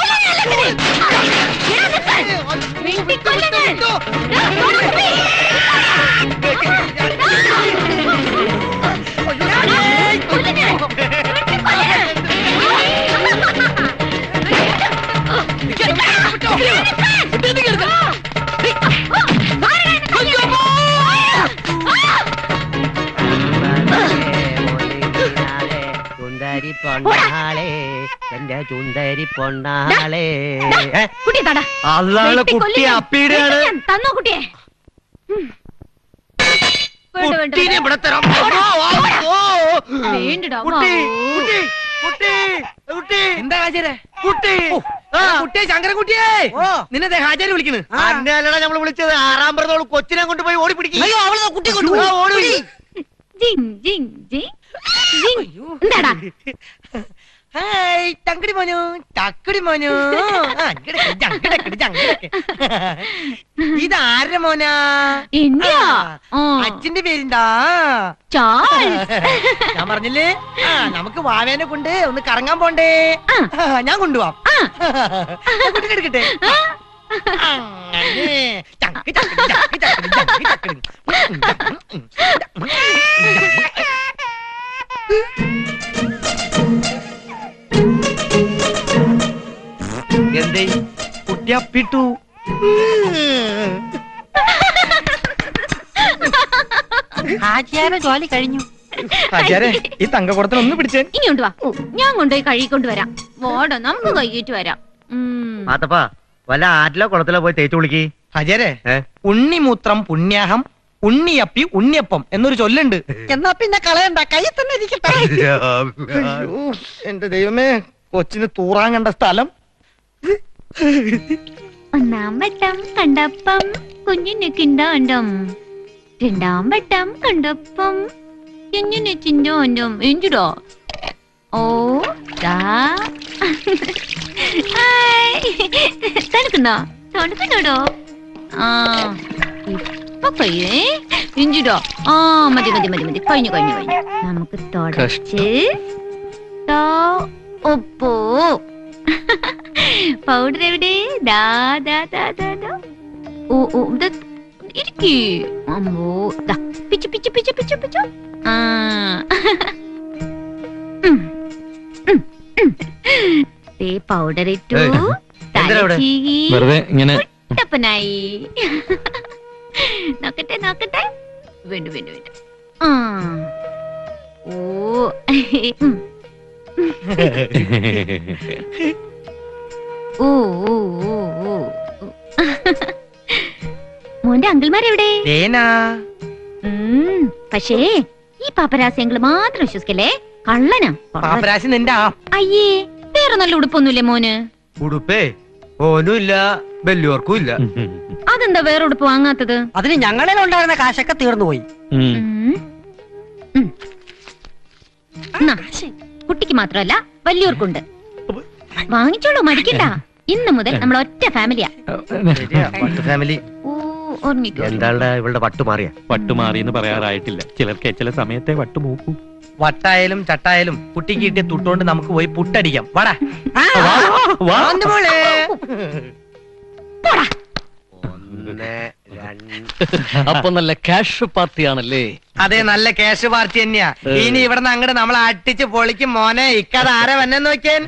ചുന്ദരി പൊണ്ണാളെ എന്റെ ചുന്ദരി പൊണ്ണാളെ ഏ? കുട്ടിയെ തടാ. അതാണ് വെട്ടി കുട്ടി കൊല്ലും ഞാൻ. അപ്പീടെയാണ് വെട്ടി ഞാൻ. തന്നോ കുട്ടിയെ ഉം. വേണ്ട, വേണ്ട, കുട്ടീനെ വേണ്ട. ഇവിടെ തരാം പോടാ, ഓ, ഓ. വേണ്ടടാ, കുട്ടി വാ. കുട്ടി കുട്ടി കുട്ടി എന്താ ഹാജരെ കുട്ടി ആ, കുട്ടിയെ ശങ്കരൻകുട്ടിയെ നിന്നെ ദേ ഹാജര് വിളിക്കണ് അന്നല്ലടാ നമ്മൾ വിളിച്ചത് ആറാം പറഞ്ഞോളൂ കൊച്ചിനെ കൊണ്ടുപോയി ഓടി പിടിക്കും അയ്യോ അവളെ കുട്ടി കൊണ്ടു ഓടി ജിങ്, ജിങ്, ജിങ്. ജിങ്. എന്താടാ ഹായ് തങ്കടി മോനു തക്കടി മോനു ആ, ഇങ്ങടക്ക്, ജങ്കടക്ക്, ജങ്കടക്ക്. ഇത് ആരുടെ മോനാ എന്റെയാ? ആ, അച്ഛന്റെ പേരെന്താ ചാൾസ് ഞാൻ പറഞ്ഞില്ലേ ആ നമുക്ക് വാവേനെ കൊണ്ട് ഒന്ന് കറങ്ങാൻ പോണ്ടേ ആ, ഞാൻ കൊണ്ടുപോവാം കുട്ടി എടുക്കട്ടെ അങ്ങനെ ചങ്ക് ചങ്കടി, ചങ്ക് ചങ്കടി, ചങ്ക് ചങ്കടി. എന്തേ കുട്ടി അപ്പിട്ടു ഹാജിയാരെ ജോലി കഴിഞ്ഞു ആചാരെ ഈ തങ്കക്കുടത്തിന് ഒന്ന് പിടിച്ചേ ഇനി കൊണ്ട് വാ ഞാൻ കൊണ്ടുപോയി കഴുകിക്കൊണ്ട് വരാം വാടോ നമുക്ക് കഴുകിയിട്ട് വരാം ഉം. മാത്തപ്പാ വല്ല ആറ്റിലോ കുളത്തിലോ പോയി തേച്ചു കുളിക്ക് ഹജരെ ഉണ്ണിമൂത്രം പുണ്യാഹം ഉണ്ണിയപ്പി ഉണ്ണിയപ്പം എന്നൊരു ചൊല്ലുണ്ട് എന്നാ പിന്നെ കളയണ്ട കൈ തന്നെ ഇരിക്കട്ടെ അയ്യോ, എന്റെ ദൈവമേ കൊച്ചിന് തൂറാൻ കണ്ട സ്ഥലം ഒന്നാം വട്ടം കണ്ടപ്പം കുഞ്ഞിന് കിണ്ടാണ്ടം രണ്ടാം വട്ടം കണ്ടപ്പം കുഞ്ഞിന് ചിന്തോണ്ടം എന്തുടോ ഓ ദാ ഹായ്. തണുക്കുന്നോ തണുക്കുന്നുടോ ആ ഇപ്പൊ കഴിയേ ഇഞ്ചിടോ ആ മതി മതി മതി മതി കഴിഞ്ഞു കഴിഞ്ഞു കഴിഞ്ഞു നമുക്ക് തുടച്ച് ദാ ഒപ്പോ പൗഡർ എവിടെ ദാ ദാ ദാ ദാ ദാ ഓ ഓ ദാ ഇരിക്കേ അമ്മോ ദാ പിച്ചു പിച്ചു പിച്ചു പിച്ചു പിച്ചു ആ ഉം. ഉം. ഉം. ദേ പൗഡർ ഇട്ടു ഏയ്, തല എന്തിനാ ഇവിടെ? ചീകി വെറുതെ ഇങ്ങനെ കുട്ടപ്പനായി നോക്കട്ടെ നോക്കട്ടെ വേണ്ടു വേണ്ടു വേണ്ടു ആ ഓ ഉം. ഓ ഓ ഓ ഓ മോന്റെ അങ്കിൾമാരെവിടെ ലേനാ ഉം, പക്ഷേ ഈ പാപ്പരാസ്യങ്ങൾ മാത്രം വിശ്വസിക്കല്ലേ കള്ളനാ പാപ്പരാശി നിന്റെ ആ അയ്യേ വേറെ നല്ല ഉടുപ്പൊന്നുമില്ലേ മോന് ഉടുപ്പേ ഓനും ഇല്ല വലിയോർക്കും ഇല്ല അതെന്താ വേറെ ഉടുപ്പ് വാങ്ങാത്തത് അതിന് ഞങ്ങളിൽ ഉണ്ടായിരുന്ന കാശൊക്കെ തീർന്നു പോയി ഉം. ഉം. എന്നാ, കുട്ടിക്ക് മാത്രമല്ല വലിയവർക്കുണ്ട് വാങ്ങിച്ചോളൂ മടിക്കണ്ട ഇന്ന് മുതൽ നമ്മൾ ഒറ്റ ഫാമിലിയാ ഫാമിലി ഓ ഓർമ്മിക്കോ എന്താളുടെ ഇവളുടെ പട്ടു മാറിയ വട്ടുമാറി എന്ന് പറയാറായിട്ടില്ല ചിലർക്ക് ചില സമയത്തെ വട്ടു മൂക്കും വട്ടായാലും ചട്ടായാലും കുട്ടിക്ക് കിട്ടിയ തുട്ടുകൊണ്ട് നമുക്ക് പോയി പുട്ടടിക്കാം വാടാ വന്നു മോളെ. ഒന്ന് രണ്ട് അപ്പൊ നല്ല ക്യാഷ് പാർട്ടിയാണല്ലേ അതെ നല്ല ക്യാഷ് പാർട്ടി തന്നെയാ ഇനി ഇവിടുന്ന് അങ്ങോട്ട് നമ്മൾ അട്ടിച്ച് പൊളിക്കും മോനെ ഇക്കത് ആരെ വന്നെ നോക്കിയാൻ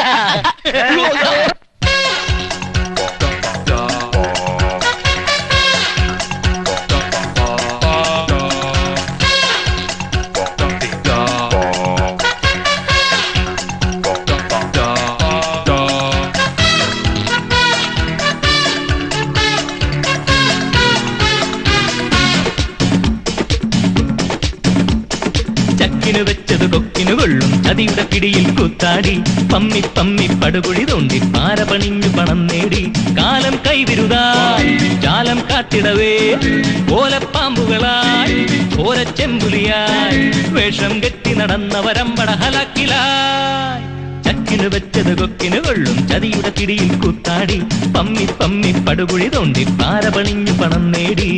ചക്കിന് വെച്ചത് കൊക്കിന് കൊള്ളും ചതിയുടെ പിടിയിൽ കുത്താടി പമ്മി പമ്മി പടുകുഴി തോണ്ടി പാര പണിഞ്ഞു പണം നേടി കാലം കൈവിരുതായി ജാലം കാട്ടിടവേ ഓലപ്പാമ്പുകളായി ഓലച്ചെമ്പുലിയായി വേഷം കെട്ടി നടന്ന വരമ്പട ഹലാക്കിലായി ചക്കിന് വെച്ചത് കൊക്കിന് കൊള്ളും ചതിയുടെ പിടിയിൽ കുത്താടി പമ്മി പമ്മി പടുകുഴി തോണ്ടി പാര പണിഞ്ഞു പണം നേടി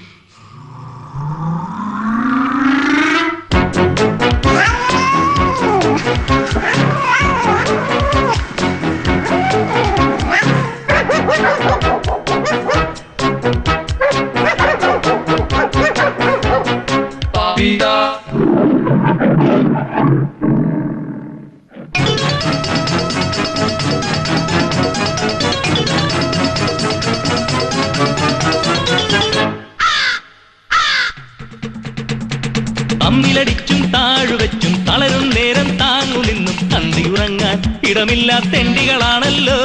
അമ്മിലടിച്ചും താഴുവെച്ചും തളരും നേരം താങ്ങു നിന്നും തന്തിയുറങ്ങാൻ ഇടമില്ലാത്ത തെണ്ടികളാണല്ലോ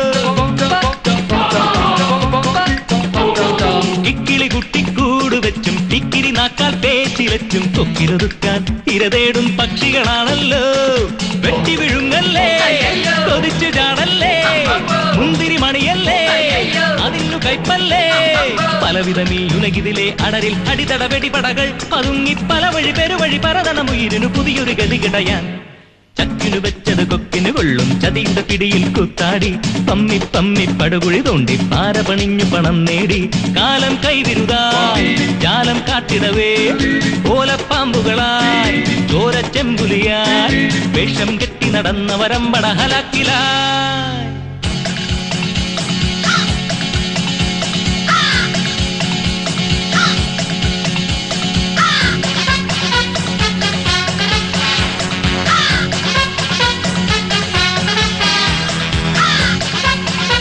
ഇക്കിളി കുട്ടിക്കൂട് വെച്ചും ഇക്കിരി നാക്കാൽ പേച്ചിലച്ചും കൊക്കിലൊതുക്കാൻ ഇരതേടും പക്ഷികളാണല്ലോ വെട്ടി വിഴുങ്ങല്ലേ കൊതിച്ചു ചാടല്ലേ മുന്തിരി മണിയല്ലേ അതിനു കൈപ്പല്ലേ പലവിധം ഈ ഉലകിതിലെ അടരിൽ അടിതട വെടിപടകൾ പതുങ്ങി പല വഴി പെരുവഴി പരതനമുയിരിനു പുതിയൊരു ഗതി കിടയാൻ ചക്കിനു വെച്ചത് കൊക്കിന് കൊള്ളും ചതിയുടെ പിടിയിൽ കുത്താടി പമ്മി പമ്മി പടുകുഴി തോണ്ടി പാര പണിഞ്ഞു പണം നേടി കാലം കൈവിരുതായി ജാലം കാട്ടിടവേ ഓലപ്പാമ്പുകളായി ചോരച്ചെമ്പുലിയായി വേഷം കെട്ടി നടന്ന വരമ്പട ഹലാക്കിലായി ആ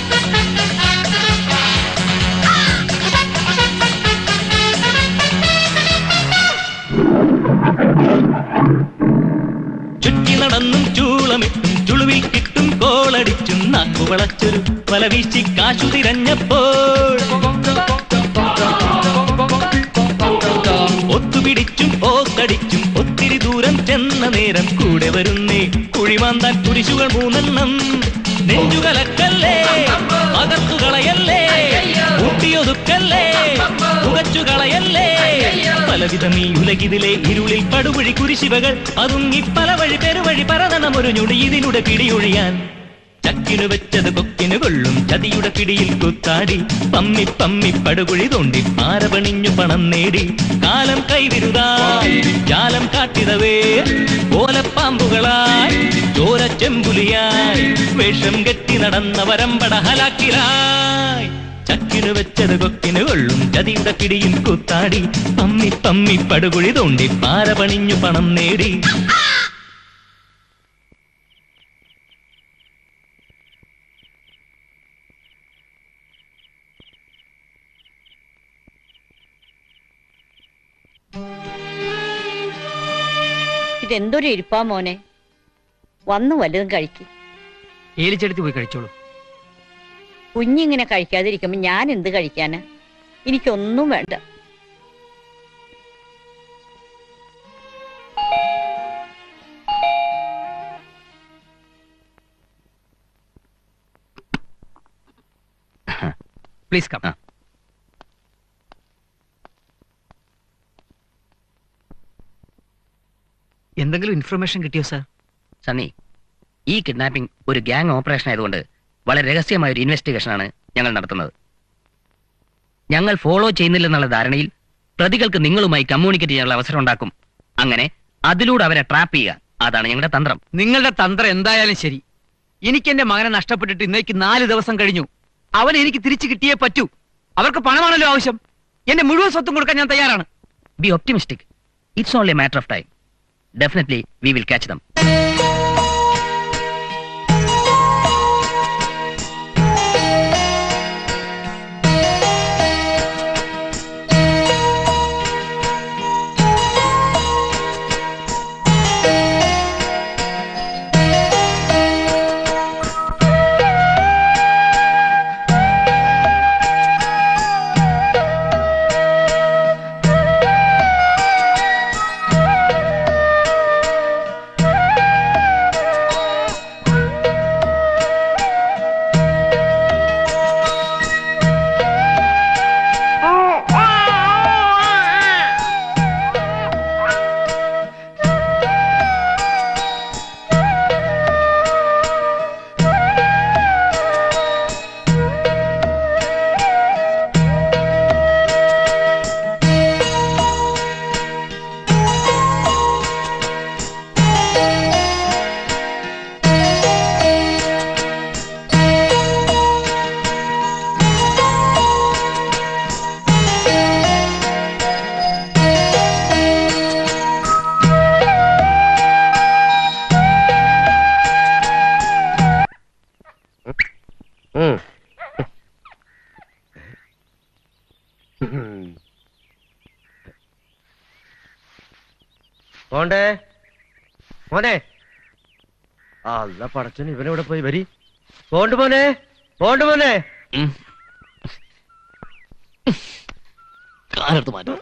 ചുറ്റി നടന്നും ചൂളമിട്ടും ചുളുവിൽ കിട്ടും കോളടിച്ചും നാക്കുവളച്ചൊരു വല വീശി കാശു തിരഞ്ഞപ്പോൾ ഒത്തുപിടിച്ചും ഓക്കടിച്ചും ഒത്തിരി ദൂരം ചെന്ന നേരം കൂടെ വരുന്നേ കുഴിമാന്താൻ കുരിശുകൾ മൂന്നെണ്ണം നെഞ്ചുകലക്കല്ലേ അകർത്തു കളയല്ലേ ഊട്ടിയൊതുക്കല്ലേ പുകച്ചു കളയല്ലേ പലവിധം ഈ ഉലകിതിലെ ഇരുളിൽ പടുകുഴി കുരിശിവകൾ അതുങ്ങി പല വഴി പെരുവഴി പരതണം ഒരു ഞൊടി ഇതിലൂടെ പിടിയൊഴിയാൻ ചക്കിനു വെച്ചത് കൊക്കിനു കൊള്ളും ചതിയുടെ പിടിയിൽ കുത്താടി പമ്മി പമ്മി പടുകുഴി തോണ്ടി പാരപണിഞ്ഞു പണം നേടി കാലം കൈവിരുതായി ജാലം കാട്ടിടവേ ഓലപ്പാമ്പുകളായി ചോര ചെമ്പുലിയായി വേഷം കെട്ടി നടന്ന വരമ്പട ഹലാക്കിലായി ചക്കിനു വെച്ചത് കൊക്കിനു കൊള്ളും ചതിയുടെ പിടിയിൽ കുത്താടി പമ്മി പമ്മി പടുകുഴി തോണ്ടി പാരപണിഞ്ഞു പണം നേടി ഇതെന്തൊരു ഇരിപ്പാ മോനെ വന്നു വല്ലതും കഴിക്കും ഏലിച്ചെടുത്ത് പോയി കഴിച്ചോളൂ കുഞ്ഞിങ്ങനെ കഴിക്കാതിരിക്കുമ്പോ ഞാൻ എന്ത് കഴിക്കാനാ എനിക്കൊന്നും വേണ്ട പ്ലീസ് കം എന്തെങ്കിലും ഇൻഫർമേഷൻ കിട്ടിയോ സാർ സണ്ണി ഈ കിഡ്നാപ്പിംഗ് ഒരു ഗ്യാങ് ഓപ്പറേഷൻ ആയതുകൊണ്ട് വളരെ രഹസ്യമായ ഒരു ഇൻവെസ്റ്റിഗേഷൻ ആണ് ഞങ്ങൾ നടത്തുന്നത് ഞങ്ങൾ ഫോളോ ചെയ്യുന്നില്ലെന്നുള്ള ധാരണയിൽ പ്രതികൾക്ക് നിങ്ങളുമായി കമ്മ്യൂണിക്കേറ്റ് ചെയ്യാനുള്ള അവസരം ഉണ്ടാക്കും അങ്ങനെ അതിലൂടെ അവരെ ട്രാപ്പ് ചെയ്യുക അതാണ് ഞങ്ങളുടെ തന്ത്രം നിങ്ങളുടെ തന്ത്രം എന്തായാലും ശരി എനിക്ക് എന്റെ മകനെ നഷ്ടപ്പെട്ടിട്ട് ഇന്നേക്ക് നാല് ദിവസം കഴിഞ്ഞു അവൻ എനിക്ക് തിരിച്ചു കിട്ടിയേ പറ്റൂ അവർക്ക് പണമാണല്ലോ ആവശ്യം എന്റെ മുഴുവൻ സ്വത്തും കൊടുക്കാൻ ഞാൻ തയ്യാറാണ് be optimistic it's only matter of time definitely we will catch them പോണ്ടേ മോനെ അല്ല പടച്ചൻ ഇവനെവിടെ പോയി വരി പോണ്ട് മോനെ പോണ്ട് മോനെ കാലെടുത്ത് മാറ്റും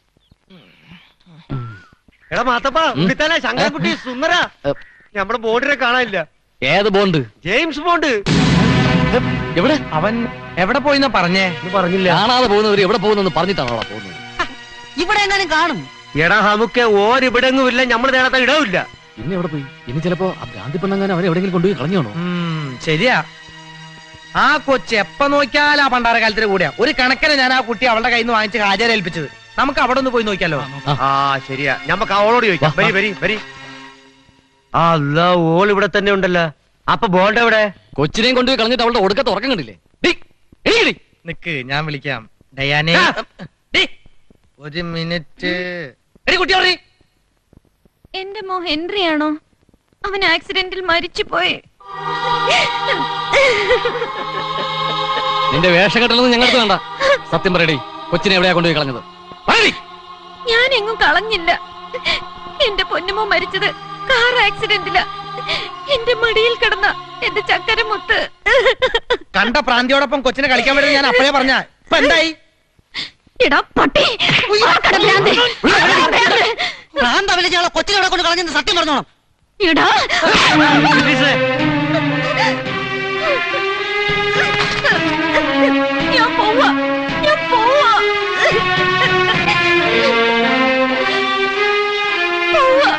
എടാ മാത്തപ്പ ഉണ്ണിത്താനെ ശങ്കരൻകുട്ടി സുന്ദര നമ്മുടെ ബോണ്ടിനെ കാണാനില്ല ഏത് ബോണ്ട് ജെയിംസ് ബോണ്ട് എവിടെ അവൻ എവിടെ പോയിന്നാ പറഞ്ഞേ പറഞ്ഞില്ല കാണാതെ പോകുന്നവർ എവിടെ പോകുന്നെന്ന് പറഞ്ഞിട്ടാണോ പോകുന്നത് ഇവിടെ എങ്ങാനും കാണും എടാ നമുക്ക് ഓരിവിടെങ്ങും ഇല്ല നമ്മൾ നേരത്തെ ഇടവില്ല ഇനി എവിടെ പോയി ഇനി ചിലപ്പോ ആ ഭ്രാന്തി പെണ്ണങ്ങനെ അവനെ എവിടെയെങ്കിലും കൊണ്ടുപോയി കളഞ്ഞാണോ ഉം, ശരിയാ ആ കൊച്ച് എപ്പ നോക്കിയാലും ആ പണ്ടാര കാലത്തിന് കൂടെയാ ഒരു കണക്കിന് ഞാൻ ആ കുട്ടി അവളുടെ കയ്യിൽ നിന്ന് വാങ്ങിച്ച് ഹാജര ഏൽപ്പിച്ചത് നമുക്ക് അവിടെ ഒന്ന് പോയി നോക്കിയാലോ ആ ശരിയാ നമുക്ക് അവളോട് ചോദിക്കാം വരി വരി വരി അല്ല ഓൾ ഇവിടെ തന്നെ ഉണ്ടല്ലോ അപ്പൊ ബോണ്ട് എവിടെ കൊച്ചിനെയും കൊണ്ടുപോയി കളഞ്ഞിട്ട് അവളുടെ ഒടുക്കത്തെ ഉറക്കം കണ്ടില്ലേ ഡി, എണീക്കടി. നിക്ക് ഞാൻ വിളിക്കാം ഡയാനെ ഡി, ഒരു മിനിറ്റ് എടി കുട്ടി അവിടെ എന്റെ മോ ഹെൻറി ആണോ അവൻ ആക്സിഡന്റിൽ മരിച്ചു പോയി നിന്റെ വേഷകെട്ടലൊന്നും ഞങ്ങൾക്ക് വേണ്ട സത്യം പറയടി കൊച്ചിനെ എവിടെയാ കൊണ്ടുപോയി കളഞ്ഞത് പറയടി. ഞാൻ എങ്ങും കളഞ്ഞില്ല എന്റെ പൊന്നുമോ മരിച്ചത് കാർ ആക്സിഡന്റില എന്റെ മടിയിൽ കിടന്ന എന്റെ ചക്കര മുത്ത് കണ്ട പ്രാന്തിയോടൊപ്പം കൊച്ചിനെ കളിക്കാൻ വേണ്ടി ഞാൻ അപ്പഴേ പറഞ്ഞ ഇപ്പൊ എന്തായി എടാ പട്ടി ഓർക്കട ഭ്രാന്ത്. ഭ്രാന്ത്. ഭ്രാന്ത വിളിച്ചാളെ കൊച്ചിനെ കൊണ്ട് കളഞ്ഞെന്ന് സത്യം പറഞ്ഞോണം എടാ ഞാൻ പോവാ ഞാൻ പോവാ പോവാ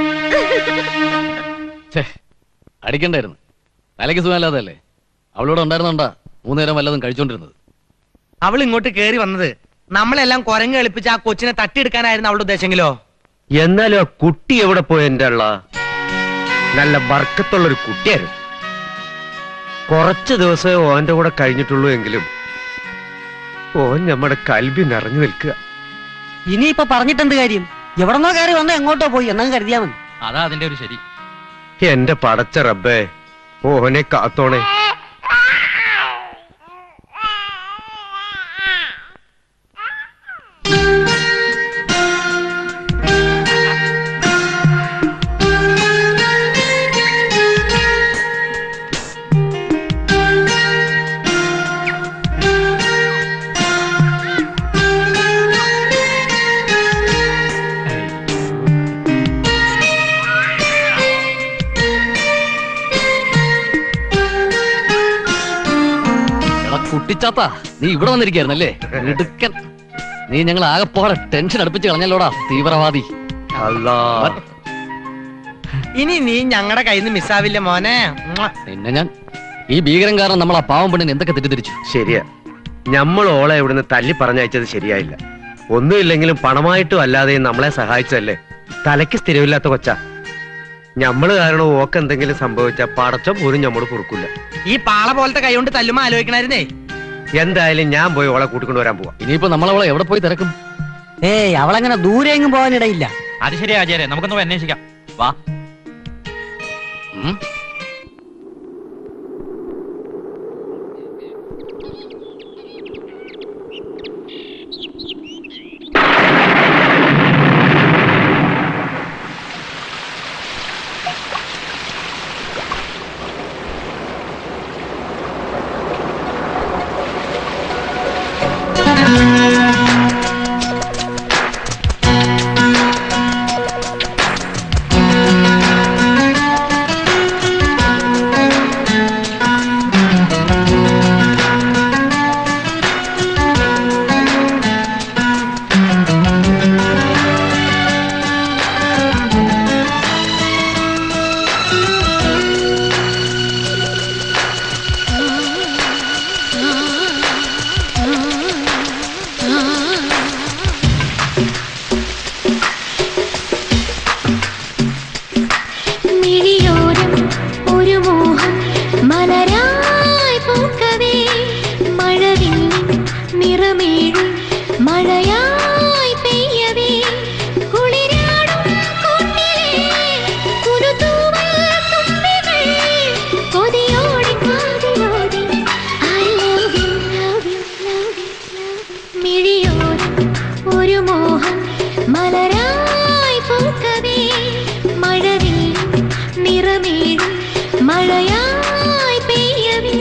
ഛേ, അടിക്കണ്ടായിരുന്നു തലയ്ക്ക് സുഖമല്ലാതല്ലേ അവളോട് ഉണ്ടായിരുന്നോണ്ടാ മൂന്നേരം വല്ലതും കഴിച്ചോണ്ടിരുന്നത് അവൾ ഇങ്ങോട്ട് കേറി വന്നത് നമ്മളെല്ലാം കുരങ്ങ് കളിപ്പിച്ച് ആ കൊച്ചിനെ തട്ടിയെടുക്കാനായിരുന്നു അവളുടെ ഉദ്ദേശമെങ്കിലോ എന്നാലും ആ കുട്ടി എവിടെ പോയി എന്റെ അള്ള നല്ല വർക്കത്തുള്ളൊരു കുട്ടിയായിരുന്നു കുറച്ച് ദിവസമേ ഓന്റെ കൂടെ കഴിഞ്ഞിട്ടുള്ളൂ എങ്കിലും ഓൻ നമ്മുടെ കൽബി നിറഞ്ഞു നിൽക്കുക ഇനിയിപ്പൊ പറഞ്ഞിട്ടെന്ത് കാര്യം എവിടെന്നോ കയറി വന്നോ എങ്ങോട്ടോ പോയി എന്നങ്ങ് കരുതിയാ മതി അതാ അതിന്റെ ഒരു ശരി എന്റെ പടച്ച റബ്ബേ ഓനെ കാത്തോണേ എടാ കുട്ടിച്ചാത്ത നീ ഇവിടെ വന്നിരിക്കായിരുന്നല്ലേ ഇടുക്കൻ നീ ഞങ്ങൾ ആകെപ്പോടെ ടെൻഷൻ അടുപ്പിച്ച് കളഞ്ഞല്ലോടാ തീവ്രവാദി അല്ലാ ഇനി നീ ഞങ്ങളുടെ കയ്യിൽ നിന്ന് മിസ്സാവില്ല മോനെ ഉമ്മുവ. പിന്നെ ഞാൻ ഈ ഭീകരം കാരണം നമ്മൾ ആ പാവം പെണ്ണിന് എന്തൊക്കെ തെറ്റിദ്ധരിച്ചു ശരിയാ നമ്മൾ ഓളെ ഇവിടുന്ന് തല്ലി പറഞ്ഞയച്ചത് ശരിയായില്ല ഒന്നുമില്ലെങ്കിലും പണമായിട്ടും അല്ലാതെയും നമ്മളെ സഹായിച്ചതല്ലേ തലയ്ക്ക് സ്ഥിരമില്ലാത്ത കൊച്ച ഞമ്മള് കാരണം ഓക്ക് എന്തെങ്കിലും സംഭവിച്ച പടച്ച പോലും ഞമ്മള് പൊറുക്കില്ല ഈ പാള പോലത്തെ കൈ കൊണ്ട് തല്ലുമ്പോ ആലോചിക്കണായിരുന്നേ എന്തായാലും ഞാൻ പോയി ഓളെ കൂട്ടിക്കൊണ്ട് വരാൻ പോവാ ഇനിയിപ്പോ നമ്മളവളെ എവിടെ പോയി തിരക്കും ഏയ് അവളങ്ങനെ ദൂരെ എങ്ങും പോകാനിടയില്ല അത് ശരിയാ ആചാര്യ നമുക്കൊന്ന് പോയി അന്വേഷിക്കാം വാ ഉം. മിഴിയോരം ഒരു മോഹം മലരായി പൂക്കവേ മഴവിൽ നിറമേഴും മഴയായി പെയ്യവേ കുളിരാടും കുന്നിലേ കുരുതൂവൽ തുമ്പികൾ കൊതിയോടെ കാതിലോതി I love you, love you, love you, love you. മിഴിയോരം ഒരു മോഹം മലരായി പൂക്കവേ മഴവിൽ നിറമേഴും മഴയായി പെയ്യവേ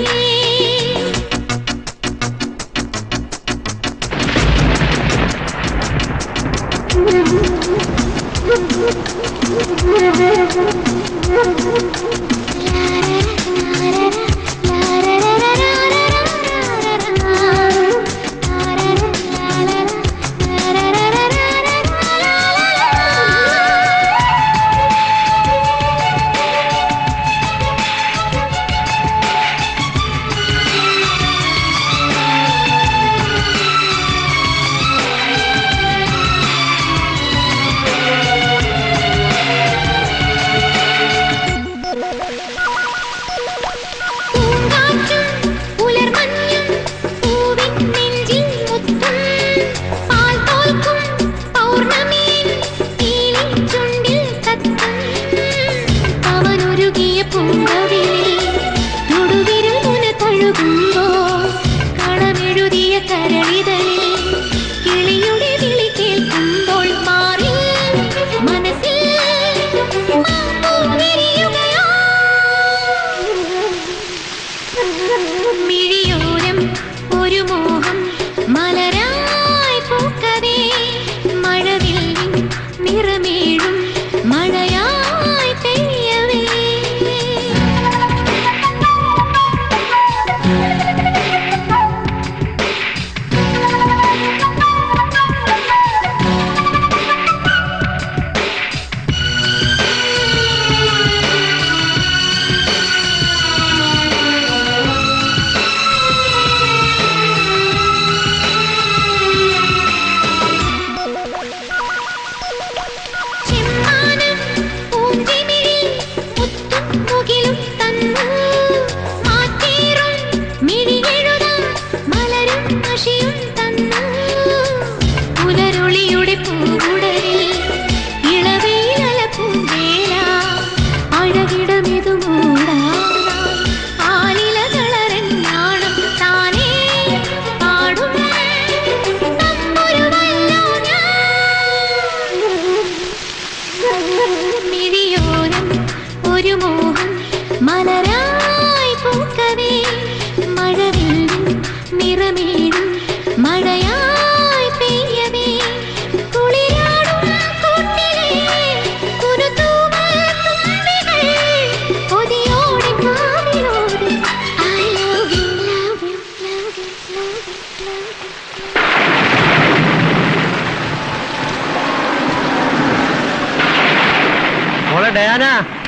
ഡയാന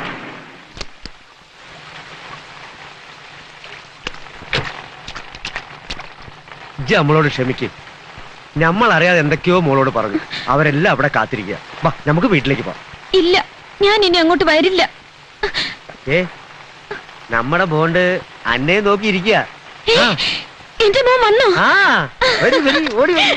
ഇജ്ജ് നമ്മളോട് ക്ഷമിക്കും നമ്മൾ അറിയാതെ എന്തൊക്കെയോ മോളോട് പറഞ്ഞു അവരെല്ലാം അവിടെ കാത്തിരിക്കുക വാ നമുക്ക് വീട്ടിലേക്ക് പോവാം ഇല്ല ഞാൻ ഇനി അങ്ങോട്ട് വരില്ല ഏ നമ്മുടെ ബോണ്ട് അന്നേ നോക്കിയിരിക്കുക ഏ, എന്റെ മോൻ വന്നോ ആ വരി വരി ഓടി വരി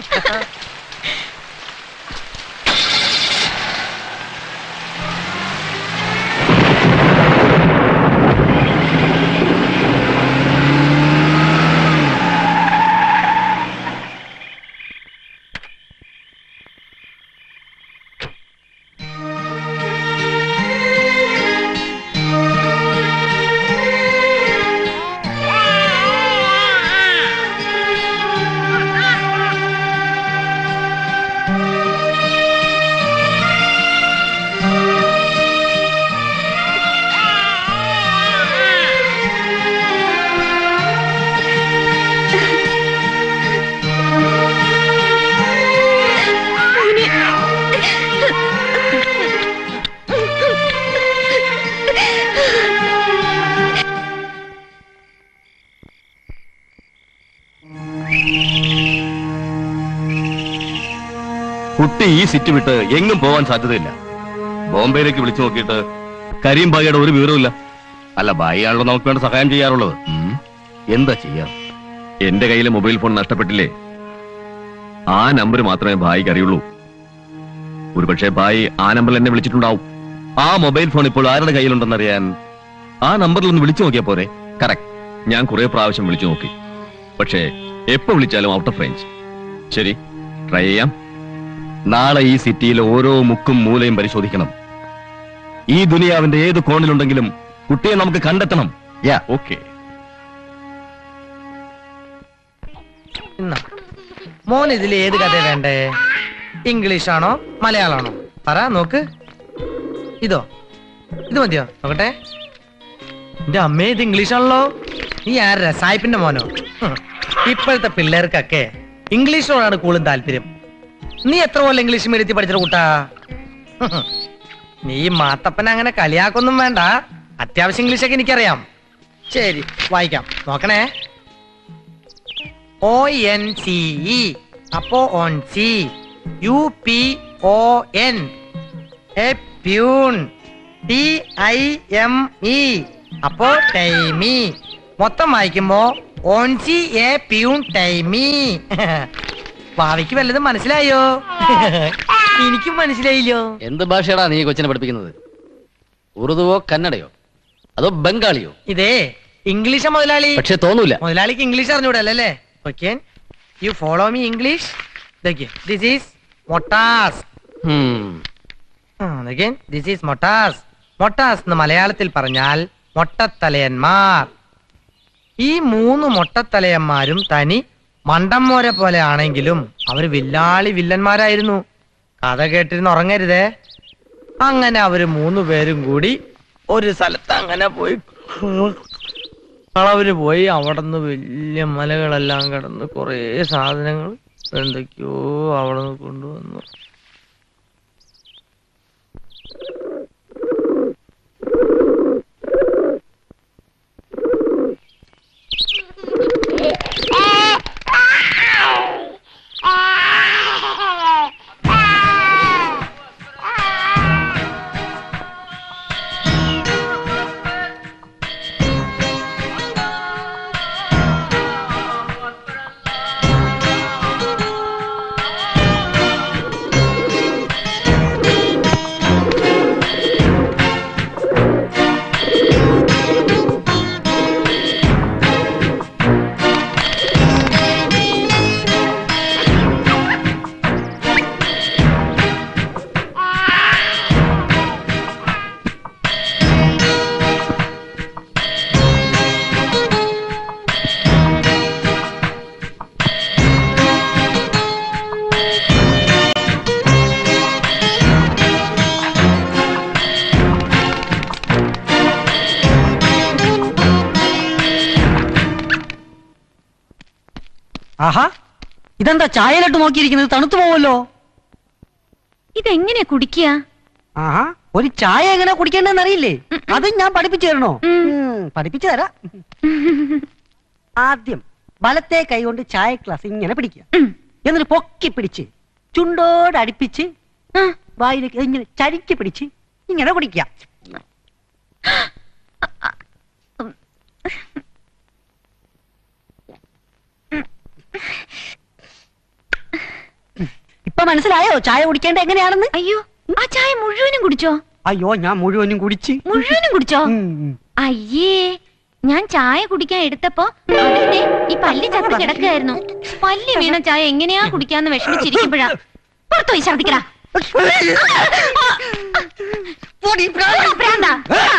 കുട്ടി ഈ സിറ്റ് വിട്ട് എങ്ങും പോവാൻ സാധ്യതയില്ല ബോംബെയിലേക്ക് വിളിച്ചു നോക്കിയിട്ട് കരീം ബായിയുടെ ഒരു വിവരമില്ല അല്ല ബായിയാണല്ലോ നമുക്ക് വേണ്ട സഹായം ചെയ്യാറുള്ളത് ഉം. എന്താ ചെയ്യാ എന്റെ കയ്യിലെ മൊബൈൽ ഫോൺ നഷ്ടപ്പെട്ടില്ലേ ആ നമ്പർ മാത്രമേ ഭായിക്ക് അറിയുള്ളൂ ഒരുപക്ഷെ ഭായി ആ നമ്പറിൽ എന്നെ വിളിച്ചിട്ടുണ്ടാവും ആ മൊബൈൽ ഫോൺ ഇപ്പോൾ ആരുടെ കയ്യിലുണ്ടെന്നറിയാൻ ആ നമ്പറിൽ ഒന്ന് വിളിച്ചു നോക്കിയാ പോരെ കറക്റ്റ് ഞാൻ കുറെ പ്രാവശ്യം വിളിച്ചു നോക്കി പക്ഷേ എപ്പോ വിളിച്ചാലും ഔട്ട് ഓഫ് റേഞ്ച് ശരി ട്രൈ ചെയ്യാം നാളെ ഈ സിറ്റിയിലെ ഓരോ മുക്കും മൂലയും പരിശോധിക്കണം ഈ ദുനിയാവിന്റെ ഏത് കോണിലുണ്ടെങ്കിലും കുട്ടിയെ നമുക്ക് കണ്ടെത്തണം യാ ഓക്കെ ഇന്നാ. മോൻ ഇതിൽ ഏത് കഥ വേണ്ടേ ഇംഗ്ലീഷ് ആണോ മലയാളമാണോ പറ നോക്ക് ഇതോ ഇത് മതിയോ നോക്കട്ടെ എന്റെ അമ്മേ ഇത് ഇംഗ്ലീഷ് ആണല്ലോ നീ ആരാ സായിപ്പിന്റെ മോനോ ഹും. ഇപ്പോഴത്തെ പിള്ളേർക്കൊക്കെ ഇംഗ്ലീഷിനോടാണ് കൂടുതൽ താല്പര്യം നീ എത്ര കൊല്ലം ഇംഗ്ലീഷ് മീഡിയത്തിൽ പഠിച്ച കൂട്ടാ ഹും. നീ മാത്തപ്പൻ അങ്ങനെ കളിയാക്കൊന്നും വേണ്ട അത്യാവശ്യം ഇംഗ്ലീഷൊക്കെ എനിക്കറിയാം ശരി വായിക്കാം നോക്കണേ ഒ എൻ സി ഇ അപ്പോ on C U P O N A peon T I M E അപ്പോ ടൈമി മൊത്തം വായിക്കുമ്പോ ഓൺ സി എ പ്യൂൺ ടൈമി ഭാവിക്ക് വല്ലതും മനസ്സിലായോ എനിക്കും മനസ്സിലായില്ലോ എന്ത് ഭാഷയാടാ നീ കൊച്ചിനെ പഠിപ്പിക്കുന്നത് ഉറുദുവോ കന്നഡയോ അതോ ബംഗാളിയോ ഇതേ ഇംഗ്ലീഷാ മുതലാളി പക്ഷെ തോന്നൂല മുതലാളിക്ക് ഇംഗ്ലീഷ് അറിഞ്ഞൂടല്ലേ okay you follow me English this is മൊട്ടാസ് ദിസ് ഈസ് മൊട്ടാസ് മൊട്ടാസ് എന്ന് മലയാളത്തിൽ പറഞ്ഞാൽ മൊട്ടത്തലയന്മാർ ഈ മൂന്ന് മൊട്ടത്തലയന്മാരും തനി മണ്ടമ്മോരെ പോലെ ആണെങ്കിലും അവര് വില്ലാളി വില്ലന്മാരായിരുന്നു കഥ കേട്ടിരുന്ന് ഉറങ്ങരുതേ അങ്ങനെ അവര് മൂന്ന് പേരും കൂടി ഒരു സ്ഥലത്ത് അങ്ങനെ പോയി അവര് പോയി അവിടെ നിന്ന് വലിയ മലകളെല്ലാം കടന്ന് കുറേ സാധനങ്ങൾ എന്തൊക്കെയോ അവിടെ നിന്ന് കൊണ്ടുവന്നു ആഹാ ഇതെന്താ ചായയിലിട്ട് നോക്കിയിരിക്കുന്നത് തണുത്തു പോവല്ലോ ഇതെങ്ങനെയാ കുടിക്കുക ആഹാ ഒരു ചായ എങ്ങനെ കുടിക്കേണ്ടെന്ന് അറിയില്ലേ അത് ഞാൻ പഠിപ്പിച്ചു തരണോ ഉം, പഠിപ്പിച്ചു തരാം ആദ്യം വലത്തെ കൈ കൊണ്ട് ചായ ഗ്ലാസ് ഇങ്ങനെ പിടിക്കുക എന്നിട്ട് പൊക്കി പിടിച്ച് ചുണ്ടോട് അടുപ്പിച്ച് വായിലേക്ക് ഇങ്ങനെ ചരിക്ക് പിടിച്ച് ഇങ്ങനെ കുടിക്കുക ഇപ്പൊ മനസ്സിലായോ ചായ കുടിക്കേണ്ട എങ്ങനെയാണെന്ന് അയ്യോ ആ ചായ മുഴുവനും കുടിച്ചോ അയ്യോ ഞാൻ മുഴുവനും കുടിച്ച് മുഴുവനും കുടിച്ചോ അയ്യേ ഞാൻ ചായ കുടിക്കാൻ എടുത്തപ്പോ അതിന്റെ ഈ പല്ലി ചത്ത് കിടക്കുകയായിരുന്നു പല്ലി വീണ ചായ എങ്ങനെയാ കുടിക്കാന്ന് വിഷമിച്ചിരിക്കുമ്പോഴാ പുറത്തുപോയി ഛർദിക്കടാ ഭ്രാന്താ?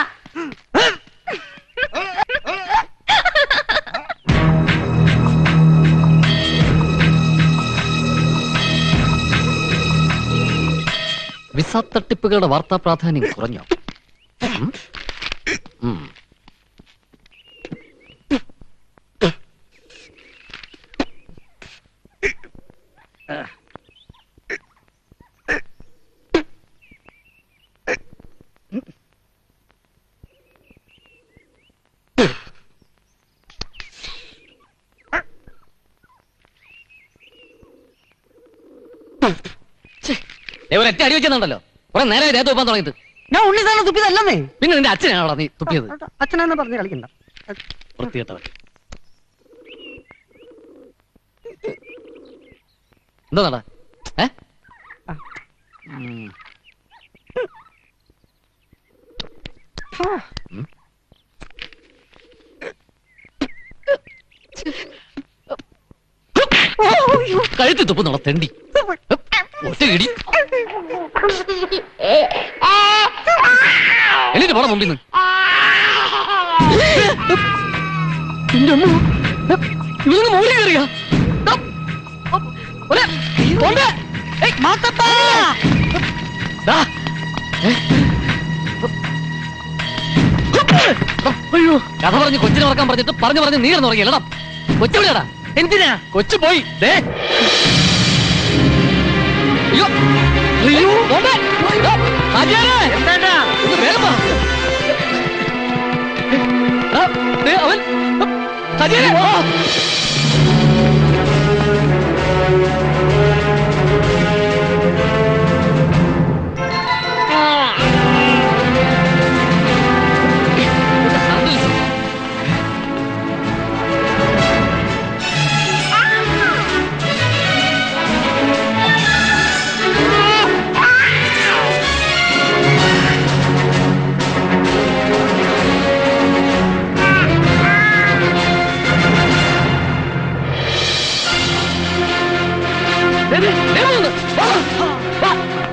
വിസ തട്ടിപ്പുകളുടെ വാർത്താ പ്രാധാന്യം കുറഞ്ഞോ ഉം? ഉം. ദേ, ഒരൊറ്റ അടി വെക്കുന്നുണ്ടല്ലോ കുറെ നേരെ ദേഹത്ത് വെപ്പാൻ തുടങ്ങിയിട്ട് ഞാൻ ഉണ്ണിതാണ് തുപ്പിയതല്ലെന്നേ പിന്നെ നിന്റെ അച്ഛനാണോ നീ തുപ്പിയത് അച്ഛനെന്ന് പറഞ്ഞ് കളിക്കണ്ട വൃത്തികെട്ടവൻ എന്താ നട ഏ ഉം. കഴുത്തി തുപ്പുന്നോളെ തെണ്ടി ഒറ്റ ഇടി എന്നിട്ട് പോണം മുമ്പിൽ നിന്ന് എന്റെ അമ്മ ഇവന്ന് മോളി കയറിയ അയ്യോ കഥ പറഞ്ഞ് കൊച്ചിനെ ഉറക്കാൻ പറഞ്ഞിട്ട് പറഞ്ഞു പറഞ്ഞ് നീ കിടന്ന് ഉറങ്ങിയല്ലടാ കൊച്ചുവിളിയാടാ എന്തിനാ കൊച്ചു പോയി ദേ അയ്യോ അയ്യോ ബോംബെ അയ്യോ, ഹാജിയാരെ. ഒന്ന് വേഗം വാ. ആ, ദേ അവൻ ഹാജിയാരെ, വാ. ദേ, ദേ, ദേ വന്ന്. വാ, വാ.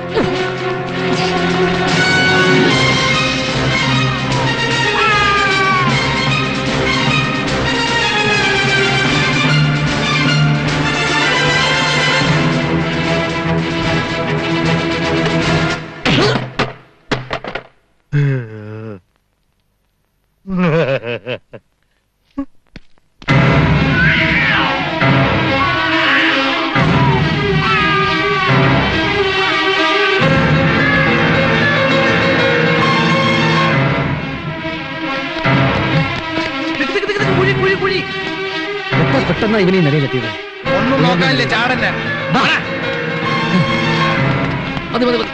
എത്ര പെട്ടെന്ന് ഇവനെ ഈ നിലയിലെത്തിയത് ഒന്നും നോക്കാനില്ലേ ചാടന്നെ മതി മതി മതി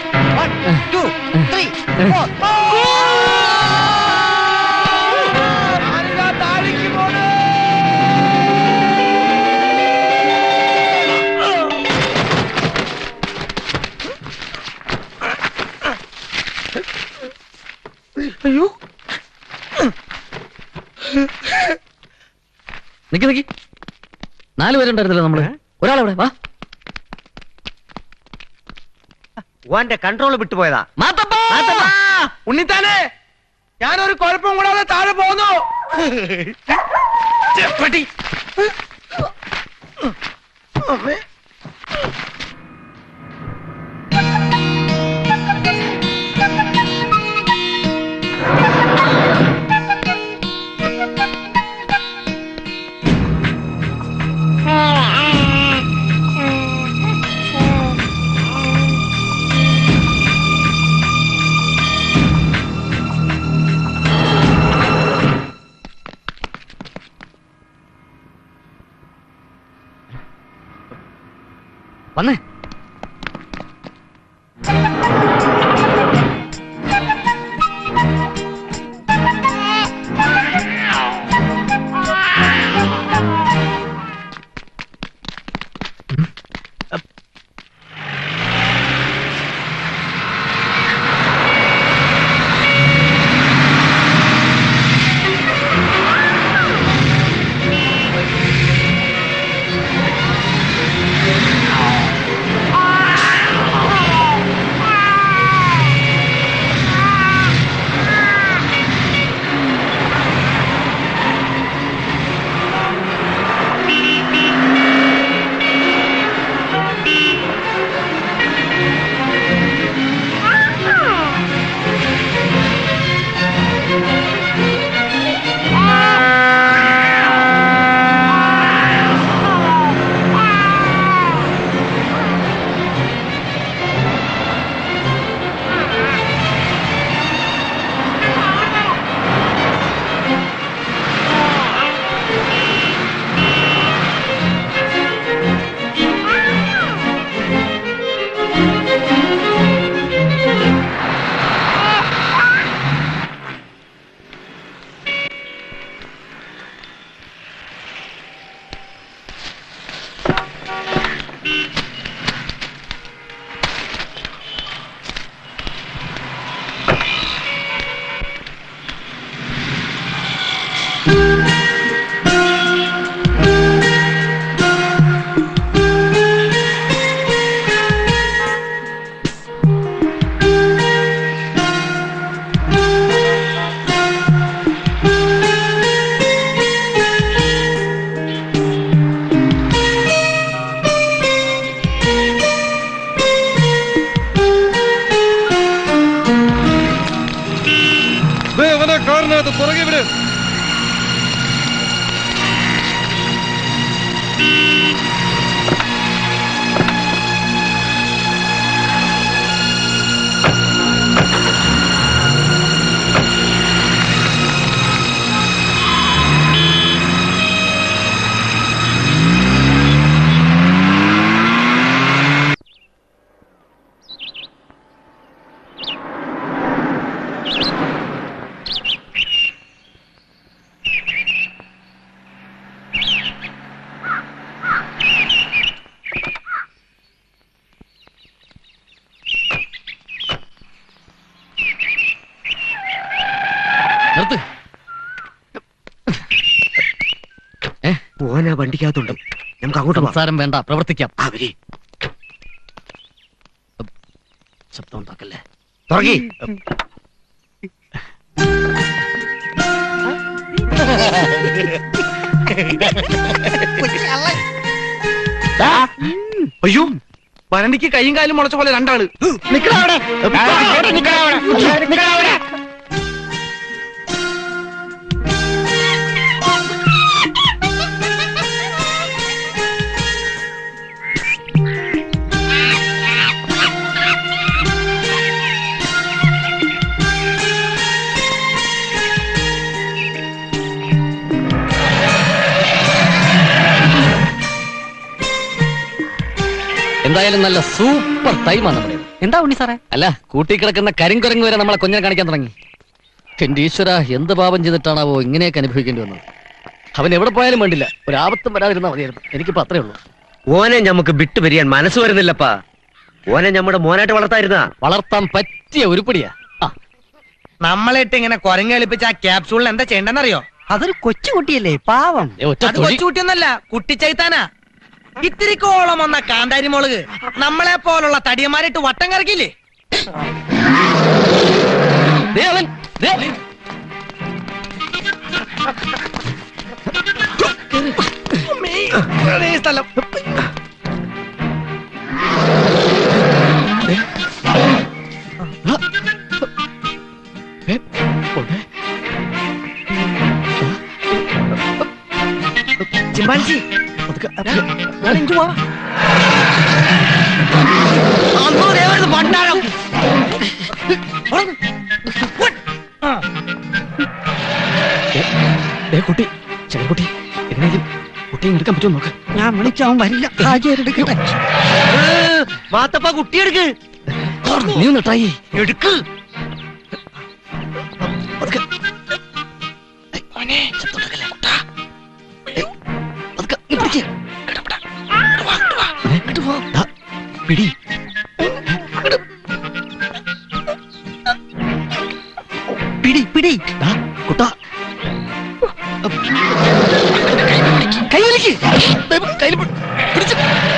അയ്യോ നിക്ക് നിക്ക് നാല് പേരുണ്ടായിരുന്നല്ലോ നമ്മള് ഒരാളെവിടെ വാ ഓന്റെ കൺട്രോൾ വിട്ടുപോയതാ ഉണ്ണിത്താനെ ഞാനൊരു കുഴപ്പം കൂടാതെ താഴെ പോന്നു ചെപ്പട്ടി അമ്മേ ആ അത് പുറകെ വിട് നിർത്ത് ഓനാ വണ്ടിക്കകത്തുണ്ട് നമുക്ക് അങ്ങോട്ട് പോവാം സംസാരം വേണ്ട പ്രവർത്തിക്കാം അവര് ശബ്ദം ഉണ്ടാക്കല്ലേ തുടങ്ങി അയ്യോ വരണ്ടിക്ക് കൈയും കാലും മുളച്ച പോലെ രണ്ടാള് എന്തായാലും നല്ല സൂപ്പർ ടൈമാണ് നമ്മുടെ എന്താ ഉണ്ണി സാറേ അല്ല കൂട്ടിക്കിടക്കുന്ന കരിങ്കുരങ്ങ് വരെ നമ്മളെ കൊഞ്ഞനെ കാണിക്കാൻ തുടങ്ങി എന്റെ ഈശ്വര എന്ത് പാപം ചെയ്തിട്ടാണാവോ ഇങ്ങനെയൊക്കെ അനുഭവിക്കേണ്ടി വന്നത് അവൻ എവിടെ പോയാലും വേണ്ടില്ല ഒരു ആപത്തും വരാതിരുന്നാൽ മതിയായിരുന്നു എനിക്കിപ്പോ അത്രേ ഉള്ളൂ ഓനെ നമുക്ക് വിട്ടുപിരിയാൻ മനസ്സ് വരുന്നില്ലപ്പാ ഓനെ നമ്മുടെ മോനായിട്ട് വളർത്തായിരുന്ന വളർത്താൻ പറ്റിയ ഉരുപ്പടിയാ നമ്മളെയിട്ട് ഇങ്ങനെ കുരങ്ങ് കളിപ്പിച്ച ആ ക്യാപ്സൂളിൽ എന്താ ചെയ്യണ്ടെന്നറിയോ അതൊരു കൊച്ചു കുട്ടിയല്ലേ പാവം അത് കൊച്ചുകുട്ടിയൊന്നല്ല കുട്ടിച്ചൈത്താനാ ഇത്തിരിക്കോളം വന്ന കാന്താരി മുളക് നമ്മളെ പോലുള്ള തടിയന്മാരിട്ട് വട്ടം കറക്കില്ലേ ദേ അവൻ, ദേ. അതേ സ്ഥലം ചിമ്പാൻസി പണ്ടാരം ദേ കുട്ടി ചെറുകുട്ടി എങ്ങനെയും കുട്ടിയെ എടുക്കാൻ പറ്റുമോ നോക്ക് ഞാൻ വിളിച്ചവൻ വരില്ല ഹാജിയാർ എടുക്കട്ടെ മാത്തപ്പ കുട്ടിയെടുക്ക് നീ ഒന്ന് ട്രൈ എടുക്ക് പിടി പിടി പിടി കുട്ട കൈവലിക്ക് കയ്യിൽ പിടിച്ച്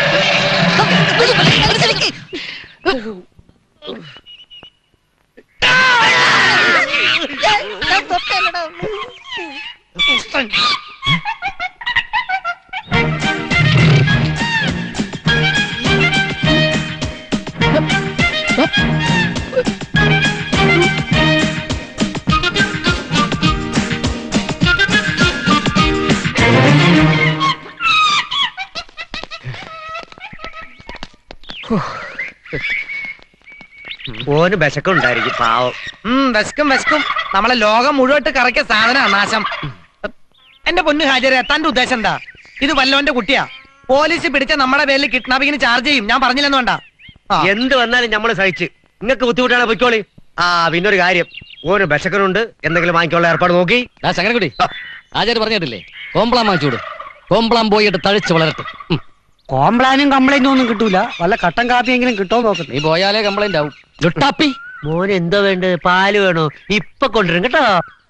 ഓന് വിശക്കുണ്ടായിരിക്കും പാവം ഉം വിശക്കും വിശക്കും നമ്മളെ ലോകം മുഴുവട്ട് കറക്കിയ സാധന നാശം എന്റെ പൊന്നു ഹാജരെ തന്റെ ഉദ്ദേശം എന്താ ഇത് വല്ലോന്റെ കുട്ടിയാ പോലീസ് പിടിച്ച നമ്മുടെ പേരിൽ കിഡ്നാപ്പിങ്ങിന് ചാർജ് ചെയ്യും ഞാൻ പറഞ്ഞില്ലെന്ന് വേണ്ട എന്ത് വന്നാലും നമ്മള് സഹിച്ച് നിങ്ങൾക്ക് ബുദ്ധിമുട്ടാണ് പൊയ്ക്കോളി ആ പിന്നൊരു കാര്യം ഓന് വിശക്കനുണ്ട് എന്തെങ്കിലും വാങ്ങിക്കാനുള്ള ഏർപ്പാട് നോക്കി ആ ശങ്കരൻകുട്ടി ആചാര്യ പറഞ്ഞിട്ടില്ലേ കോമ്പളാൻ വാങ്ങിച്ചൂട് കോമ്പളാൻ പോയിട്ട് തഴിച്ച് വളരട്ടെ ഉം. കോംപ്ലാനും കംപ്ലൈന്റും ഒന്നും കിട്ടൂല വല്ല കട്ടൻ കാപ്പിയെങ്കിലും കിട്ടുമോ നോക്കട്ടെ നീ പോയാലേ കംപ്ലൈന്റ് ആവും ലുട്ടാപ്പി മോന് എന്താ വേണ്ടത് പാല് വേണോ ഇപ്പൊ കൊണ്ടുവരും കേട്ടോ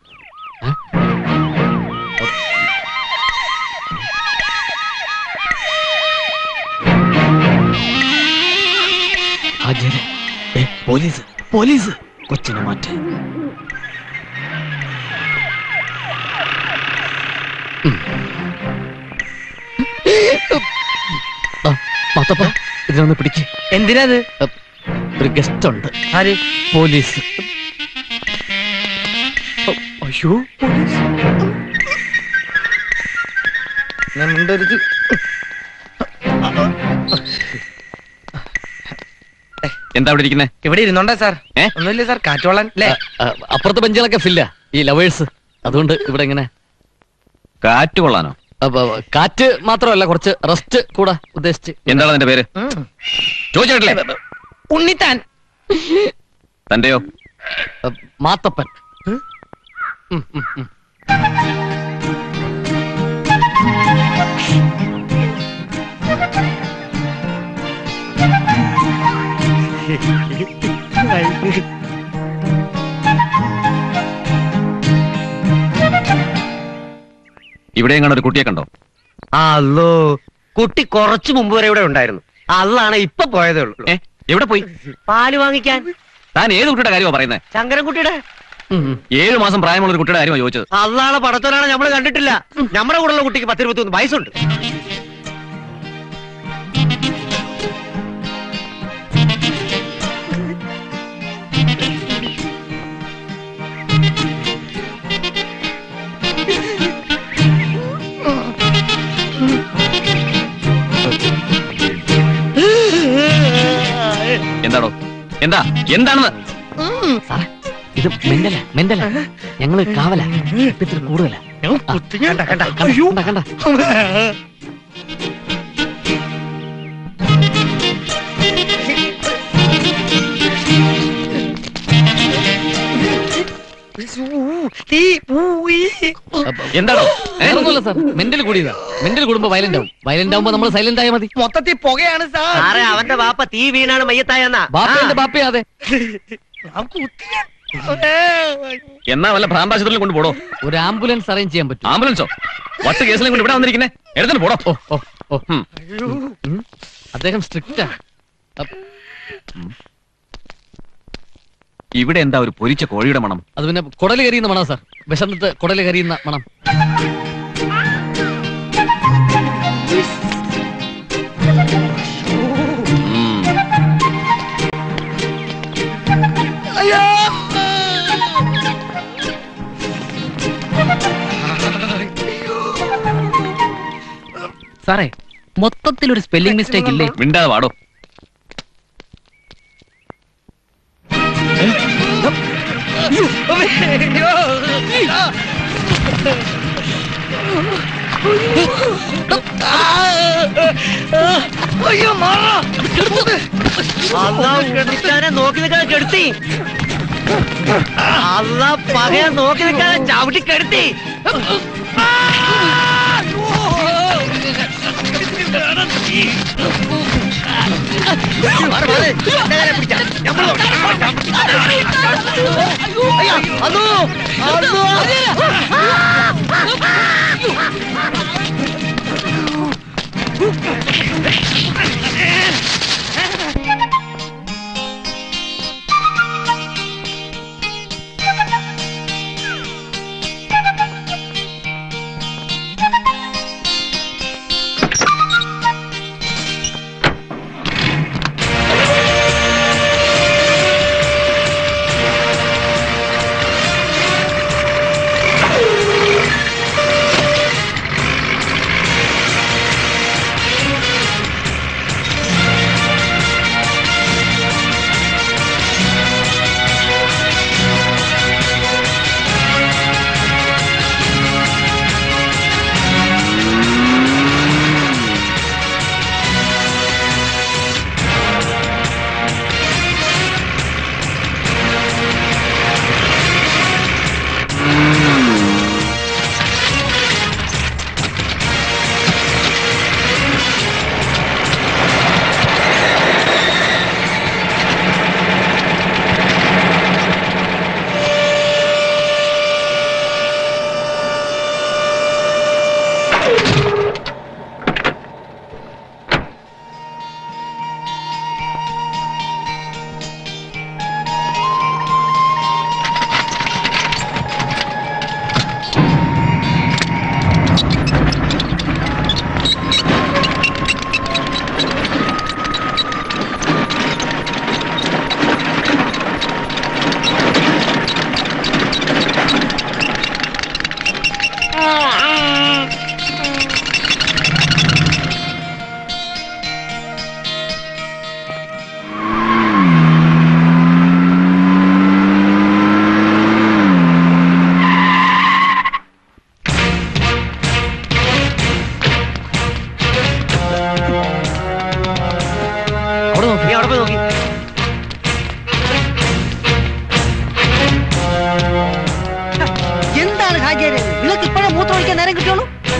ആചാര്യ ഏ, പോലീസ് പോലീസ് കൊച്ചിനെ മാറ്റ് ഉം. ആ, മാത്തപ്പ ഇതിനൊന്ന് പിടിക്ക് എന്തിനത് ഒരു ഗസ്റ്റ് ഉണ്ട് ആര് പോലീസ് ഓ, അയ്യോ ഞാൻ മിണ്ടരുത് എന്താ അവിടെ ഇരിക്കുന്നേ ഇവിടെ ഇരുന്നോണ്ടാ സാർ ഒന്നുമില്ല സാർ കാറ്റോളാൻ അല്ലേ അപ്പുറത്തെ ബെഞ്ചുകളൊക്കെ ഫില്ല ഈ ലവേഴ്സ് അതുകൊണ്ട് ഇവിടെ എങ്ങനെ കാറ്റ് കൊള്ളാനോ കാറ്റ് മാത്രമല്ല കുറച്ച് റെസ്റ്റ് കൂടെ ഉദ്ദേശിച്ച് എന്താണ് അതിന്റെ പേര് ചോദിച്ചിട്ടില്ലേ ഉണ്ണിത്താൻ തന്റെയോ മാത്തപ്പൻ ഉം, ഉം, ഉം. ഇവിടെ എങ്ങനെ ഒരു കുട്ടിയെ കണ്ടോ അല്ലോ കുട്ടി കുറച്ചു മുമ്പ് വരെ ഇവിടെ ഉണ്ടായിരുന്നു അള്ളാണ് ഇപ്പൊ പോയതേ ഉള്ളൂ എവിടെ പോയി പാല് വാങ്ങിക്കാൻ താൻ ഏത് കുട്ടിയുടെ കാര്യമാണ് പറയുന്നത് ശങ്കരൻകുട്ടിയുടെ ഏഴു മാസം പ്രായമുള്ള ഒരു കുട്ടിയുടെ കാര്യമാണ് ചോദിച്ചത് അള്ളാണ് പടത്തോനാണ് നമ്മൾ കണ്ടിട്ടില്ല നമ്മുടെ കൂടെയുള്ള കുട്ടിക്ക് പത്തിരുപത്തി വയസ്സുണ്ട് എന്താണോ എന്താ എന്താണെന്ന് സാറേ ഇത് മെന്റല മെന്റല ഞങ്ങള് കാവല ഇത്തിരി കൂടുതല കണ്ട കണ്ട കണ്ട കണ്ട എന്താണോ വേറൊന്നുമല്ല സാർ മെന്റൽ കൂടിയതാ മെന്റൽ കൂടുമ്പോ വയലന്റ് ആവും വയലന്റ് ആവുമ്പോ നമ്മൾ സൈലന്റ് ആയാൽ മതി മൊത്തത്തിൽ പുകയാണ് സാർ സാറേ അവന്റെ ബാപ്പ തീ വീണാണ് മയ്യത്തായെന്നാ ബാപ്പയുടെ ബാപ്പയാതെ എന്നാ വല്ല ഭ്രാന്താശുപത്രിയിൽ കൊണ്ട് പോടോ ഒരു ആംബുലൻസ് അറേഞ്ച് ചെയ്യാൻ പറ്റും ആംബുലൻസോ വട്ട് കേസിലും കൊണ്ട് ഇവിടെ വന്നിരിക്കുന്നേ എടുത്തിട്ട് പോടോ ഓ ഓ ഉം. അദ്ദേഹം സ്ട്രിക്റ്റാ ഇവിടെ എന്താ ഒരു പൊരിച്ച കോഴിയുടെ മണം അത് പിന്നെ കുടല് കരിയുന്ന മണം സാർ വിശന്നിട്ട് കുടല് കരിയുന്ന മണം സാറേ മൊത്തത്തിൽ ഒരു സ്പെല്ലിംഗ് മിസ്റ്റേക്ക് ഇല്ലേ മിണ്ടാതെ വാടോ അയ്യോ മാറാ അള്ളാഹ് കെടുത്താനെ നോക്കി നിൽക്കാതെ കെടുത്തി അല്ല പകയെ നോക്കി നിൽക്കാതെ ചവിട്ടി കെടുത്തി അതോ അതോ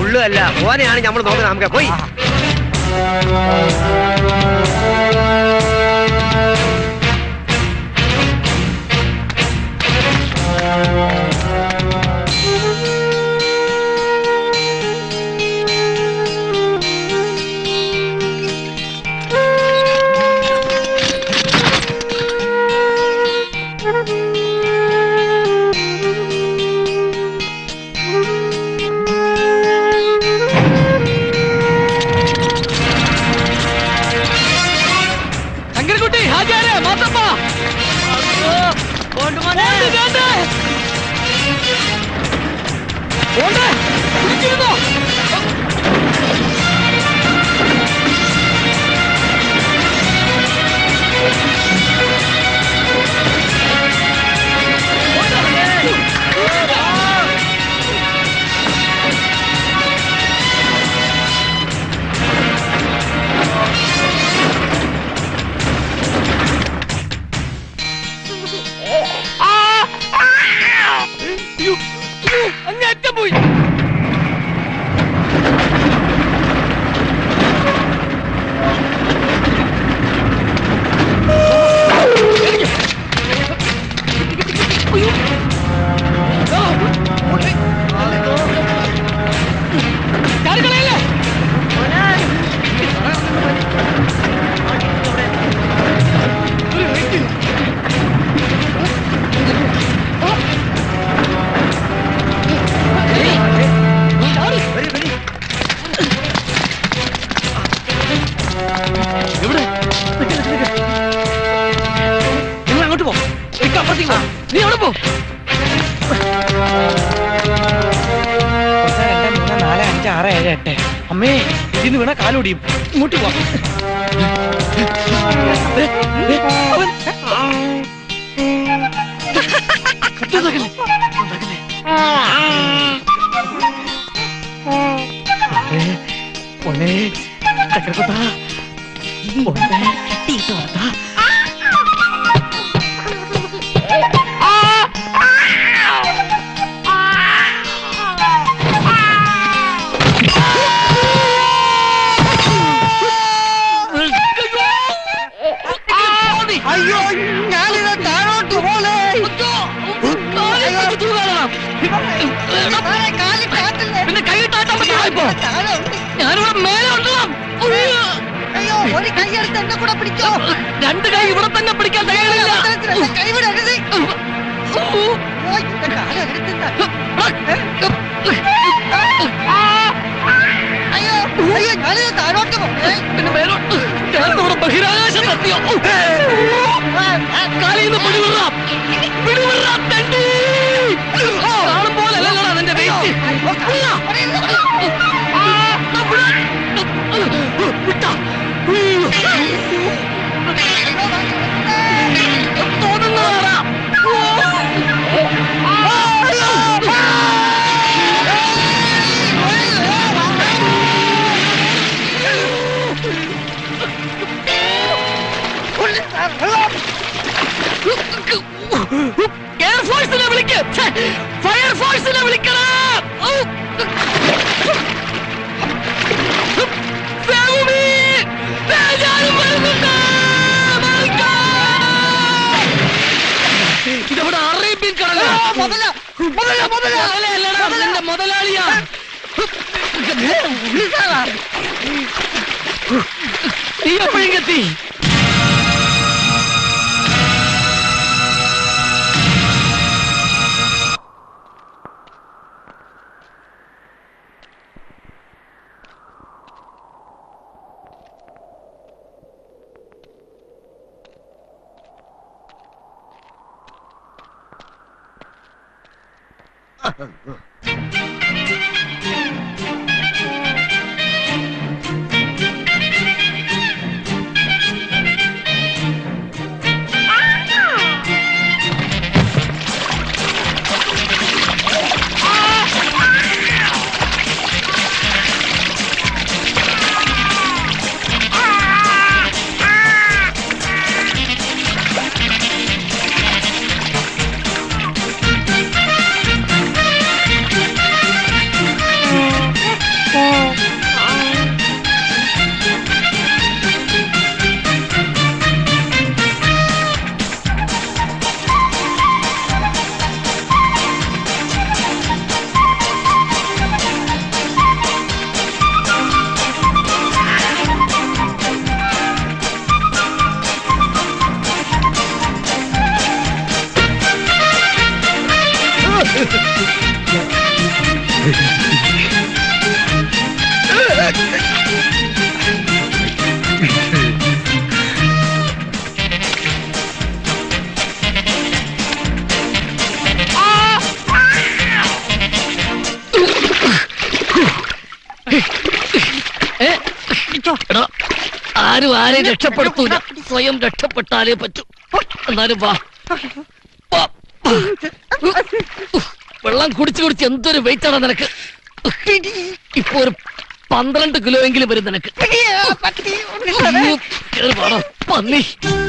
ഉള്ളുമല്ല ഓനെയാണ് നമ്മൾ നോക്കുന്നത് നമുക്ക് പോയി ശങ്കരൻകുട്ടി ഹാജാരെ മാത്തപ്പ പോണ്ട്, പോണ്ട്. പോണ്ട്. പിടിച്ചിരുന്നോ? അയ്യോ, അയ്യോ, അങ്ങേറ്റം പോയി ചാടിക്കളയല്ലേ എവിടെ നിങ്ങൾ അങ്ങോട്ട് പോ എനിക്ക് അപ്പുറത്തേക്ക് പോ. നീ അവിടെ പോ രണ്ട് മൂന്ന് നാല് അഞ്ച് ആറ് ഏഴ് എട്ട് അമ്മേ ഇതിന്ന് വീണ കാലൊടിയും ഇങ്ങോട്ട് പോവാം ദേ, ദേ, അവൻ. ഉണ്ടാക്കല്ലേ, ഉണ്ടാക്കല്ലേ. അമ്മേ, മോനെ, ചക്കരക്കുട്ടാ. മോനെ, കെട്ടിയിട്ട് വളർത്താ. അയ്യോ ഞാനിത് താഴോട്ട് പോലെ പിന്നെ കൈയിട്ടാട്ടാൻ പറ്റുമോ ഇപ്പൊ ഞാനിവിടെ മേലെ ഉണ്ടാം അയ്യോ ഒരു കൈ എടുത്ത് എന്നെ കൂടെ പിടിച്ചോ രണ്ട് കൈ ഇവിടെ തന്നെ പിടിക്കാൻ തയ്യാറില്ല കൈ വിടരുത് ഓ, എന്റെ കാലം എടുത്തില്ല. അയ്യോ അയ്യോ ഞാനിത് താഴോട്ട് പോണേ പിന്നെ മേലോട്ട് ഞാനിവിടെ ബഹിരാകാശം നടത്തിയോ കാലിൽ നിന്ന് പിടിവിടാം പിടിവിടാം തണ്ടി കാണും പോലല്ലല്ലോടാ നിന്റെ വെയിറ്റ് തോന്നുന്നതാ എയർഫോഴ്സിനെ വിളിക്ക് ഫയർഫോഴ്സിനെ വിളിക്കണം ഫെവുമി! ബേജാറ് വരുന്നുണ്ട്! മാറിക്കോ! ഇതെവിടെ അറേബ്യൻ കടല മുതലല്ലടാ നിന്റെ മുതലാളിയാ നീ എപ്പോഴും എത്തി എടാ, ആരും ആരെയും രക്ഷപ്പെടുത്തൂല സ്വയം രക്ഷപ്പെട്ടാലേ പറ്റൂ എന്നാലും വാ വാ. വെള്ളം കുടിച്ച് കുടിച്ച് എന്തൊരു വെയിറ്റ് ആണ് നിനക്ക് ഇപ്പൊ ഒരു പന്ത്രണ്ട് കിലോ എങ്കിലും വരും നിനക്ക് അയ്യോ, കേറി വാടാ, പന്നി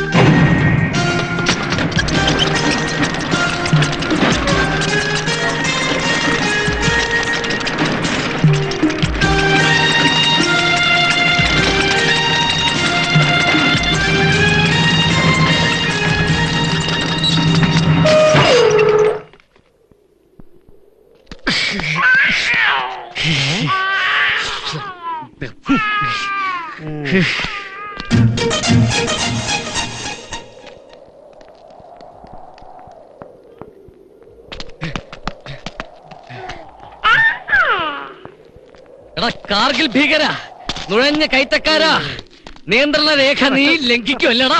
എടാ കാർഗിൽ ഭീകര നുഴഞ്ഞ കൈത്തക്കാരാ നിയന്ത്രണ രേഖ നീ ലംഘിക്കുമല്ലടാ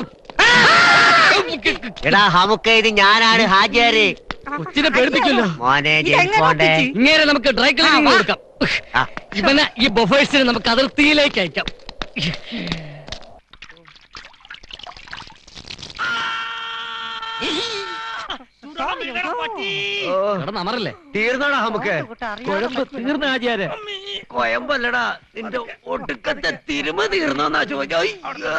എടാ നമുക്ക് ഇത് ഞാനാണ് ഹാജിയാര് കൊച്ചിനെ പേടിപ്പിക്കുമല്ലോ മോനെ ജെയിംസ് ബോണ്ടേ ഇങ്ങനെ നമുക്ക് ഡ്രൈ ക്ലീനിങ് കൊടുക്കാം ആ. ഇവനെ ഈ ബൊഫേഴ്സിനെ നമുക്ക് അതിർത്തിയിലേക്ക് അയക്കാം എടാ നമറല്ലേ തീർന്നോടാ നമുക്ക് കുഴമ്പ് തീർന്ന ആചാര്യ കൊയമ്പല്ലടാ നിന്റെ ഒടുക്കത്തെ തിരുമ തീർന്നോന്നാ ചോദിച്ചോ അയ്യോ.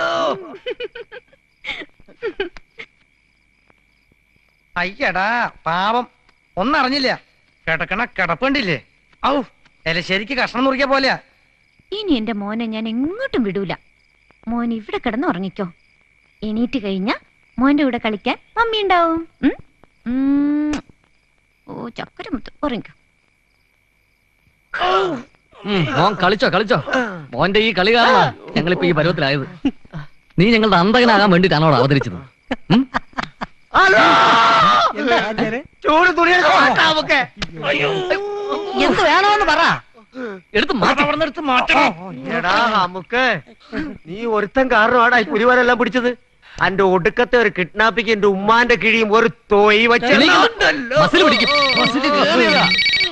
അയ്യടാ പാവം ഒന്നറിഞ്ഞില്ല കിടക്കണ കിടപ്പുണ്ടില്ലേ ഔ എലശ്ശേരിക്ക് കഷ്ണം മുറിക്ക പോലെയാ ഇനി എന്റെ മോനെ ഞാൻ എങ്ങോട്ടും വിടൂല മോൻ ഇവിടെ കിടന്ന് ഉറങ്ങിക്കോ എണീറ്റ് കഴിഞ്ഞ മോന്റെ കൂടെ കളിക്കാൻ മമ്മി ഉണ്ടാവും ഉം? ഉം. ഓ ചക്കര മുത്ത് ഉറങ്ങിക്കോ ഉം, മോൻ കളിച്ചോ കളിച്ചോ മോന്റെ ഈ കളി കാരണം ഞങ്ങളിപ്പോ ഈ പരുവത്തിലായത് നീ ഞങ്ങളുടെ അന്തകനാകാൻ വേണ്ടിട്ടാണോ അവതരിച്ചത് ഉം? ചൂട് തുണി എടുത്ത് മാറ്റാം നമുക്ക് എന്ത് വേണമെന്ന് പറ എടുത്ത് മാറ്റി എടുത്ത് മാറ്റണം എടാ നമുക്ക് നീ ഒരുത്തൻ കാരണമാടാ ഈ പുലിവരെല്ലാം പിടിച്ചത് അന്റെ ഒടുക്കത്തെ ഒരു കിഡ്നാപ്പിക്ക് എന്റെ ഉമ്മാന്റെ കിഴിയും ഒരു തോയി വെച്ചുണ്ടല്ലോ മസിൽ പിടിക്കും മസിൽ കേറിയതാ.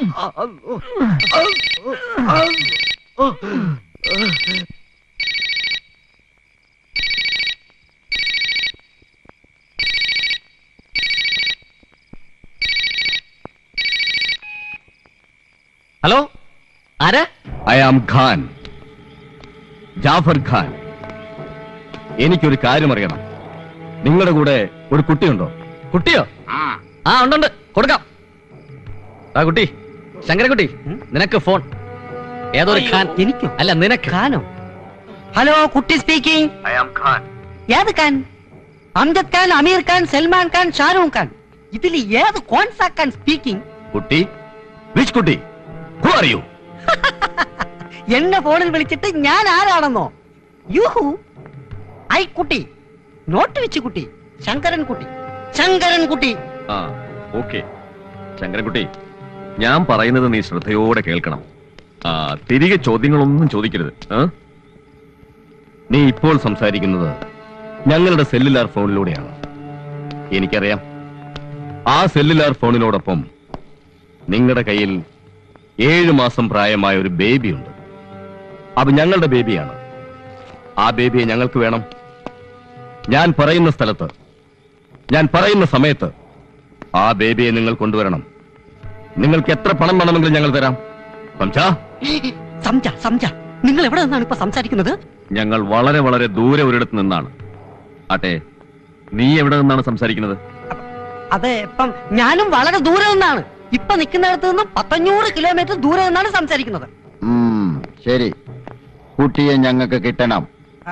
ഹലോ ആരാ ഐ ആം ഖാൻ ജാഫർ ഖാൻ എനിക്കൊരു കാര്യം അറിയണം നിങ്ങളുടെ കൂടെ ഒരു കുട്ടിയുണ്ടോ കുട്ടിയോ ആ ഉണ്ടുണ്ട് കൊടുക്കാം ആ കുട്ടി ശങ്കരക്കുട്ടി നിനക്ക് ഫോൺ ഏതൊരു ഖാൻ എനിക്കോ അല്ല നിനക്ക് ഖാനോ hello Kutty speaking I am Khan ഏത് ഖാൻ അംജദ് ഖാൻ അമീർ ഖാൻ സൽമാൻ ഖാൻ ഷാരൂഖ് ഖാൻ ഇതിൽ ഏത് കോൺസാ Khan speaking Kutty which Kutty who are you എന്നെ ഫോണിൽ വിളിച്ചിട്ട് ഞാൻ ആരാണെന്നോ യൂഹു ഐ കുട്ടി നോട്ട് വെച്ച് കുട്ടി ശങ്കരൻ കുട്ടി ശങ്കരൻ കുട്ടി ആ ഓക്കെ ശങ്കരൻകുട്ടി ഞാൻ പറയുന്നത് നീ ശ്രദ്ധയോടെ കേൾക്കണം ആ തിരികെ ചോദ്യങ്ങളൊന്നും ചോദിക്കരുത് ആ? നീ ഇപ്പോൾ സംസാരിക്കുന്നത് ഞങ്ങളുടെ സെല്ലുലാർ ഫോണിലൂടെയാണ് എനിക്കറിയാം ആ സെല്ലുലാർ ഫോണിനോടൊപ്പം നിങ്ങളുടെ കയ്യിൽ ഏഴു മാസം പ്രായമായ ഒരു ബേബിയുണ്ട് അത് ഞങ്ങളുടെ ബേബിയാണ് ആ ബേബിയെ ഞങ്ങൾക്ക് വേണം ഞാൻ പറയുന്ന സ്ഥലത്ത് ഞാൻ പറയുന്ന സമയത്ത് ആ ബേബിയെ നിങ്ങൾ കൊണ്ടുവരണം നിങ്ങൾക്ക് എത്ര പണം വേണമെങ്കിലും ഞങ്ങൾ തരാം സംസാ സംജ സംജ നിങ്ങൾ എവിടെ നിന്നാണ് ഇപ്പൊ സംസാരിക്കുന്നത് ഞങ്ങൾ വളരെ വളരെ ദൂരെ ഒരിടത്ത് നിന്നാണ് ആട്ടെ നീ എവിടെ നിന്നാണ് സംസാരിക്കുന്നത് അതെ ഇപ്പം ഞാനും വളരെ ദൂരെ നിന്നാണ് ഇപ്പൊ നിൽക്കുന്നിടത്ത് നിന്നും പത്തഞ്ഞൂറ് കിലോമീറ്റർ ദൂരെ നിന്നാണ് സംസാരിക്കുന്നത് ശരി കുട്ടിയെ ഞങ്ങൾക്ക് കിട്ടണം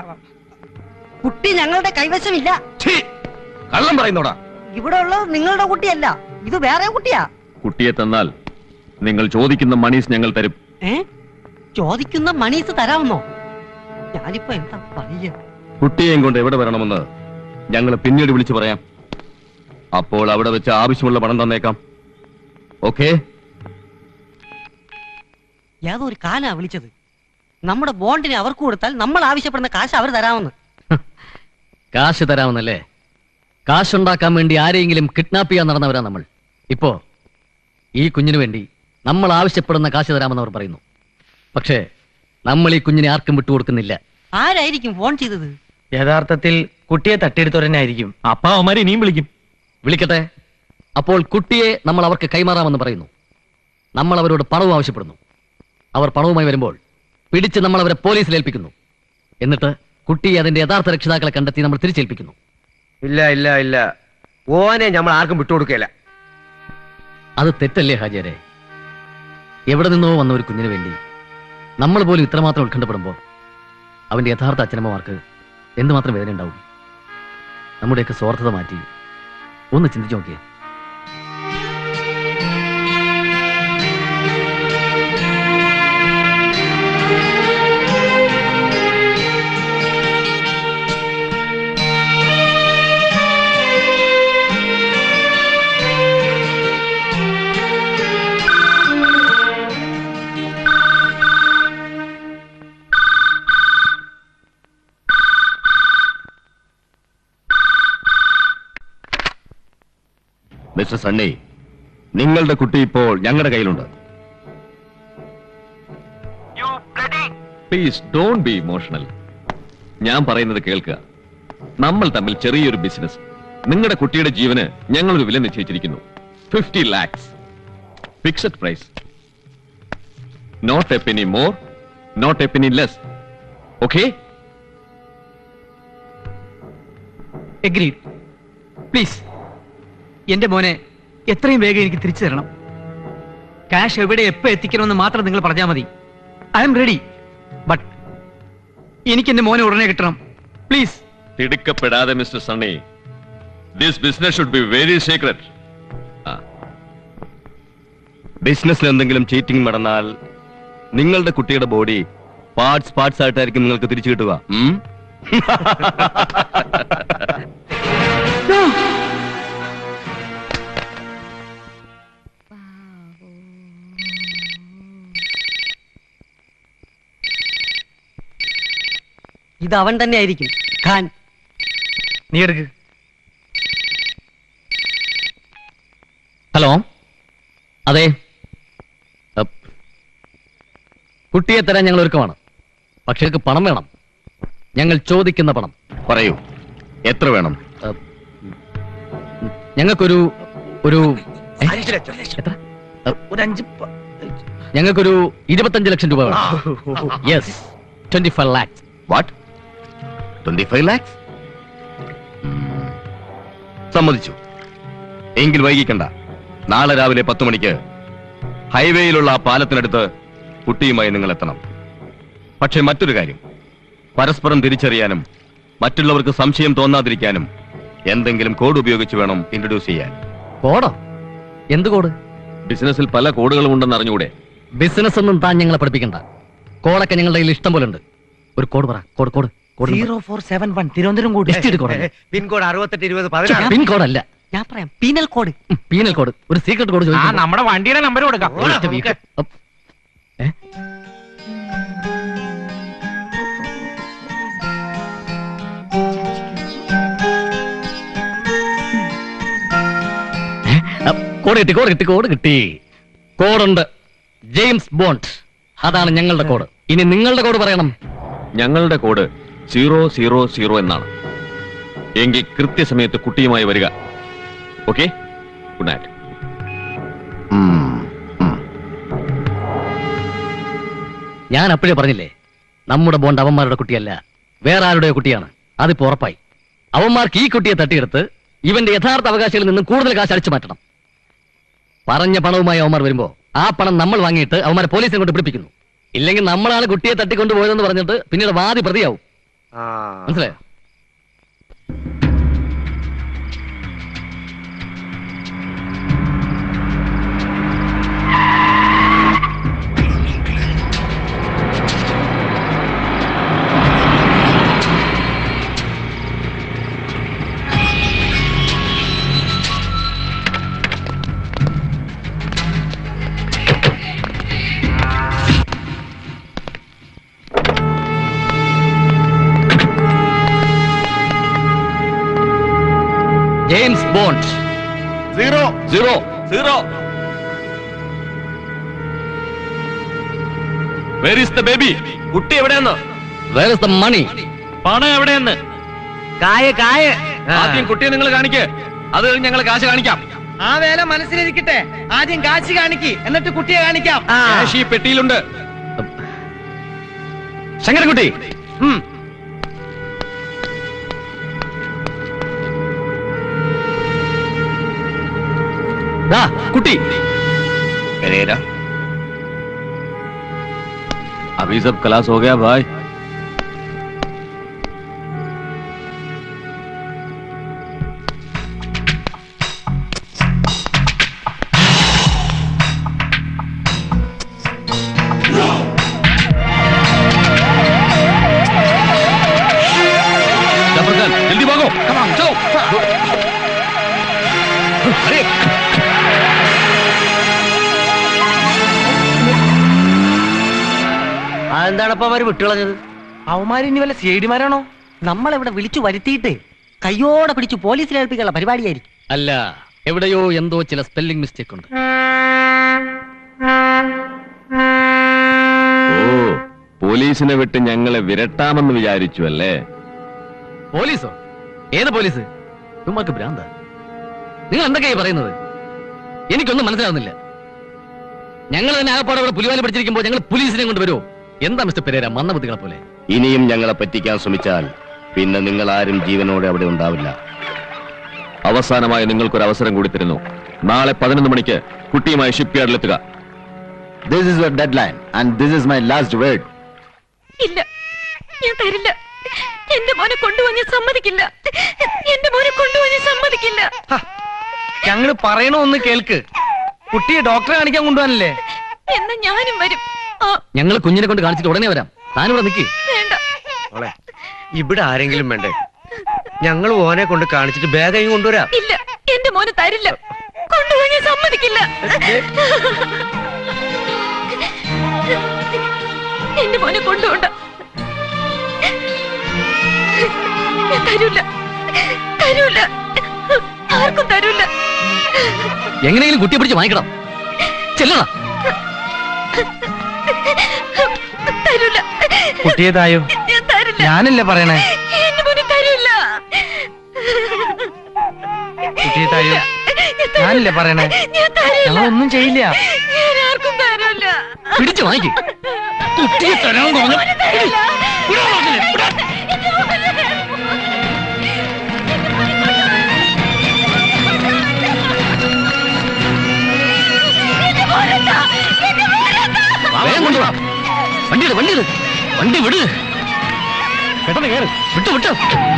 കുട്ടി ഞങ്ങളുടെ കൈവശമില്ല കള്ളം പറയുന്നോടാ ഇവിടെ ഉള്ളത് നിങ്ങളുടെ കുട്ടിയല്ല ഇത് വേറെ കുട്ടിയാ കുട്ടിയെ തന്നാൽ നിങ്ങൾ ചോദിക്കുന്ന മണീസ് ഞങ്ങൾ തരും ഏ ചോദിക്കുന്ന മണീസ് തരാമെന്നോ ഞാനിപ്പോ എന്താ പറയുക കുട്ടിയെയും കൊണ്ട് എവിടെ വരണമെന്ന് ഞങ്ങൾ പിന്നീട് വിളിച്ചു പറയാം അപ്പോൾ അവിടെ വെച്ച് ആവശ്യമുള്ള പണം തന്നേക്കാം ഓക്കെ ഏതോ ഒരു കാലാ വിളിച്ചത് നമ്മുടെ ബോണ്ടിനെ അവർക്ക് കൊടുത്താൽ നമ്മൾ ആവശ്യപ്പെടുന്ന കാശ് അവർ തരാമെന്ന് കാശ് തരാമെന്നല്ലേ കാശുണ്ടാക്കാൻ വേണ്ടി ആരെയെങ്കിലും കിഡ്നാപ്പ് ചെയ്യാൻ നടന്നവരാ നമ്മൾ ഇപ്പോ ഈ കുഞ്ഞിനു വേണ്ടി നമ്മൾ ആവശ്യപ്പെടുന്ന കാശ് തരാമെന്ന് അവർ പറയുന്നു പക്ഷേ നമ്മൾ ഈ കുഞ്ഞിനെ ആർക്കും വിട്ടുകൊടുക്കുന്നില്ല ആരായിരിക്കും ഫോൺ ചെയ്തത് യഥാർത്ഥത്തിൽ കുട്ടിയെ തട്ടിയെടുത്തവരെന്നെ ആയിരിക്കും അപ്പാ അവന്മാരെ ഇനിയും വിളിക്കും വിളിക്കട്ടെ അപ്പോൾ കുട്ടിയെ നമ്മൾ അവർക്ക് കൈമാറാമെന്ന് പറയുന്നു നമ്മൾ അവരോട് പണവും ആവശ്യപ്പെടുന്നു അവർ പണവുമായി വരുമ്പോൾ പിടിച്ച് നമ്മൾ അവരെ പോലീസിൽ ഏൽപ്പിക്കുന്നു എന്നിട്ട് കുട്ടിയെ അതിന്റെ യഥാർത്ഥ രക്ഷിതാക്കളെ കണ്ടെത്തി നമ്മൾ തിരിച്ചേൽപ്പിക്കുന്നു ഇല്ല ഇല്ല ഇല്ല ഓനെ നമ്മൾ ആർക്കും വിട്ടുകൊടുക്കില്ല അത് തെറ്റല്ലേ ഹാജിയരെ എവിടെ നിന്നോ വന്ന ഒരു കുഞ്ഞിന് വേണ്ടി നമ്മൾ പോലും ഇത്രമാത്രം ഉത്കണ്ഠപ്പെടുമ്പോൾ അവന്റെ യഥാർത്ഥ അച്ഛനമ്മമാർക്ക് എന്തുമാത്രം വേദന ഉണ്ടാവും നമ്മുടെയൊക്കെ സ്വാർത്ഥത മാറ്റി ഒന്ന് ചിന്തിച്ചു നോക്കിയേ മിസ്റ്റർ സണ്ണി നിങ്ങളുടെ കുട്ടി ഇപ്പോൾ ഞങ്ങളുടെ കയ്യിലുണ്ട് പ്ലീസ് ഡോണ്ട് ബി ഇമോഷണൽ ഞാൻ പറയുന്നത് കേൾക്കുക നമ്മൾ തമ്മിൽ ചെറിയൊരു ബിസിനസ് നിങ്ങളുടെ കുട്ടിയുടെ ജീവന് ഞങ്ങളൊരു വില നിശ്ചയിച്ചിരിക്കുന്നു fifty lakhs fixed price not a penny more not a penny less okay agreed please എന്റെ മോനെ എത്രയും വേഗം എനിക്ക് തിരിച്ചു തരണം കാഷ് എവിടെ എപ്പോ എത്തിക്കണമെന്ന് മാത്രം നിങ്ങൾ പറഞ്ഞാൽ മതി ഐ എം റെഡി ബട്ട് എനിക്ക് എന്റെ മോനെ ഉടനെ കിട്ടണം പ്ലീസ് തിടുക്കപ്പെടാതെ mister Sunny this business should be very secret ബിസിനസ്സിൽ എന്തെങ്കിലും ചീറ്റിംഗ് നടന്നാൽ നിങ്ങളുടെ കുട്ടിയുടെ ബോഡി പാർട്സ് പാർട്സ് ആയിട്ടായിരിക്കും നിങ്ങൾക്ക് തിരിച്ചു കിട്ടുക ഉം? ഇത് അവൻ തന്നെ ആയിരിക്കും ഖാൻ നീ എടുക്ക് ഹലോ അതെ അപ്പ്. കുട്ടിയെ തരാൻ ഞങ്ങൾ ഒരുക്കമാണ് പക്ഷേ ഞങ്ങൾക്ക് പണം വേണം ഞങ്ങൾ ചോദിക്കുന്ന പണം പറയൂ എത്ര വേണം ഞങ്ങൾക്കൊരു ഒരു ഏ? അഞ്ച് ലക്ഷം എത്ര ഒരു അഞ്ച് പ- ഞങ്ങൾക്കൊരു ഇരുപത്തഞ്ച് ലക്ഷം രൂപ വേണം yes twenty five lakhs what twenty five lakhs സമ്മതിച്ചു എങ്കിൽ വൈകിക്കണ്ട നാളെ രാവിലെ പത്ത് മണിക്ക് ഹൈവേയിലുള്ള ആ പാലത്തിനടുത്ത് കുട്ടിയുമായി നിങ്ങൾ എത്തണം പക്ഷേ മറ്റൊരു കാര്യം പരസ്പരം തിരിച്ചറിയാനും മറ്റുള്ളവർക്ക് സംശയം തോന്നാതിരിക്കാനും എന്തെങ്കിലും കോഡ് ഉപയോഗിച്ച് വേണം ഇൻട്രൊഡ്യൂസ് ചെയ്യാൻ കോടോ എന്ത് കോഡ് ബിസിനസ്സിൽ പല കോഡുകളും ഉണ്ടെന്ന് അറിഞ്ഞുകൂടെ ബിസിനസ് ഒന്നും താൻ ഞങ്ങളെ പഠിപ്പിക്കണ്ട കോഡൊക്കെ ഞങ്ങളുടെ കയ്യിൽ ഇഷ്ടം പോലെ ഉണ്ട് ഒരു കോഡ് പറ code code code zero four seven one Thiruvananthapuram കൂടി എസ്റ്റേറ്റ് കോഡ് പിൻകോഡ് അറുപത്തെട്ട് ഇരുപത് പതിനാറ് പിൻ കോഡ് അല്ല ഞാൻ പറയാം പീനൽ കോഡ് പീനൽ കോഡ് ഒരു സീക്രട്ട് കോഡ് ആ നമ്മുടെ വണ്ടിയുടെ നമ്പർ കൊടുക്കാം കോഡ് കിട്ടി കോഡ് കിട്ടി കോഡ് കിട്ടി കോഡുണ്ട് ജെയിംസ് ബോണ്ട് അതാണ് ഞങ്ങളുടെ കോഡ് ഇനി നിങ്ങളുടെ കോഡ് പറയണം ഞങ്ങളുടെ കോഡ് സീറോ സീറോ സീറോ എന്നാണ് എങ്കിൽ കൃത്യസമയത്ത് കുട്ടിയുമായി വരിക ഓക്കെ ഗുഡ് നൈറ്റ് ഞാൻ അപ്പോഴേ പറഞ്ഞില്ലേ നമ്മുടെ ബോണ്ട് അവന്മാരുടെ കുട്ടിയല്ല വേറെ ആരുടെ കുട്ടിയാണ് അതിപ്പോ ഉറപ്പായി അവന്മാർക്ക് ഈ കുട്ടിയെ തട്ടിയെടുത്ത് ഇവന്റെ യഥാർത്ഥ അവകാശികളിൽ നിന്നും കൂടുതൽ കാശ് അടിച്ചു മാറ്റണം പറഞ്ഞ പണവുമായി അവന്മാർ വരുമ്പോ ആ പണം നമ്മൾ വാങ്ങിയിട്ട് അവന്മാരെ പോലീസിനെ കൊണ്ട് പിടിപ്പിക്കുന്നു ഇല്ലെങ്കിൽ നമ്മളാണ് കുട്ടിയെ തട്ടിക്കൊണ്ടുപോയതെന്ന് പറഞ്ഞിട്ട് പിന്നീട് വാദി പ്രതിയാവും മനസ്സിലായോ James Bond zero zero zero where is the baby കുട്ടി എവിടെയെന്ന് വേർ ഇസ് ദ മണി പണം എവിടെയെന്ന് കായ കായ ആദ്യം കുട്ടിയെ നിങ്ങൾ കാണിക്ക് അത് കഴിഞ്ഞ് ഞങ്ങൾ കാശ് കാണിക്കാം ആ വേല മനസ്സിലിരിക്കട്ടെ ആദ്യം കാശി കാണിക്ക് എന്നിട്ട് കുട്ടിയെ കാണിക്കാം കാശ് ഈ പെട്ടിയിലുണ്ട് ശങ്കരൻകുട്ടി ദാ കുട്ടി पेरेरा अभी सब क्लास हो गया भाई जफर खान जल्दी भागो कम ऑन चलो अरे അതെന്താണപ്പോ അവര് വിട്ടുകളഞ്ഞത് അവന്മാര് ഇനി വല്ല സി ഐ ഡിമാരാണോ നമ്മളിവിടെ വിളിച്ചു വരുത്തിയിട്ട് കയ്യോടെ പിടിച്ച് പോലീസിൽ ഏൽപ്പിക്കാനുള്ള പരിപാടിയായിരിക്കും അല്ല എവിടെയോ എന്തോ ചില സ്പെല്ലിംഗ് മിസ്റ്റേക്ക് ഉണ്ട് ഓ പോലീസിനെ വിട്ട് ഞങ്ങളെ വിരട്ടാമെന്ന് വിചാരിച്ചു അല്ലേ പോലീസോ ഏത് പോലീസ് ഉമ്മക്ക് ഭ്രാന്ത നിങ്ങൾ എന്തൊക്കെയായി പറയുന്നത് എനിക്കൊന്നും മനസ്സിലാവുന്നില്ല ഞങ്ങൾ തന്നെ ആകപ്പാടെ ഇവിടെ പുലിവാലി പിടിച്ചിരിക്കുമ്പോൾ ഞങ്ങൾ പോലീസിനെ കൊണ്ട് വരുമോ എന്താ മിസ്റ്റർ പെരേര മന്ദബുദ്ധികളെ പോലെ ഇനിയും ഞങ്ങളെ പറ്റിക്കാൻ ശ്രമിച്ചാൽ പിന്നെ നിങ്ങൾ ആരും ജീവനോടെ അവിടെ ഉണ്ടാവില്ല അവസാനമായി നിങ്ങൾക്കൊരു അവസരം കൂടി തരുന്നു നാളെ പതിനൊന്ന് മണിക്ക് കുട്ടിയുമായി ഷിപ്പ് യാർഡിലെത്തുക this is deadline and this is my last word ഇല്ല ഞാൻ തരില്ല എന്റെ മോനെ കൊണ്ടുപോകാൻ ഞാൻ സമ്മതിക്കില്ല എന്റെ മോനെ കൊണ്ടുപോകാൻ ഞാൻ സമ്മതിക്കില്ല ഞങ്ങള് പറയണ ഒന്ന് കേൾക്ക് കുട്ടിയെ ഡോക്ടറെ കാണിക്കാൻ കൊണ്ടുപോകാനല്ലേ എന്നാ ഞാനും വരും ആ ഞങ്ങൾ കുഞ്ഞിനെ കൊണ്ട് കാണിച്ചിട്ട് ഉടനെ വരാം താനിവിടെ നിൽക്കി വേണ്ട മോളെ ഇവിടെ ആരെങ്കിലും വേണ്ടേ ഞങ്ങൾ ഓനെ കൊണ്ട് കാണിച്ചിട്ട് ബാഗ് കൊണ്ടുവരാം ഇല്ല എന്റെ മോനെ തരില്ല കൊണ്ടുപോകാൻ ഞാൻ സമ്മതിക്കില്ല എന്റെ മോനെ കൊണ്ടുപോണ്ട ഞാൻ തരൂല തരൂല ആർക്കും തരൂല എങ്ങനെയെങ്കിലും കുട്ടിയെ പിടിച്ച് വാങ്ങിക്കണം ചെല്ലണ തരൂല കുട്ടിയെ തായോ ഞാൻ തരില്ല ഞാനല്ലേ പറയണേ എന്റെ മോനെ തരൂല കുട്ടിയെ തായോ ഞാനല്ലേ പറയണേ ഞാൻ തരില്ല ഞങ്ങളൊന്നും ചെയ്യില്ല ഞാൻ ആർക്കും തരൂല പിടിച്ച് വാങ്ങിക്കും കുട്ടിയെ തരാൻ പറഞ്ഞു വേഗം കൊണ്ടുവാ വണ്ടി ഇട് വണ്ടി ഇട് വണ്ടി വിട് പെട്ടെന്ന് കയറ് വിട്ടു വിട്ടു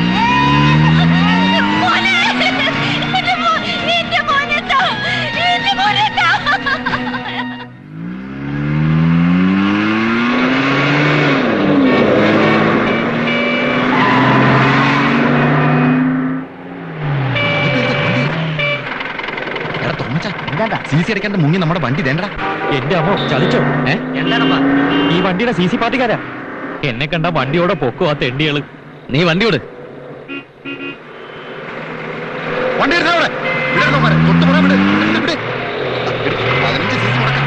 സി സി അടയ്ക്കാണ്ട് മുങ്ങി നമ്മുടെ വണ്ടി തേണ്ടടാ എന്റെ അമ്മ ചതിച്ചോ ഏ എന്താണപ്പാ ഈ വണ്ടിയുടെ സി സി പാർട്ടിക്കാരാ എന്നെ കണ്ട വണ്ടിയോടെ പൊക്കോ ആ തെണ്ടികള് നീ വണ്ടി വിട് വണ്ടി എടുത്തോ അവിടെ വിടരുതോ മാരെ തൊട്ട് പുറകെ വിട് വിട്, വിട്. ആ, എടുക്ക്. പതിനഞ്ച് സി സി മുടക്കാം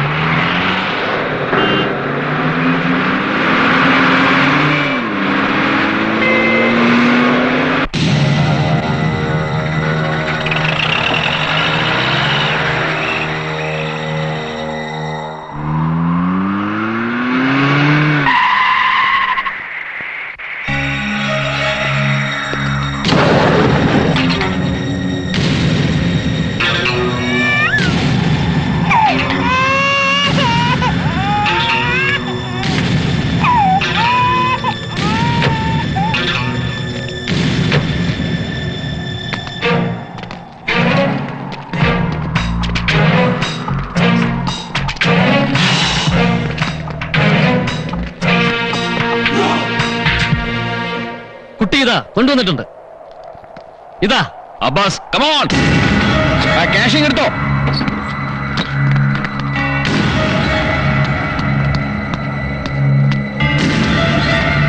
കുട്ടി ഇതാ കൊണ്ടുവന്നിട്ടുണ്ട് ഇതാ അബ്ബാസ് കമോൺ ക്യാഷിങ് എടുത്തോ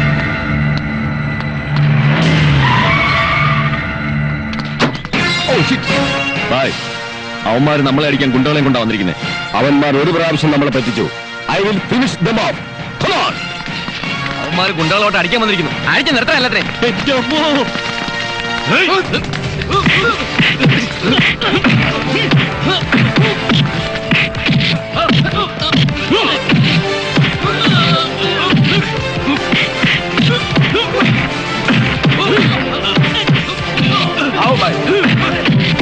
ഓ ബായ് അവന്മാര് നമ്മളെ അടിക്കാൻ ഗുണ്ടകളെയും കൊണ്ടാ വന്നിരിക്കുന്നത് അവന്മാർ ഒരു പ്രാവശ്യം നമ്മളെ പറ്റിച്ചു I will finish them off അവന്മാർ ഗുണ്ടകളോട്ട് അടിക്കാൻ വന്നിരിക്കുന്നു അടിച്ചു നിർത്താനല്ലേ आओ भाई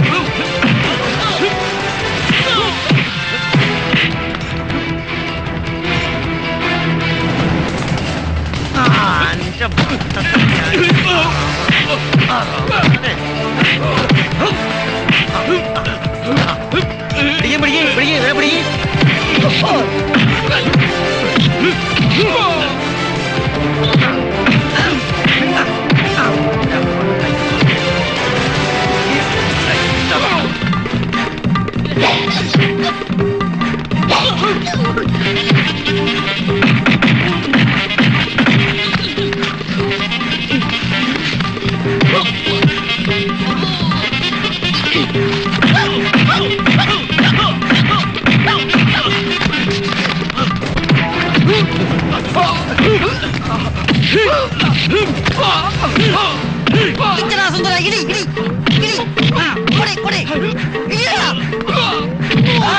പിടിക്കും പിടിക്കും പിടിക്കും ഇവരെ പിടിക്കും ഇരിക്കടാ സുന്ദര, ഇരി, ഇരി, ഇരി. ആ, കൊടി, കൊടി. ഇരിക്കടാ. ആ.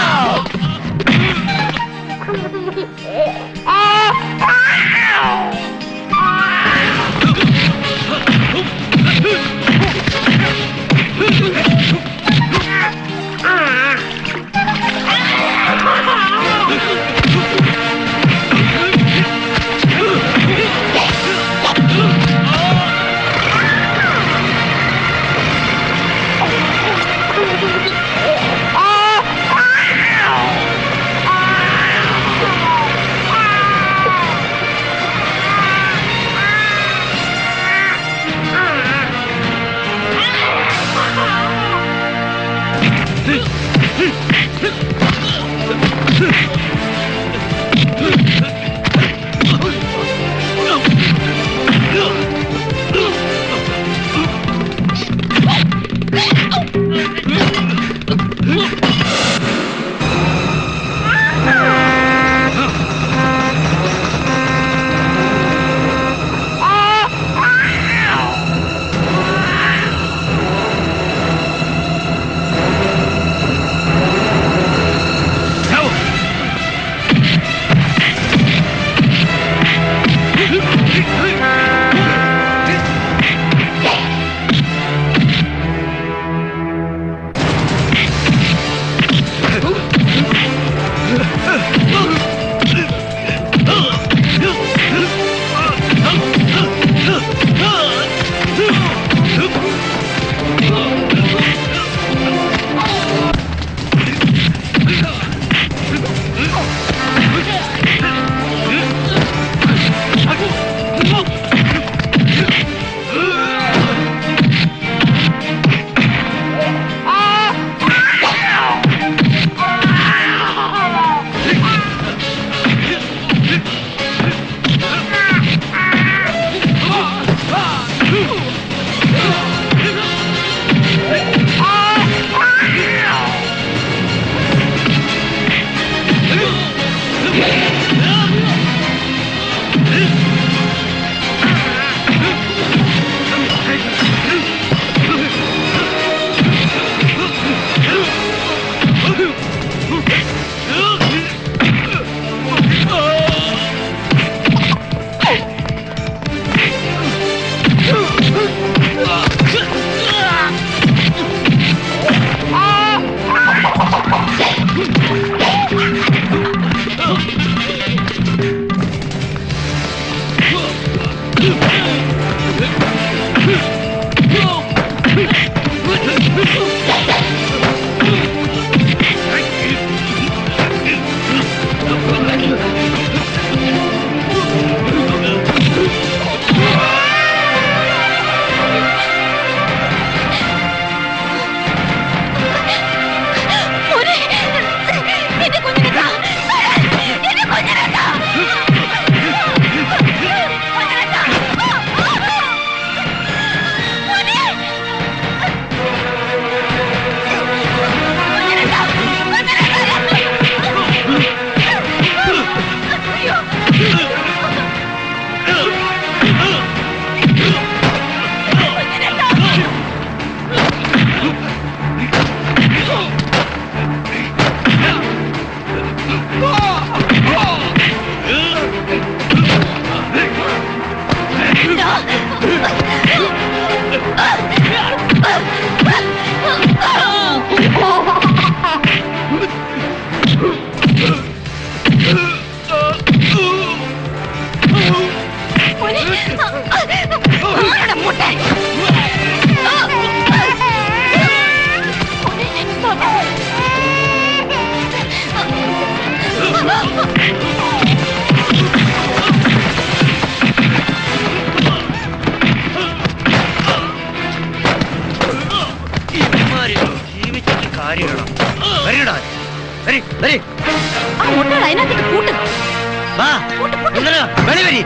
വരി വരി ആ മുട്ടകൾ അതിനകത്തേക്ക് കൂട്ട് വാ ഇന്നലെ വെളി വരി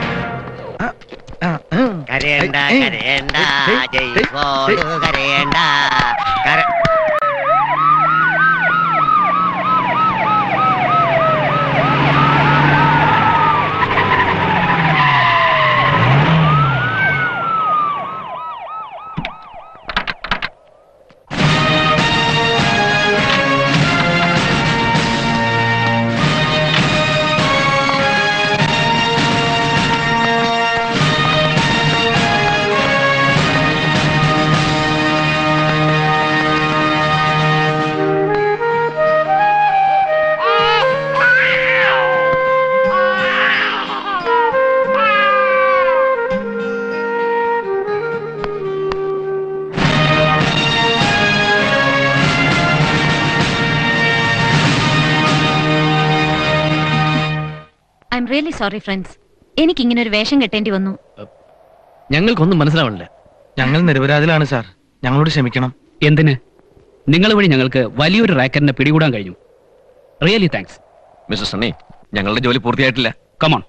കരയണ്ട കരയണ്ട ജയ്പോളു കരയണ്ട കര I am really sorry friends എനിക്ക് ഇങ്ങനെ ഒരു വേഷം കെട്ടേണ്ടി വന്നു ഞങ്ങൾക്കൊന്നും മനസ്സിലാവണില്ല ഞങ്ങൾ നിരപരാധിലാണ് സാർ ഞങ്ങളോട് ക്ഷമിക്കണം എന്തിന് നിങ്ങൾ വഴി ഞങ്ങൾക്ക് വലിയൊരു റാക്കറിനെ പിടികൂടാൻ കഴിഞ്ഞു റിയലി താങ്ക്സ് മിസ്റ്റർ സണ്ണി ഞങ്ങളുടെ ജോലി പൂർത്തിയായിട്ടില്ല കമോൺ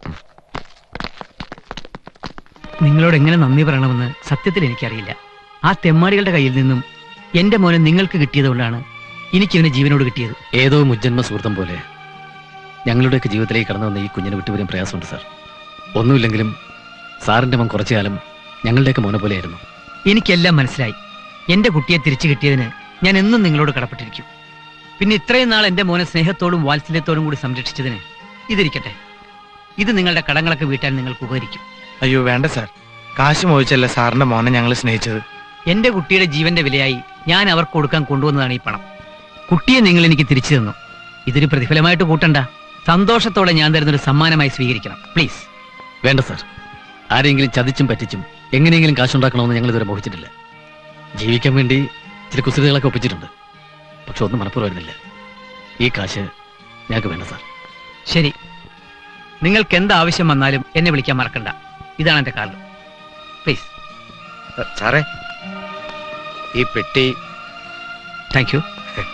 നിങ്ങളോട് എങ്ങനെ നന്ദി പറയണമെന്ന് സത്യത്തിൽ എനിക്കറിയില്ല ആ തെമ്മാടികളുടെ കയ്യിൽ നിന്നും എന്റെ മോനെ നിങ്ങൾക്ക് കിട്ടിയതുകൊണ്ടാണ് എനിക്ക് ഇവനെ ജീവനോട് കിട്ടിയത് ഏതോ മുജ്ജന്മ സുഹൃത്തം പോലെ ഞങ്ങളുടെയൊക്കെ ജീവിതത്തിലേക്ക് കടന്നു വന്ന ഈ കുഞ്ഞിനെ വിട്ടുവരാൻ പ്രയാസമുണ്ട് സാർ ഒന്നുമില്ലെങ്കിലും സാറിന്റെ മൻ കുറച്ചു കാലം ഞങ്ങളുടെയൊക്കെ മോനെ പോലെയായിരുന്നു എനിക്കെല്ലാം മനസ്സിലായി എന്റെ കുട്ടിയെ തിരിച്ചു കിട്ടിയതിന് ഞാൻ എന്നും നിങ്ങളോട് കടപ്പെട്ടിരിക്കും പിന്നെ ഇത്രയും നാൾ എന്റെ മോനെ സ്നേഹത്തോടും വാത്സല്യത്തോടും കൂടി സംരക്ഷിച്ചതിന് ഇതിരിക്കട്ടെ ഇത് നിങ്ങളുടെ കടങ്ങളൊക്കെ വീട്ടാൻ നിങ്ങൾക്ക് ഉപകരിക്കും അയ്യോ വേണ്ട സാർ കാശ് മോഹിച്ചല്ല സാറിന്റെ മോനെ ഞങ്ങൾ സ്നേഹിച്ചത് എന്റെ കുട്ടിയുടെ ജീവന്റെ വിലയായി ഞാൻ അവർക്ക് കൊടുക്കാൻ കൊണ്ടുവന്നതാണ് ഈ പണം കുട്ടിയെ നിങ്ങൾ എനിക്ക് തിരിച്ചു തന്നു ഇതൊരു പ്രതിഫലമായിട്ട് കൂട്ടണ്ട സന്തോഷത്തോടെ ഞാൻ തരുന്നൊരു സമ്മാനമായി സ്വീകരിക്കണം പ്ലീസ് വേണ്ട സാർ ആരെങ്കിലും ചതിച്ചും പറ്റിച്ചും എങ്ങനെയെങ്കിലും കാശുണ്ടാക്കണമെന്ന് ഞങ്ങൾ ഇതുവരെ മോഹിച്ചിട്ടില്ല ജീവിക്കാൻ വേണ്ടി ചില കുസൃതികളൊക്കെ ഒപ്പിച്ചിട്ടുണ്ട് പക്ഷെ ഒന്നും മനപ്പുറമായിരുന്നില്ല ഈ കാശ് ഞങ്ങൾക്ക് വേണ്ട സാർ ശരി നിങ്ങൾക്ക് എന്ത് ആവശ്യം വന്നാലും എന്നെ വിളിക്കാൻ മറക്കണ്ട ഇതാണ് എന്റെ കാർഡ് പ്ലീസ് സാറേ ഈ പെട്ടി താങ്ക് യു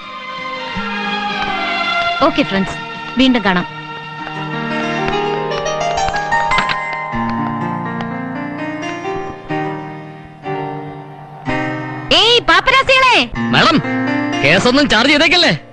ഓക്കെ ഫ്രണ്ട്സ് വീണ്ടും കാണാം ഏയ് പാപ്പരാസികളെ മാഡം കേസൊന്നും ചാർജ് ചെയ്തേക്കല്ലേ